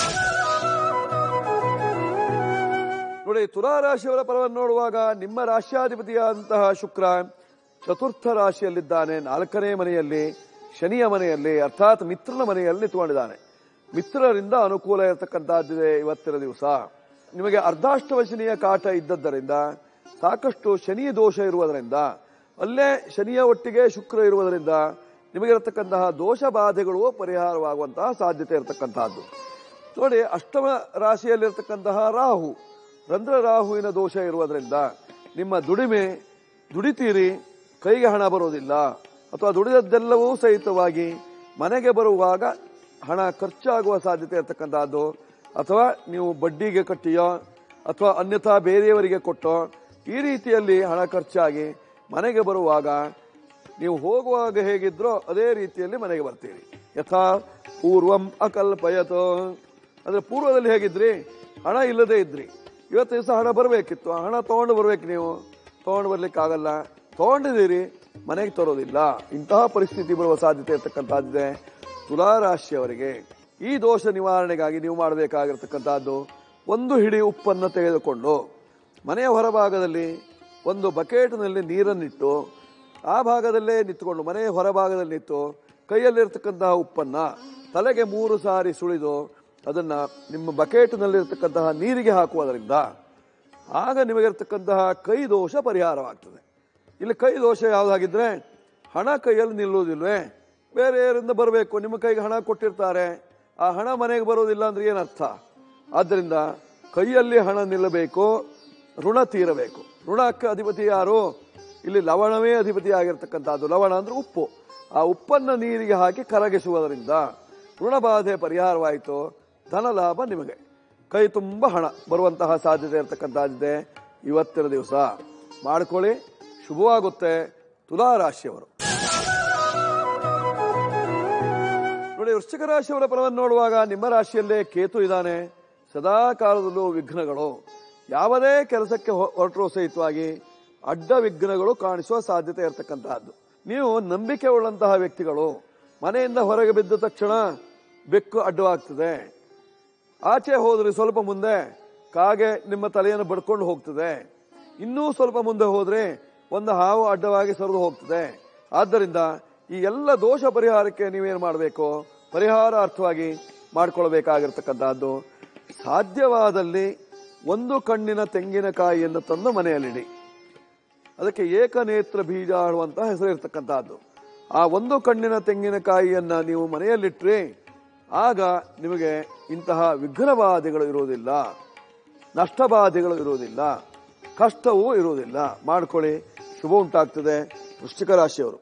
ನೋಡಿ ತುಲಾ ರಾಶಿಯವರ ಫಲವನ್ನು ನೋಡುವಾಗ ನಿಮ್ಮ ರಾಶ್ಯಾಧಿಪತಿಯಾದಂತಹ ಶುಕ್ರ ಚತುರ್ಥ ರಾಶಿಯಲ್ಲಿದ್ದಾನೆ ನಾಲ್ಕನೇ ಮನೆಯಲ್ಲಿ ಶನಿಯ ಮನೆಯಲ್ಲಿ ಅರ್ಥಾತ್ ಮಿತ್ರನ ಮನೆಯಲ್ಲಿ ನಿಂತುಕೊಂಡಿದ್ದಾನೆ ಮಿತ್ರರಿಂದ ಅನುಕೂಲ ಇರತಕ್ಕಂತಹದ್ದಿದೆ ಇವತ್ತಿನ ದಿವಸ ನಿಮಗೆ ಅರ್ಧಾಷ್ಟಮ ಶನಿಯ ಕಾಟ ಇದ್ದದ್ದರಿಂದ ಸಾಕಷ್ಟು ಶನಿ ದೋಷ ಇರುವುದರಿಂದ ಅಲ್ಲೇ ಶನಿಯ ಒಟ್ಟಿಗೆ ಶುಕ್ರ ಇರುವುದರಿಂದ ನಿಮಗಿರತಕ್ಕಂತಹ ದೋಷ ಬಾಧೆಗಳು ಪರಿಹಾರವಾಗುವಂತಹ ಸಾಧ್ಯತೆ ಇರತಕ್ಕಂತಹದ್ದು ನೋಡಿ ಅಷ್ಟಮ ರಾಶಿಯಲ್ಲಿರ್ತಕ್ಕಂತಹ ರಾಹು ರಂಧ್ರ ರಾಹುವಿನ ದೋಷ ಇರುವುದರಿಂದ ನಿಮ್ಮ ದುಡಿಮೆ ದುಡಿತೀರಿ ಕೈಗೆ ಹಣ ಬರೋದಿಲ್ಲ ಅಥವಾ ದುಡಿದದ್ದೆಲ್ಲವೂ ಸಹಿತವಾಗಿ ಮನೆಗೆ ಬರುವಾಗ ಹಣ ಖರ್ಚಾಗುವ ಸಾಧ್ಯತೆ ಇರತಕ್ಕಂತಹದ್ದು ಅಥವಾ ನೀವು ಬಡ್ಡಿಗೆ ಕಟ್ಟಿಯೋ ಅಥವಾ ಅನ್ಯಥಾ ಬೇರೆಯವರಿಗೆ ಕೊಟ್ಟೋ ಈ ರೀತಿಯಲ್ಲಿ ಹಣ ಖರ್ಚಾಗಿ ಮನೆಗೆ ಬರುವಾಗ ನೀವು ಹೋಗುವಾಗ ಹೇಗಿದ್ರೋ ಅದೇ ರೀತಿಯಲ್ಲಿ ಮನೆಗೆ ಬರ್ತೀರಿ ಯಥಾ ಪೂರ್ವಂ ಅಕಲ್ಪಯತೋ ಅಂದ್ರೆ ಪೂರ್ವದಲ್ಲಿ ಹೇಗಿದ್ರಿ ಹಣ ಇಲ್ಲದೆ ಇದ್ರಿ ಇವತ್ತು ದಿವಸ ಹಣ ಬರಬೇಕಿತ್ತು ಹಣ ತಗೊಂಡು ಬರ್ಬೇಕು ನೀವು ತಗೊಂಡು ಬರ್ಲಿಕ್ಕಾಗಲ್ಲ ತಗೊಂಡಿದ್ದೀರಿ ಮನೆಗೆ ತರೋದಿಲ್ಲ ಇಂತಹ ಪರಿಸ್ಥಿತಿ ಬರುವ ಸಾಧ್ಯತೆ ಇರತಕ್ಕಂಥದ್ದಿದೆ ತುಲಾ ರಾಶಿಯವರಿಗೆ ಈ ದೋಷ ನಿವಾರಣೆಗಾಗಿ ನೀವು ಮಾಡಬೇಕಾಗಿರ್ತಕ್ಕಂಥದ್ದು ಒಂದು ಹಿಡಿ ಉಪ್ಪನ್ನು ತೆಗೆದುಕೊಂಡು ಮನೆಯ ಹೊರಭಾಗದಲ್ಲಿ ಒಂದು ಬಕೆಟ್ನಲ್ಲಿ ನೀರನ್ನಿಟ್ಟು ಆ ಭಾಗದಲ್ಲೇ ನಿಂತುಕೊಂಡು ಮನೆಯ ಹೊರಭಾಗದಲ್ಲಿ ನಿಂತು ಕೈಯಲ್ಲಿರ್ತಕ್ಕಂತಹ ಉಪ್ಪನ್ನ ತಲೆಗೆ ಮೂರು ಸಾರಿ ಸುಳಿದು ಅದನ್ನ ನಿಮ್ಮ ಬಕೆಟ್ನಲ್ಲಿರ್ತಕ್ಕಂತಹ ನೀರಿಗೆ ಹಾಕುವುದರಿಂದ ಆಗ ನಿಮಗಿರ್ತಕ್ಕಂತಹ ಕೈ ದೋಷ ಪರಿಹಾರವಾಗ್ತದೆ ಇಲ್ಲಿ ಕೈ ದೋಷ ಯಾವುದಾಗಿದ್ರೆ ಹಣ ಕೈಯಲ್ಲಿ ನಿಲ್ಲುವುದಿಲ್ವೇ ಬೇರೆಯವರಿಂದ ಬರಬೇಕು ನಿಮ್ಮ ಕೈಗೆ ಹಣ ಕೊಟ್ಟಿರ್ತಾರೆ ಆ ಹಣ ಮನೆಗೆ ಬರೋದಿಲ್ಲ ಅಂದ್ರೆ ಏನರ್ಥ ಆದ್ದರಿಂದ ಕೈಯಲ್ಲಿ ಹಣ ನಿಲ್ಲಬೇಕು ಋಣ ತೀರಬೇಕು ಋಣಕ್ಕೆ ಅಧಿಪತಿ ಯಾರು ಇಲ್ಲಿ ಲವಣವೇ ಅಧಿಪತಿ ಆಗಿರ್ತಕ್ಕಂಥದ್ದು ಲವಣ ಅಂದ್ರೆ ಉಪ್ಪು ಆ ಉಪ್ಪನ್ನ ನೀರಿಗೆ ಹಾಕಿ ಕರಗಿಸುವುದರಿಂದ ಋಣಬಾಧೆ ಪರಿಹಾರವಾಯಿತು ಧನ ಲಾಭ ನಿಮಗೆ ಕೈ ತುಂಬ ಹಣ ಬರುವಂತಹ ಸಾಧ್ಯತೆ ಇರತಕ್ಕಂಥದ್ದಿದೆ ಇವತ್ತಿನ ದಿವಸ ಮಾಡ್ಕೊಳ್ಳಿ ಶುಭವಾಗುತ್ತೆ ತುಲಾ ರಾಶಿಯವರು ನೋಡಿ ವೃಶ್ಚಿಕ ರಾಶಿಯವರ ಫಲವನ್ನು ನೋಡುವಾಗ ನಿಮ್ಮ ರಾಶಿಯಲ್ಲೇ ಕೇತು ಇದ್ದಾನೆ ಸದಾ ಕಾಲದಲ್ಲೂ ವಿಘ್ನಗಳು ಯಾವುದೇ ಕೆಲಸಕ್ಕೆ ಹೊ- ಹೊರಟರೂ ಸಹಿತವಾಗಿ ಅಡ್ಡ ವಿಘ್ನಗಳು ಕಾಣಿಸುವ ಸಾಧ್ಯತೆ ಇರತಕ್ಕಂತಹದ್ದು ನೀವು ನಂಬಿಕೆ ಉಳ್ಳಂತಹ ವ್ಯಕ್ತಿಗಳು ಮನೆಯಿಂದ ಹೊರಗೆ ಬಿದ್ದ ತಕ್ಷಣ ಬೆಕ್ಕು ಅಡ್ಡವಾಗ್ತದೆ ಆಚೆ ಹೋದ್ರೆ ಸ್ವಲ್ಪ ಮುಂದೆ ಕಾಗೆ ನಿಮ್ಮ ತಲೆಯನ್ನು ಬಡ್ಕೊಂಡು ಹೋಗ್ತದೆ ಇನ್ನೂ ಸ್ವಲ್ಪ ಮುಂದೆ ಹೋದ್ರೆ ಒಂದು ಹಾವು ಅಡ್ಡವಾಗಿ ಸರಿದು ಹೋಗ್ತದೆ ಆದ್ದರಿಂದ ಈ ಎಲ್ಲ ದೋಷ ಪರಿಹಾರಕ್ಕೆ ನೀವೇನು ಮಾಡಬೇಕು ಪರಿಹಾರ ಅರ್ಥವಾಗಿ ಮಾಡಿಕೊಳ್ಬೇಕಾಗಿರ್ತಕ್ಕಂಥದ್ದು ಸಾಧ್ಯವಾದಲ್ಲಿ ಒಂದು ಕಣ್ಣಿನ ತೆಂಗಿನಕಾಯಿಯನ್ನು ತಂದು ಮನೆಯಲ್ಲಿಡಿ ಅದಕ್ಕೆ ಏಕನೇತ್ರ ಬೀಜ ಆಡುವಂತಹ ಹೆಸರು ಇರ್ತಕ್ಕಂತಹದ್ದು ಆ ಒಂದು ಕಣ್ಣಿನ ತೆಂಗಿನಕಾಯಿಯನ್ನ ನೀವು ಮನೆಯಲ್ಲಿಟ್ರೆ ಆಗ ನಿಮಗೆ ಇಂತಹ ವಿಘ್ನಬಾಧೆಗಳು ಇರುವುದಿಲ್ಲ ನಷ್ಟಬಾಧೆಗಳು ಇರುವುದಿಲ್ಲ ಕಷ್ಟವೂ ಇರುವುದಿಲ್ಲ ಮಾಡ್ಕೊಳ್ಳಿ ಶುಭ ಉಂಟಾಗ್ತದೆ ವೃಶ್ಚಿಕ ರಾಶಿಯವರು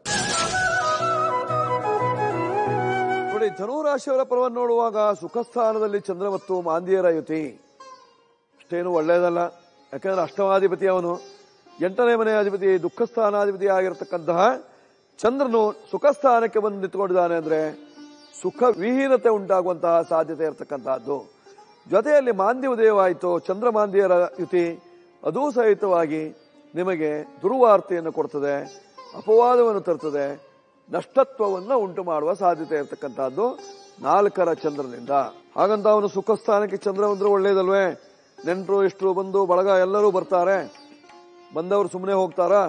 ನೋಡಿ ಧನುರಾಶಿಯವರ ಪರವನ್ನು ನೋಡುವಾಗ ಸುಖ ಸ್ಥಾನದಲ್ಲಿ ಚಂದ್ರ ಮತ್ತು ಮಾಂದಿಯರ ಯುತಿ ಅಷ್ಟೇನು ಒಳ್ಳೆಯದಲ್ಲ ಯಾಕಂದ್ರೆ ಅಷ್ಟಮಾಧಿಪತಿ ಅವನು ಎಂಟನೇ ಮನೆ ಅಧಿಪತಿ ದುಃಖ ಸ್ಥಾನಾಧಿಪತಿ ಆಗಿರತಕ್ಕಂತಹ ಚಂದ್ರನು ಸುಖ ಸ್ಥಾನಕ್ಕೆ ಬಂದು ನಿಂತ್ಕೊಂಡಿದ್ದಾನೆ ಅಂದ್ರೆ ಸುಖ ವಿಹೀನತೆ ಉಂಟಾಗುವಂತಹ ಸಾಧ್ಯತೆ ಇರತಕ್ಕಂತಹದ್ದು ಜೊತೆಯಲ್ಲಿ ಮಾಂದ್ಯ ಉದಯವಾಯಿತು ಚಂದ್ರ ಮಾಂದ್ಯರ ಯುತಿ ಅದೂ ಸಹಿತವಾಗಿ ನಿಮಗೆ ದುರ್ವಾರ್ತೆಯನ್ನು ಕೊಡ್ತದೆ ಅಪವಾದವನ್ನು ತರ್ತದೆ ನಷ್ಟತ್ವವನ್ನು ಉಂಟು ಮಾಡುವ ಸಾಧ್ಯತೆ ಇರತಕ್ಕಂತಹದ್ದು ನಾಲ್ಕರ ಚಂದ್ರನಿಂದ ಹಾಗಂತ ಅವನು ಸುಖ ಸ್ಥಾನಕ್ಕೆ ಚಂದ್ರ ಬಂದ್ರೆ ಒಳ್ಳೇದಲ್ವೇ ನೆಂಟರು ಇಷ್ಟರು ಬಂದು ಬಳಗ ಎಲ್ಲರೂ ಬರ್ತಾರೆ ಬಂದವರು ಸುಮ್ಮನೆ ಹೋಗ್ತಾರಾ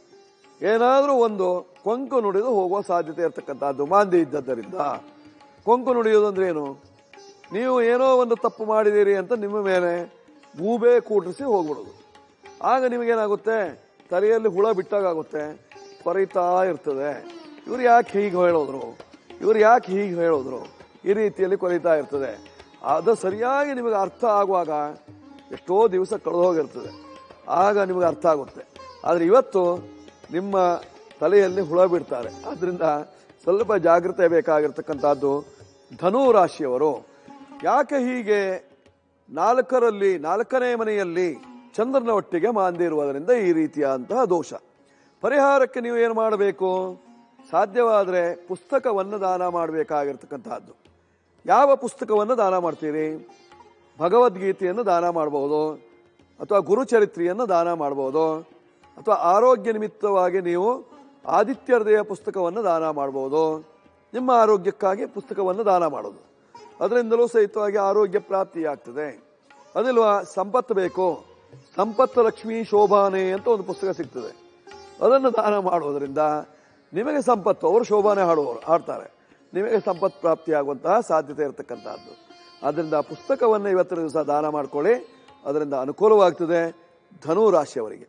ಏನಾದರೂ ಒಂದು ಕೊಂಕು ನುಡಿದು ಹೋಗುವ ಸಾಧ್ಯತೆ ಇರತಕ್ಕಂಥದ್ದು ಮಾಂದಿ ಇದ್ದದ್ದರಿಂದ ಕೊಂಕು ನುಡಿಯೋದು ಅಂದ್ರೆ ಏನು ನೀವು ಏನೋ ಒಂದು ತಪ್ಪು ಮಾಡಿದ್ದೀರಿ ಅಂತ ನಿಮ್ಮ ಮೇಲೆ ಗೂಬೆ ಕೂಟ್ರಿಸಿ ಹೋಗ್ಬಿಡೋದು ಆಗ ನಿಮಗೇನಾಗುತ್ತೆ ತಲೆಯಲ್ಲಿ ಹುಳ ಬಿಟ್ಟಾಗುತ್ತೆ ಕೊರೀತಾ ಇರ್ತದೆ ಇವ್ರು ಯಾಕೆ ಹೀಗೆ ಹೇಳೋದ್ರು ಇವ್ರು ಯಾಕೆ ಹೀಗೆ ಹೇಳೋದ್ರು ಈ ರೀತಿಯಲ್ಲಿ ಕೊರೀತಾ ಇರ್ತದೆ ಅದು ಸರಿಯಾಗಿ ನಿಮಗೆ ಅರ್ಥ ಆಗುವಾಗ ಎಷ್ಟೋ ದಿವಸ ಕಳೆದು ಹೋಗಿರ್ತದೆ ಆಗ ನಿಮಗೆ ಅರ್ಥ ಆಗುತ್ತೆ ಆದರೆ ಇವತ್ತು ನಿಮ್ಮ ತಲೆಯಲ್ಲಿ ಹುಳ ಬಿಡ್ತಾರೆ ಆದ್ರಿಂದ ಸ್ವಲ್ಪ ಜಾಗೃತೆ ಬೇಕಾಗಿರ್ತಕ್ಕಂಥದ್ದು ಧನು ರಾಶಿಯವರು ಯಾಕೆ ಹೀಗೆ ನಾಲ್ಕರಲ್ಲಿ ನಾಲ್ಕನೇ ಮನೆಯಲ್ಲಿ ಚಂದ್ರನ ಒಟ್ಟಿಗೆ ಮಾಂದಿ ಇರುವುದರಿಂದ ಈ ರೀತಿಯಾದಂತಹ ದೋಷ ಪರಿಹಾರಕ್ಕೆ ನೀವು ಏನು ಮಾಡಬೇಕು ಸಾಧ್ಯವಾದರೆ ಪುಸ್ತಕವನ್ನು ದಾನ ಮಾಡಬೇಕಾಗಿರ್ತಕ್ಕಂತಹದ್ದು ಯಾವ ಪುಸ್ತಕವನ್ನು ದಾನ ಮಾಡ್ತೀರಿ ಭಗವದ್ಗೀತೆಯನ್ನು ದಾನ ಮಾಡಬಹುದು ಅಥವಾ ಗುರುಚರಿತ್ರೆಯನ್ನು ದಾನ ಮಾಡಬಹುದು ಅಥವಾ ಆರೋಗ್ಯ ನಿಮಿತ್ತವಾಗಿ ನೀವು ಆದಿತ್ಯ ಹೃದಯ ಪುಸ್ತಕವನ್ನು ದಾನ ಮಾಡಬಹುದು ನಿಮ್ಮ ಆರೋಗ್ಯಕ್ಕಾಗಿ ಪುಸ್ತಕವನ್ನು ದಾನ ಮಾಡೋದು ಅದರಿಂದಲೂ ಸಹಿತವಾಗಿ ಆರೋಗ್ಯ ಪ್ರಾಪ್ತಿಯಾಗ್ತದೆ ಅದಿಲ್ವಾ ಸಂಪತ್ತು ಬೇಕು ಸಂಪತ್ತು ಲಕ್ಷ್ಮಿ ಶೋಭಾನೆ ಅಂತ ಒಂದು ಪುಸ್ತಕ ಸಿಗ್ತದೆ ಅದನ್ನು ದಾನ ಮಾಡುವುದರಿಂದ ನಿಮಗೆ ಸಂಪತ್ತು ಅವರು ಶೋಭಾನೆ ಹಾಡುವವರು ಹಾಡ್ತಾರೆ ನಿಮಗೆ ಸಂಪತ್ತು ಪ್ರಾಪ್ತಿಯಾಗುವಂತಹ ಸಾಧ್ಯತೆ ಇರತಕ್ಕಂತಹದ್ದು ಆದ್ದರಿಂದ ಆ ಪುಸ್ತಕವನ್ನು ಇವತ್ತಿನ ದಿವಸ ದಾನ ಮಾಡ್ಕೊಳ್ಳಿ ಅದರಿಂದ ಅನುಕೂಲವಾಗ್ತದೆ ಧನು ರಾಶಿಯವರಿಗೆ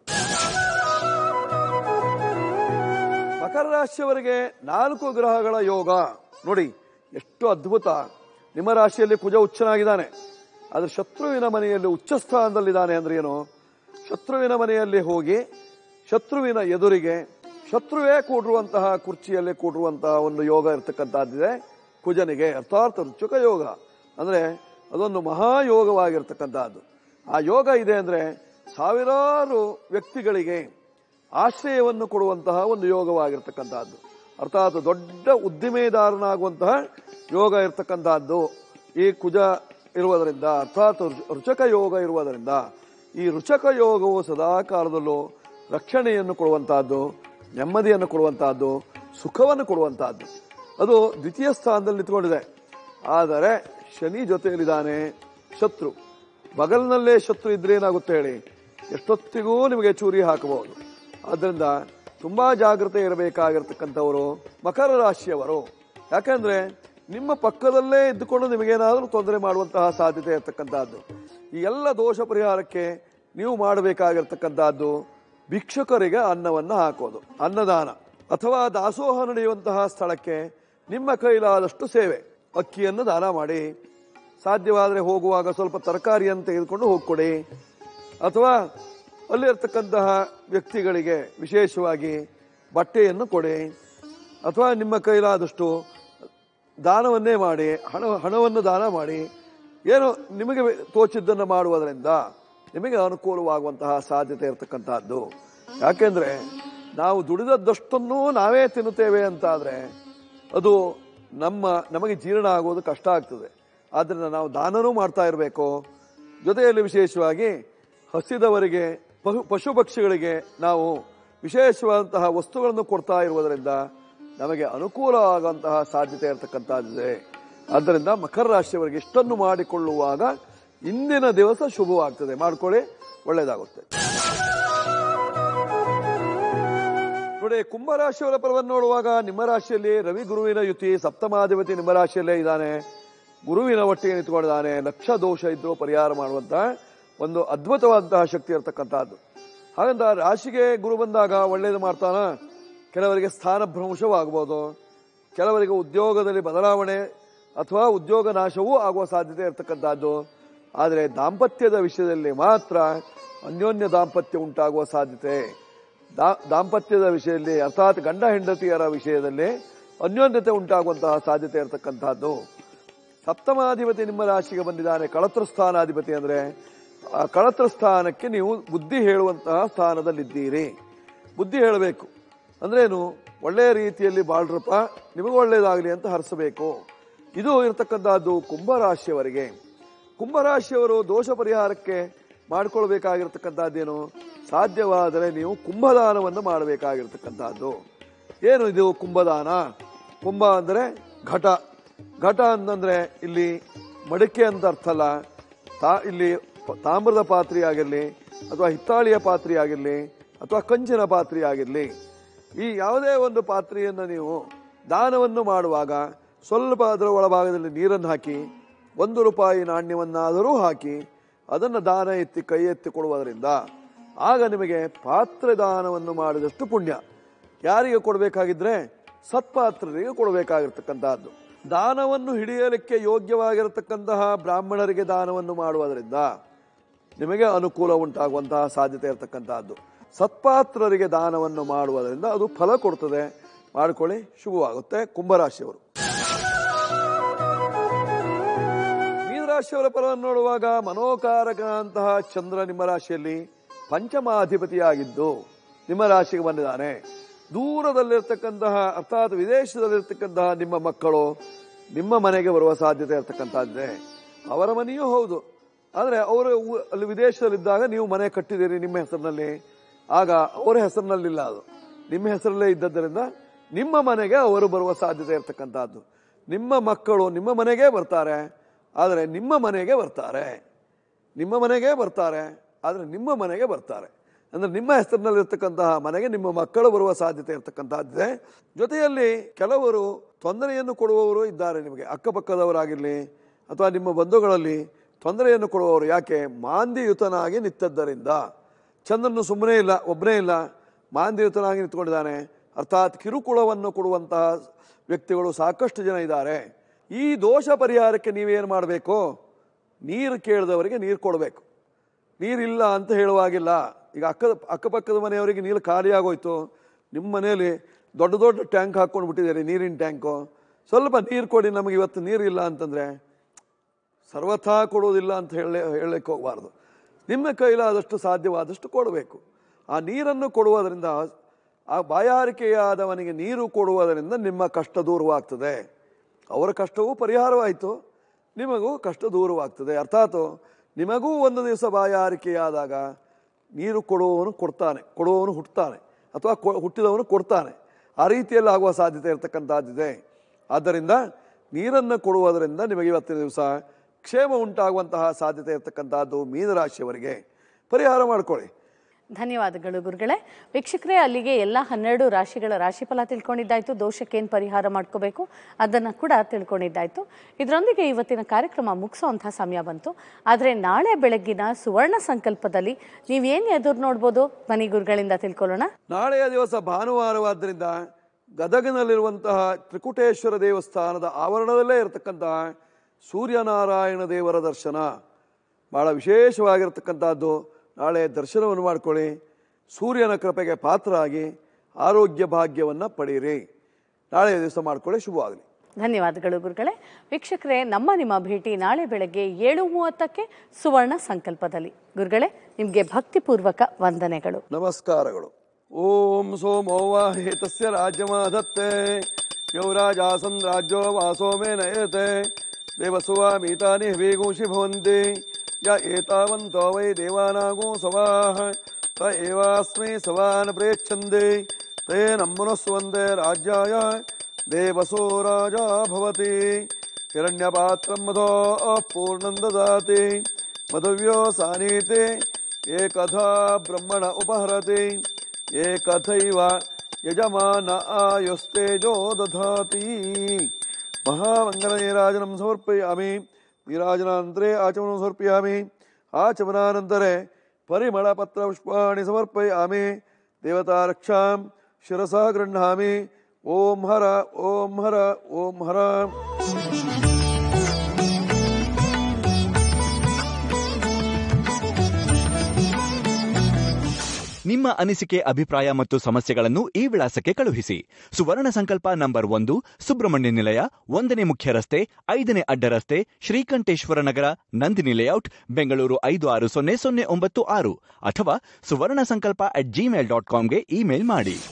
ಮಕರ ರಾಶಿಯವರಿಗೆ ನಾಲ್ಕು ಗ್ರಹಗಳ ಯೋಗ ನೋಡಿ ಎಷ್ಟು ಅದ್ಭುತ ನಿಮ್ಮ ರಾಶಿಯಲ್ಲಿ ಕುಜ ಉಚ್ಚನಾಗಿದ್ದಾನೆ ಆದ್ರೆ ಶತ್ರುವಿನ ಮನೆಯಲ್ಲಿ ಉಚ್ಚ ಸ್ಥಾನದಲ್ಲಿದ್ದಾನೆ ಅಂದ್ರೆ ಏನು ಶತ್ರುವಿನ ಮನೆಯಲ್ಲಿ ಹೋಗಿ ಶತ್ರುವಿನ ಎದುರಿಗೆ ಶತ್ರುವೇ ಕೂಡಿರುವಂತಹ ಕುರ್ಚಿಯಲ್ಲಿ ಕೂಡಿರುವಂತಹ ಒಂದು ಯೋಗ ಇರತಕ್ಕಂತಹದ್ದಿದೆ ಕುಜನಿಗೆ ಅರ್ಥಾತ್ ರುಚುಕ ಯೋಗ ಅಂದ್ರೆ ಅದೊಂದು ಮಹಾಯೋಗವಾಗಿರ್ತಕ್ಕಂತಹದ್ದು ಆ ಯೋಗ ಇದೆ ಅಂದ್ರೆ ಸಾವಿರಾರು ವ್ಯಕ್ತಿಗಳಿಗೆ ಆಶ್ರಯವನ್ನು ಕೊಡುವಂತಹ ಒಂದು ಯೋಗವಾಗಿರ್ತಕ್ಕಂತಹದ್ದು ಅರ್ಥಾತ್ ದೊಡ್ಡ ಉದ್ದಿಮೆದಾರನಾಗುವಂತಹ ಯೋಗ ಇರತಕ್ಕಂತಹದ್ದು ಈ ಕುಜ ಇರುವುದರಿಂದ ಅರ್ಥಾತ್ ರುಚ- ರುಚಕ ಯೋಗ ಇರುವುದರಿಂದ ಈ ರುಚಕ ಯೋಗವು ಸದಾ ಕಾಲದಲ್ಲೂ ರಕ್ಷಣೆಯನ್ನು ಕೊಡುವಂತಹದ್ದು ನೆಮ್ಮದಿಯನ್ನು ಕೊಡುವಂತಹದ್ದು ಸುಖವನ್ನು ಕೊಡುವಂತಹದ್ದು ಅದು ದ್ವಿತೀಯ ಸ್ಥಾನದಲ್ಲಿ ನಿಂತ್ಕೊಂಡಿದೆ ಆದರೆ ಶನಿ ಜೊತೆಯಲ್ಲಿದ್ದಾನೆ ಶತ್ರು ಬಗಲ್ನಲ್ಲೇ ಶತ್ರು ಇದ್ರೆ ಏನಾಗುತ್ತೆ ಹೇಳಿ ಎಷ್ಟೊತ್ತಿಗೂ ನಿಮಗೆ ಚೂರಿ ಹಾಕಬಹುದು ಆದ್ದರಿಂದ ತುಂಬಾ ಜಾಗ್ರತೆ ಇರಬೇಕಾಗಿರ್ತಕ್ಕಂಥವರು ಮಕರ ರಾಶಿಯವರು ಯಾಕಂದ್ರೆ ನಿಮ್ಮ ಪಕ್ಕದಲ್ಲೇ ಇದ್ದುಕೊಂಡು ನಿಮಗೇನಾದರೂ ತೊಂದರೆ ಮಾಡುವಂತಹ ಸಾಧ್ಯತೆ ಇರತಕ್ಕಂತಹದ್ದು ಈ ಎಲ್ಲ ದೋಷ ಪರಿಹಾರಕ್ಕೆ ನೀವು ಮಾಡಬೇಕಾಗಿರ್ತಕ್ಕಂತಹದ್ದು ಭಿಕ್ಷುಕರಿಗೆ ಅನ್ನವನ್ನು ಹಾಕೋದು ಅನ್ನದಾನ ಅಥವಾ ದಾಸೋಹ ನಡೆಯುವಂತಹ ಸ್ಥಳಕ್ಕೆ ನಿಮ್ಮ ಕೈಲಾದಷ್ಟು ಸೇವೆ ಅಕ್ಕಿಯನ್ನು ದಾನ ಮಾಡಿ ಸಾಧ್ಯವಾದರೆ ಹೋಗುವಾಗ ಸ್ವಲ್ಪ ತರಕಾರಿಯನ್ನು ತೆಗೆದುಕೊಂಡು ಹೋಗ್ಕೊಡಿ ಅಥವಾ ಅಲ್ಲಿರ್ತಕ್ಕಂತಹ ವ್ಯಕ್ತಿಗಳಿಗೆ ವಿಶೇಷವಾಗಿ ಬಟ್ಟೆಯನ್ನು ಕೊಡಿ ಅಥವಾ ನಿಮ್ಮ ಕೈಲಾದಷ್ಟು ದಾನವನ್ನೇ ಮಾಡಿ ಹಣ ಹಣವನ್ನು ದಾನ ಮಾಡಿ ಏನು ನಿಮಗೆ ತೋಚಿದ್ದನ್ನು ಮಾಡುವುದರಿಂದ ನಿಮಗೆ ಅನುಕೂಲವಾಗುವಂತಹ ಸಾಧ್ಯತೆ ಇರತಕ್ಕಂತಹದ್ದು ಯಾಕೆಂದ್ರೆ ನಾವು ದುಡಿದದ್ದಷ್ಟನ್ನು ನಾವೇ ತಿನ್ನುತ್ತೇವೆ ಅಂತಾದ್ರೆ ಅದು ನಮ್ಮ ನಮಗೆ ಜೀರ್ಣ ಆಗೋದು ಕಷ್ಟ ಆಗ್ತದೆ ಆದ್ದರಿಂದ ನಾವು ದಾನನೂ ಮಾಡ್ತಾ ಇರಬೇಕು ಜೊತೆಯಲ್ಲಿ ವಿಶೇಷವಾಗಿ ಹಸಿದವರಿಗೆ ಪಶು ಪಶು ಪಕ್ಷಿಗಳಿಗೆ ನಾವು ವಿಶೇಷವಾದಂತಹ ವಸ್ತುಗಳನ್ನು ಕೊಡ್ತಾ ಇರುವುದರಿಂದ ನಮಗೆ ಅನುಕೂಲ ಆಗುವಂತಹ ಸಾಧ್ಯತೆ ಇರತಕ್ಕಂತಹದ್ದಿದೆ ಆದ್ದರಿಂದ ಮಕರ ರಾಶಿಯವರಿಗೆ ಇಷ್ಟನ್ನು ಮಾಡಿಕೊಳ್ಳುವಾಗ ಇಂದಿನ ದಿವಸ ಶುಭವಾಗ್ತದೆ ಮಾಡ್ಕೊಳ್ಳಿ ಒಳ್ಳೆಯದಾಗುತ್ತೆ ನೋಡಿ ಕುಂಭರಾಶಿಯವರ ಪರವನ್ನು ನೋಡುವಾಗ ನಿಮ್ಮ ರಾಶಿಯಲ್ಲಿ ರವಿ ಗುರುವಿನ ಯುತಿ ಸಪ್ತಮಾಧಿಪತಿ ನಿಮ್ಮ ರಾಶಿಯಲ್ಲೇ ಇದ್ದಾನೆ ಗುರುವಿನ ಒಟ್ಟಿಗೆ ನಿಂತ್ಕೊಂಡಿದ್ದಾನೆ ಲಕ್ಷ ದೋಷ ಇದ್ರೂ ಪರಿಹಾರ ಮಾಡುವಂತಹ ಒಂದು ಅದ್ಭುತವಾದಂತಹ ಶಕ್ತಿ ಇರತಕ್ಕಂತಹದ್ದು ಹಾಗಂತ ರಾಶಿಗೆ ಗುರು ಬಂದಾಗ ಒಳ್ಳೇದು ಮಾಡ್ತಾನ ಕೆಲವರಿಗೆ ಸ್ಥಾನಭ್ರಂಶವಾಗಬಹುದು ಕೆಲವರಿಗೆ ಉದ್ಯೋಗದಲ್ಲಿ ಬದಲಾವಣೆ ಅಥವಾ ಉದ್ಯೋಗ ನಾಶವೂ ಆಗುವ ಸಾಧ್ಯತೆ ಇರತಕ್ಕಂಥದ್ದು ಆದರೆ ದಾಂಪತ್ಯದ ವಿಷಯದಲ್ಲಿ ಮಾತ್ರ ಅನ್ಯೋನ್ಯ ದಾಂಪತ್ಯ ಉಂಟಾಗುವ ಸಾಧ್ಯತೆ ದಾ- ದಾಂಪತ್ಯದ ವಿಷಯದಲ್ಲಿ ಅರ್ಥಾತ್ ಗಂಡ ಹೆಂಡತಿಯರ ವಿಷಯದಲ್ಲಿ ಅನ್ಯೋನ್ಯತೆ ಉಂಟಾಗುವಂತಹ ಸಾಧ್ಯತೆ ಇರತಕ್ಕಂತಹದ್ದು ಸಪ್ತಮಾಧಿಪತಿ ನಿಮ್ಮ ರಾಶಿಗೆ ಬಂದಿದ್ದಾನೆ ಕಳತ್ರ ಸ್ಥಾನಾಧಿಪತಿ ಅಂದ್ರೆ ಆ ಕಳತ್ರ ಸ್ಥಾನಕ್ಕೆ ನೀವು ಬುದ್ಧಿ ಹೇಳುವಂತಹ ಸ್ಥಾನದಲ್ಲಿದ್ದೀರಿ ಬುದ್ಧಿ ಹೇಳಬೇಕು ಅಂದ್ರೇನು ಒಳ್ಳೆಯ ರೀತಿಯಲ್ಲಿ ಬಾಳ್ರಪ್ಪ ನಿಮಗೂ ಒಳ್ಳೆಯದಾಗಲಿ ಅಂತ ಹರಿಸಬೇಕು ಇದು ಇರತಕ್ಕಂತಹದ್ದು ಕುಂಭರಾಶಿಯವರಿಗೆ ಕುಂಭರಾಶಿಯವರು ದೋಷ ಪರಿಹಾರಕ್ಕೆ ಮಾಡಿಕೊಳ್ಬೇಕಾಗಿರ್ತಕ್ಕಂಥದ್ದೇನು ಸಾಧ್ಯವಾದರೆ ನೀವು ಕುಂಭದಾನವನ್ನು ಮಾಡಬೇಕಾಗಿರ್ತಕ್ಕಂಥದ್ದು ಏನು ಇದು ಕುಂಭದಾನ ಕುಂಭ ಅಂದರೆ ಘಟ ಘಟ ಅಂತಂದ್ರೆ ಇಲ್ಲಿ ಮಡಿಕೆ ಅಂತ ಅರ್ಥ ಅಲ್ಲ ತಾ ಇಲ್ಲಿ ಪ- ತಾಮ್ರದ ಪಾತ್ರೆ ಆಗಿರಲಿ ಅಥವಾ ಹಿತ್ತಾಳಿಯ ಪಾತ್ರೆ ಆಗಿರಲಿ ಅಥವಾ ಕಂಚಿನ ಪಾತ್ರೆ ಆಗಿರಲಿ ಈ ಯಾವುದೇ ಒಂದು ಪಾತ್ರೆಯನ್ನು ನೀವು ದಾನವನ್ನು ಮಾಡುವಾಗ ಸ್ವಲ್ಪ ಅದರ ಒಳಭಾಗದಲ್ಲಿ ನೀರನ್ನು ಹಾಕಿ ಒಂದು ರೂಪಾಯಿ ನಾಣ್ಯವನ್ನಾದರೂ ಹಾಕಿ ಅದನ್ನು ದಾನ ಎತ್ತಿ ಕೈ ಎತ್ತಿ ಕೊಡುವುದರಿಂದ ಆಗ ನಿಮಗೆ ಪಾತ್ರೆ ದಾನವನ್ನು ಮಾಡಿದಷ್ಟು ಪುಣ್ಯ ಯಾರಿಗೆ ಕೊಡಬೇಕಾಗಿದ್ರೆ ಸತ್ಪಾತ್ರರಿಗೆ ಕೊಡಬೇಕಾಗಿರ್ತಕ್ಕಂತಹದ್ದು ದಾನವನ್ನು ಹಿಡಿಯಲಿಕ್ಕೆ ಯೋಗ್ಯವಾಗಿರತಕ್ಕಂತಹ ಬ್ರಾಹ್ಮಣರಿಗೆ ದಾನವನ್ನು ಮಾಡುವುದರಿಂದ ನಿಮಗೆ ಅನುಕೂಲ ಉಂಟಾಗುವಂತಹ ಸಾಧ್ಯತೆ ಇರತಕ್ಕಂತಹದ್ದು ಸತ್ಪಾತ್ರರಿಗೆ ದಾನವನ್ನು ಮಾಡುವುದರಿಂದ ಅದು ಫಲ ಕೊಡ್ತದೆ ಮಾಡ್ಕೊಳ್ಳಿ ಶುಭವಾಗುತ್ತೆ ಕುಂಭರಾಶಿಯವರು ಮೀನರಾಶಿಯವರ ಫಲವನ್ನು ನೋಡುವಾಗ ಮನೋಕಾರಕನಂತಹ ಚಂದ್ರ ನಿಮ್ಮ ರಾಶಿಯಲ್ಲಿ ಪಂಚಮಾಧಿಪತಿಯಾಗಿದ್ದು ನಿಮ್ಮ ರಾಶಿಗೆ ಬಂದಿದ್ದಾನೆ ದೂರದಲ್ಲಿರ್ತಕ್ಕಂತಹ ಅರ್ಥಾತ್ ವಿದೇಶದಲ್ಲಿರ್ತಕ್ಕಂತಹ ನಿಮ್ಮ ಮಕ್ಕಳು ನಿಮ್ಮ ಮನೆಗೆ ಬರುವ ಸಾಧ್ಯತೆ ಇರತಕ್ಕಂಥದ್ದೇ ಅವರ ಮನೆಯೂ ಹೌದು ಆದರೆ ಅವರು ಊ- ಅಲ್ಲಿ ವಿದೇಶದಲ್ಲಿದ್ದಾಗ ನೀವು ಮನೆ ಕಟ್ಟಿದ್ದೀರಿ ನಿಮ್ಮ ಹೆಸರಿನಲ್ಲಿ ಆಗ ಅವರ ಹೆಸರಿನಲ್ಲಿಲ್ಲ ಅದು ನಿಮ್ಮ ಹೆಸರಲ್ಲೇ ಇದ್ದದ್ದರಿಂದ ನಿಮ್ಮ ಮನೆಗೆ ಅವರು ಬರುವ ಸಾಧ್ಯತೆ ಇರತಕ್ಕಂಥದ್ದು ನಿಮ್ಮ ಮಕ್ಕಳು ನಿಮ್ಮ ಮನೆಗೆ ಬರ್ತಾರೆ ಆದರೆ ನಿಮ್ಮ ಮನೆಗೆ ಬರ್ತಾರೆ ನಿಮ್ಮ ಮನೆಗೆ ಬರ್ತಾರೆ ಆದರೆ ನಿಮ್ಮ ಮನೆಗೆ ಬರ್ತಾರೆ ಅಂದ್ರೆ ನಿಮ್ಮ ಹೆಸರಿನಲ್ಲಿರ್ತಕ್ಕಂತಹ ಮನೆಗೆ ನಿಮ್ಮ ಮಕ್ಕಳು ಬರುವ ಸಾಧ್ಯತೆ ಇರತಕ್ಕಂತಹದ್ದಿದೆ ಜೊತೆಯಲ್ಲಿ ಕೆಲವರು ತೊಂದರೆಯನ್ನು ಕೊಡುವವರು ಇದ್ದಾರೆ ನಿಮಗೆ ಅಕ್ಕಪಕ್ಕದವರಾಗಿರಲಿ ಅಥವಾ ನಿಮ್ಮ ಬಂಧುಗಳಲ್ಲಿ ತೊಂದರೆಯನ್ನು ಕೊಡುವವರು ಯಾಕೆ ಮಾಂದಿಯುತನಾಗಿ ನಿಂತದ್ದರಿಂದ ಚಂದ್ರನು ಸುಮ್ಮನೆ ಇಲ್ಲ ಒಬ್ಬನೇ ಇಲ್ಲ ಮಾಂದಿಯುತನಾಗಿ ನಿಂತ್ಕೊಂಡಿದ್ದಾನೆ ಅರ್ಥಾತ್ ಕಿರುಕುಳವನ್ನು ಕೊಡುವಂತಹ ವ್ಯಕ್ತಿಗಳು ಸಾಕಷ್ಟು ಜನ ಇದ್ದಾರೆ ಈ ದೋಷ ಪರಿಹಾರಕ್ಕೆ ನೀವೇನು ಮಾಡಬೇಕು ನೀರು ಕೇಳಿದವರಿಗೆ ನೀರು ಕೊಡಬೇಕು ನೀರಿಲ್ಲ ಅಂತ ಹೇಳುವಾಗಿಲ್ಲ ಈಗ ಅಕ್ಕ ಅಕ್ಕಪಕ್ಕದ ಮನೆಯವರಿಗೆ ನೀರು ಖಾಲಿ ಆಗೋಯ್ತು ನಿಮ್ಮ ಮನೆಯಲ್ಲಿ ದೊಡ್ಡ ದೊಡ್ಡ ಟ್ಯಾಂಕ್ ಹಾಕ್ಕೊಂಡು ಬಿಟ್ಟಿದ್ದೀರಿ ನೀರಿನ ಟ್ಯಾಂಕು ಸ್ವಲ್ಪ ನೀರು ಕೊಡಿ ನಮಗೆ ಇವತ್ತು ನೀರಿಲ್ಲ ಅಂತಂದರೆ ಸರ್ವಥಾ ಕೊಡೋದಿಲ್ಲ ಅಂತ ಹೇಳಿ ಹೇಳಲಿಕ್ಕೆ ಹೋಗಬಾರ್ದು ನಿಮ್ಮ ಕೈಲಾದಷ್ಟು ಸಾಧ್ಯವಾದಷ್ಟು ಕೊಡಬೇಕು ಆ ನೀರನ್ನು ಕೊಡುವುದರಿಂದ ಆ ಬಾಯಾರಿಕೆಯಾದವನಿಗೆ ನೀರು ಕೊಡುವುದರಿಂದ ನಿಮ್ಮ ಕಷ್ಟ ದೂರವಾಗ್ತದೆ ಅವರ ಕಷ್ಟವೂ ಪರಿಹಾರವಾಯಿತು ನಿಮಗೂ ಕಷ್ಟ ದೂರವಾಗ್ತದೆ ಅರ್ಥಾತ್ ನಿಮಗೂ ಒಂದು ದಿವಸ ಬಾಯಾರಿಕೆಯಾದಾಗ ನೀರು ಕೊಡುವವನು ಕೊಡ್ತಾನೆ ಕೊಡುವವನು ಹುಟ್ಟುತ್ತಾನೆ ಅಥವಾ ಕೊ- ಹುಟ್ಟಿದವನು ಕೊಡ್ತಾನೆ ಆ ರೀತಿಯಲ್ಲಿ ಆಗುವ ಸಾಧ್ಯತೆ ಇರತಕ್ಕಂಥದ್ದಿದೆ ಆದ್ದರಿಂದ ನೀರನ್ನು ಕೊಡುವುದರಿಂದ ನಿಮಗೆ ಇವತ್ತಿನ ದಿವಸ ಕ್ಷೇಮ ಉಂಟಾಗುವಂತಹ ಸಾಧ್ಯತೆ ಇರತಕ್ಕಂತಹದ್ದು ಮೀನರಾಶಿಯವರಿಗೆ ಪರಿಹಾರ ಮಾಡ್ಕೊಳ್ಳಿ ಧನ್ಯವಾದಗಳು ಗುರುಗಳೇ ವೀಕ್ಷಕರೇ ಅಲ್ಲಿಗೆ ಎಲ್ಲ ಹನ್ನೆರಡು ರಾಶಿಗಳ ರಾಶಿಫಲ ತಿಳ್ಕೊಂಡಿದ್ದಾಯ್ತು ದೋಷಕ್ಕೆ ಏನು ಪರಿಹಾರ ಮಾಡ್ಕೋಬೇಕು ಅದನ್ನು ಕೂಡ ತಿಳ್ಕೊಂಡಿದ್ದಾಯ್ತು ಇದರೊಂದಿಗೆ ಇವತ್ತಿನ ಕಾರ್ಯಕ್ರಮ ಮುಗಿಸೋವಂಥ ಸಮಯ ಬಂತು ಆದರೆ ನಾಳೆ ಬೆಳಗ್ಗಿನ ಸುವರ್ಣ ಸಂಕಲ್ಪದಲ್ಲಿ ನೀವೇನು ಎದುರು ನೋಡ್ಬೋದು ಬನ್ನಿ ಗುರುಗಳಿಂದ ತಿಳ್ಕೊಳ್ಳೋಣ ನಾಳೆಯ ದಿವಸ ಭಾನುವಾರವಾದ್ದರಿಂದ ಗದಗಿನಲ್ಲಿರುವಂತಹ ತ್ರಿಕುಟೇಶ್ವರ ದೇವಸ್ಥಾನದ ಆವರಣದಲ್ಲೇ ಇರತಕ್ಕಂತಹ ಸೂರ್ಯನಾರಾಯಣ ದೇವರ ದರ್ಶನ ಬಹಳ ವಿಶೇಷವಾಗಿರತಕ್ಕಂಥದ್ದು ನಾಳೆ ದರ್ಶನವನ್ನು ಮಾಡ್ಕೊಳ್ಳಿ ಸೂರ್ಯನ ಕೃಪೆಗೆ ಪಾತ್ರರಾಗಿ ಆರೋಗ್ಯ ಭಾಗ್ಯವನ್ನು ಪಡೆಯಿರಿ ನಾಳೆಯ ದಿವಸ ಮಾಡ್ಕೊಳ್ಳಿ ಶುಭವಾಗಲಿ ಧನ್ಯವಾದಗಳು ಗುರುಗಳೇ ವೀಕ್ಷಕರೇ ನಮ್ಮ ನಿಮ್ಮ ಭೇಟಿ ನಾಳೆ ಬೆಳಗ್ಗೆ ಏಳು ಮೂವತ್ತಕ್ಕೆ ಸುವರ್ಣ ಸಂಕಲ್ಪದಲ್ಲಿ ಗುರುಗಳೇ ನಿಮಗೆ ಭಕ್ತಿಪೂರ್ವಕ ವಂದನೆಗಳು ನಮಸ್ಕಾರಗಳು ಓಂ ಸೋಮೋ ವಾಹೇತಸ್ಯ ರಾಜ್ಯಮಾಧತ್ತೆ ಯೌರಾಜಾಸನ್ ರಾಜ್ಯೋ ವಾಸೋ ಮೇ ನಯತೆ ದೇವಸುವಾಮೀತಾನಿ ಹವೇಗೂಷಿ ಭವಂತಿ ಯ ಏತಾವಂತೋ ವೈ ದೇವಾನಾಗೋ ಸವಾಹ ತ ಏವಾಸ್ಮೈ ಸವಾನ್ ಪ್ರೇಚ್ಛಂದೆ ತೇ ನಮ್ಮನಸ್ವಂದೆ ರಾಜ್ಯಾಯ ದೇವಸೋ ರಾಜ ಭವತಿ ಹಿರಣ್ಯಪಾತ್ರಂ ಮಧೋ ಪೂರ್ಣಂ ದದಾತಿ ಮಧವ್ಯೋ ಸಾನೀತೆ ಏಕಥಾ ಬ್ರಹ್ಮಣ ಉಪಹರತಿ ಏಕಥೈವ ಯಜಮಾನ ಆಯುಸ್ತೇಜೋ ದಧಾತಿ ಮಹಾಮಂಗಲ ನೀರಾಜನಂ ಸಮರ್ಪಯಾಮಿ ನೀರಾಜನಾನಂತರೇ ಆಚಮನಂ ಸಮರ್ಪಯಾಮಿ ಆಚಮನಾನಂತರೇ परिमलपत्रपुष्पाणि समर्पयामि देवतारक्षां शिरसा गृह्णामि ॐ हर ॐ हर ॐ हर ನಿಮ್ಮ ಅನಿಸಿಕೆ ಅಭಿಪ್ರಾಯ ಮತ್ತು ಸಮಸ್ಯೆಗಳನ್ನು ಈ ವಿಳಾಸಕ್ಕೆ ಕಳುಹಿಸಿ ಸುವರ್ಣ ಸಂಕಲ್ಪ ನಂಬರ್ ಒಂದು ಸುಬ್ರಹ್ಮಣ್ಯ ನಿಲಯ ಒಂದನೇ ಮುಖ್ಯ ರಸ್ತೆ ಐದನೇ ಅಡ್ಡ ರಸ್ತೆ ಶ್ರೀಕಂಠೇಶ್ವರ ನಗರ ನಂದಿನಿ ಲೇಔಟ್ ಬೆಂಗಳೂರು ಐದು ಆರು ಸೊನ್ನೆ ಸೊನ್ನೆ ಒಂಬತ್ತು ಆರು ಅಥವಾ Suvarna Sankalpa at Gmail dot ಕಾಮ್ಗೆ ಇಮೇಲ್ ಮಾಡಿ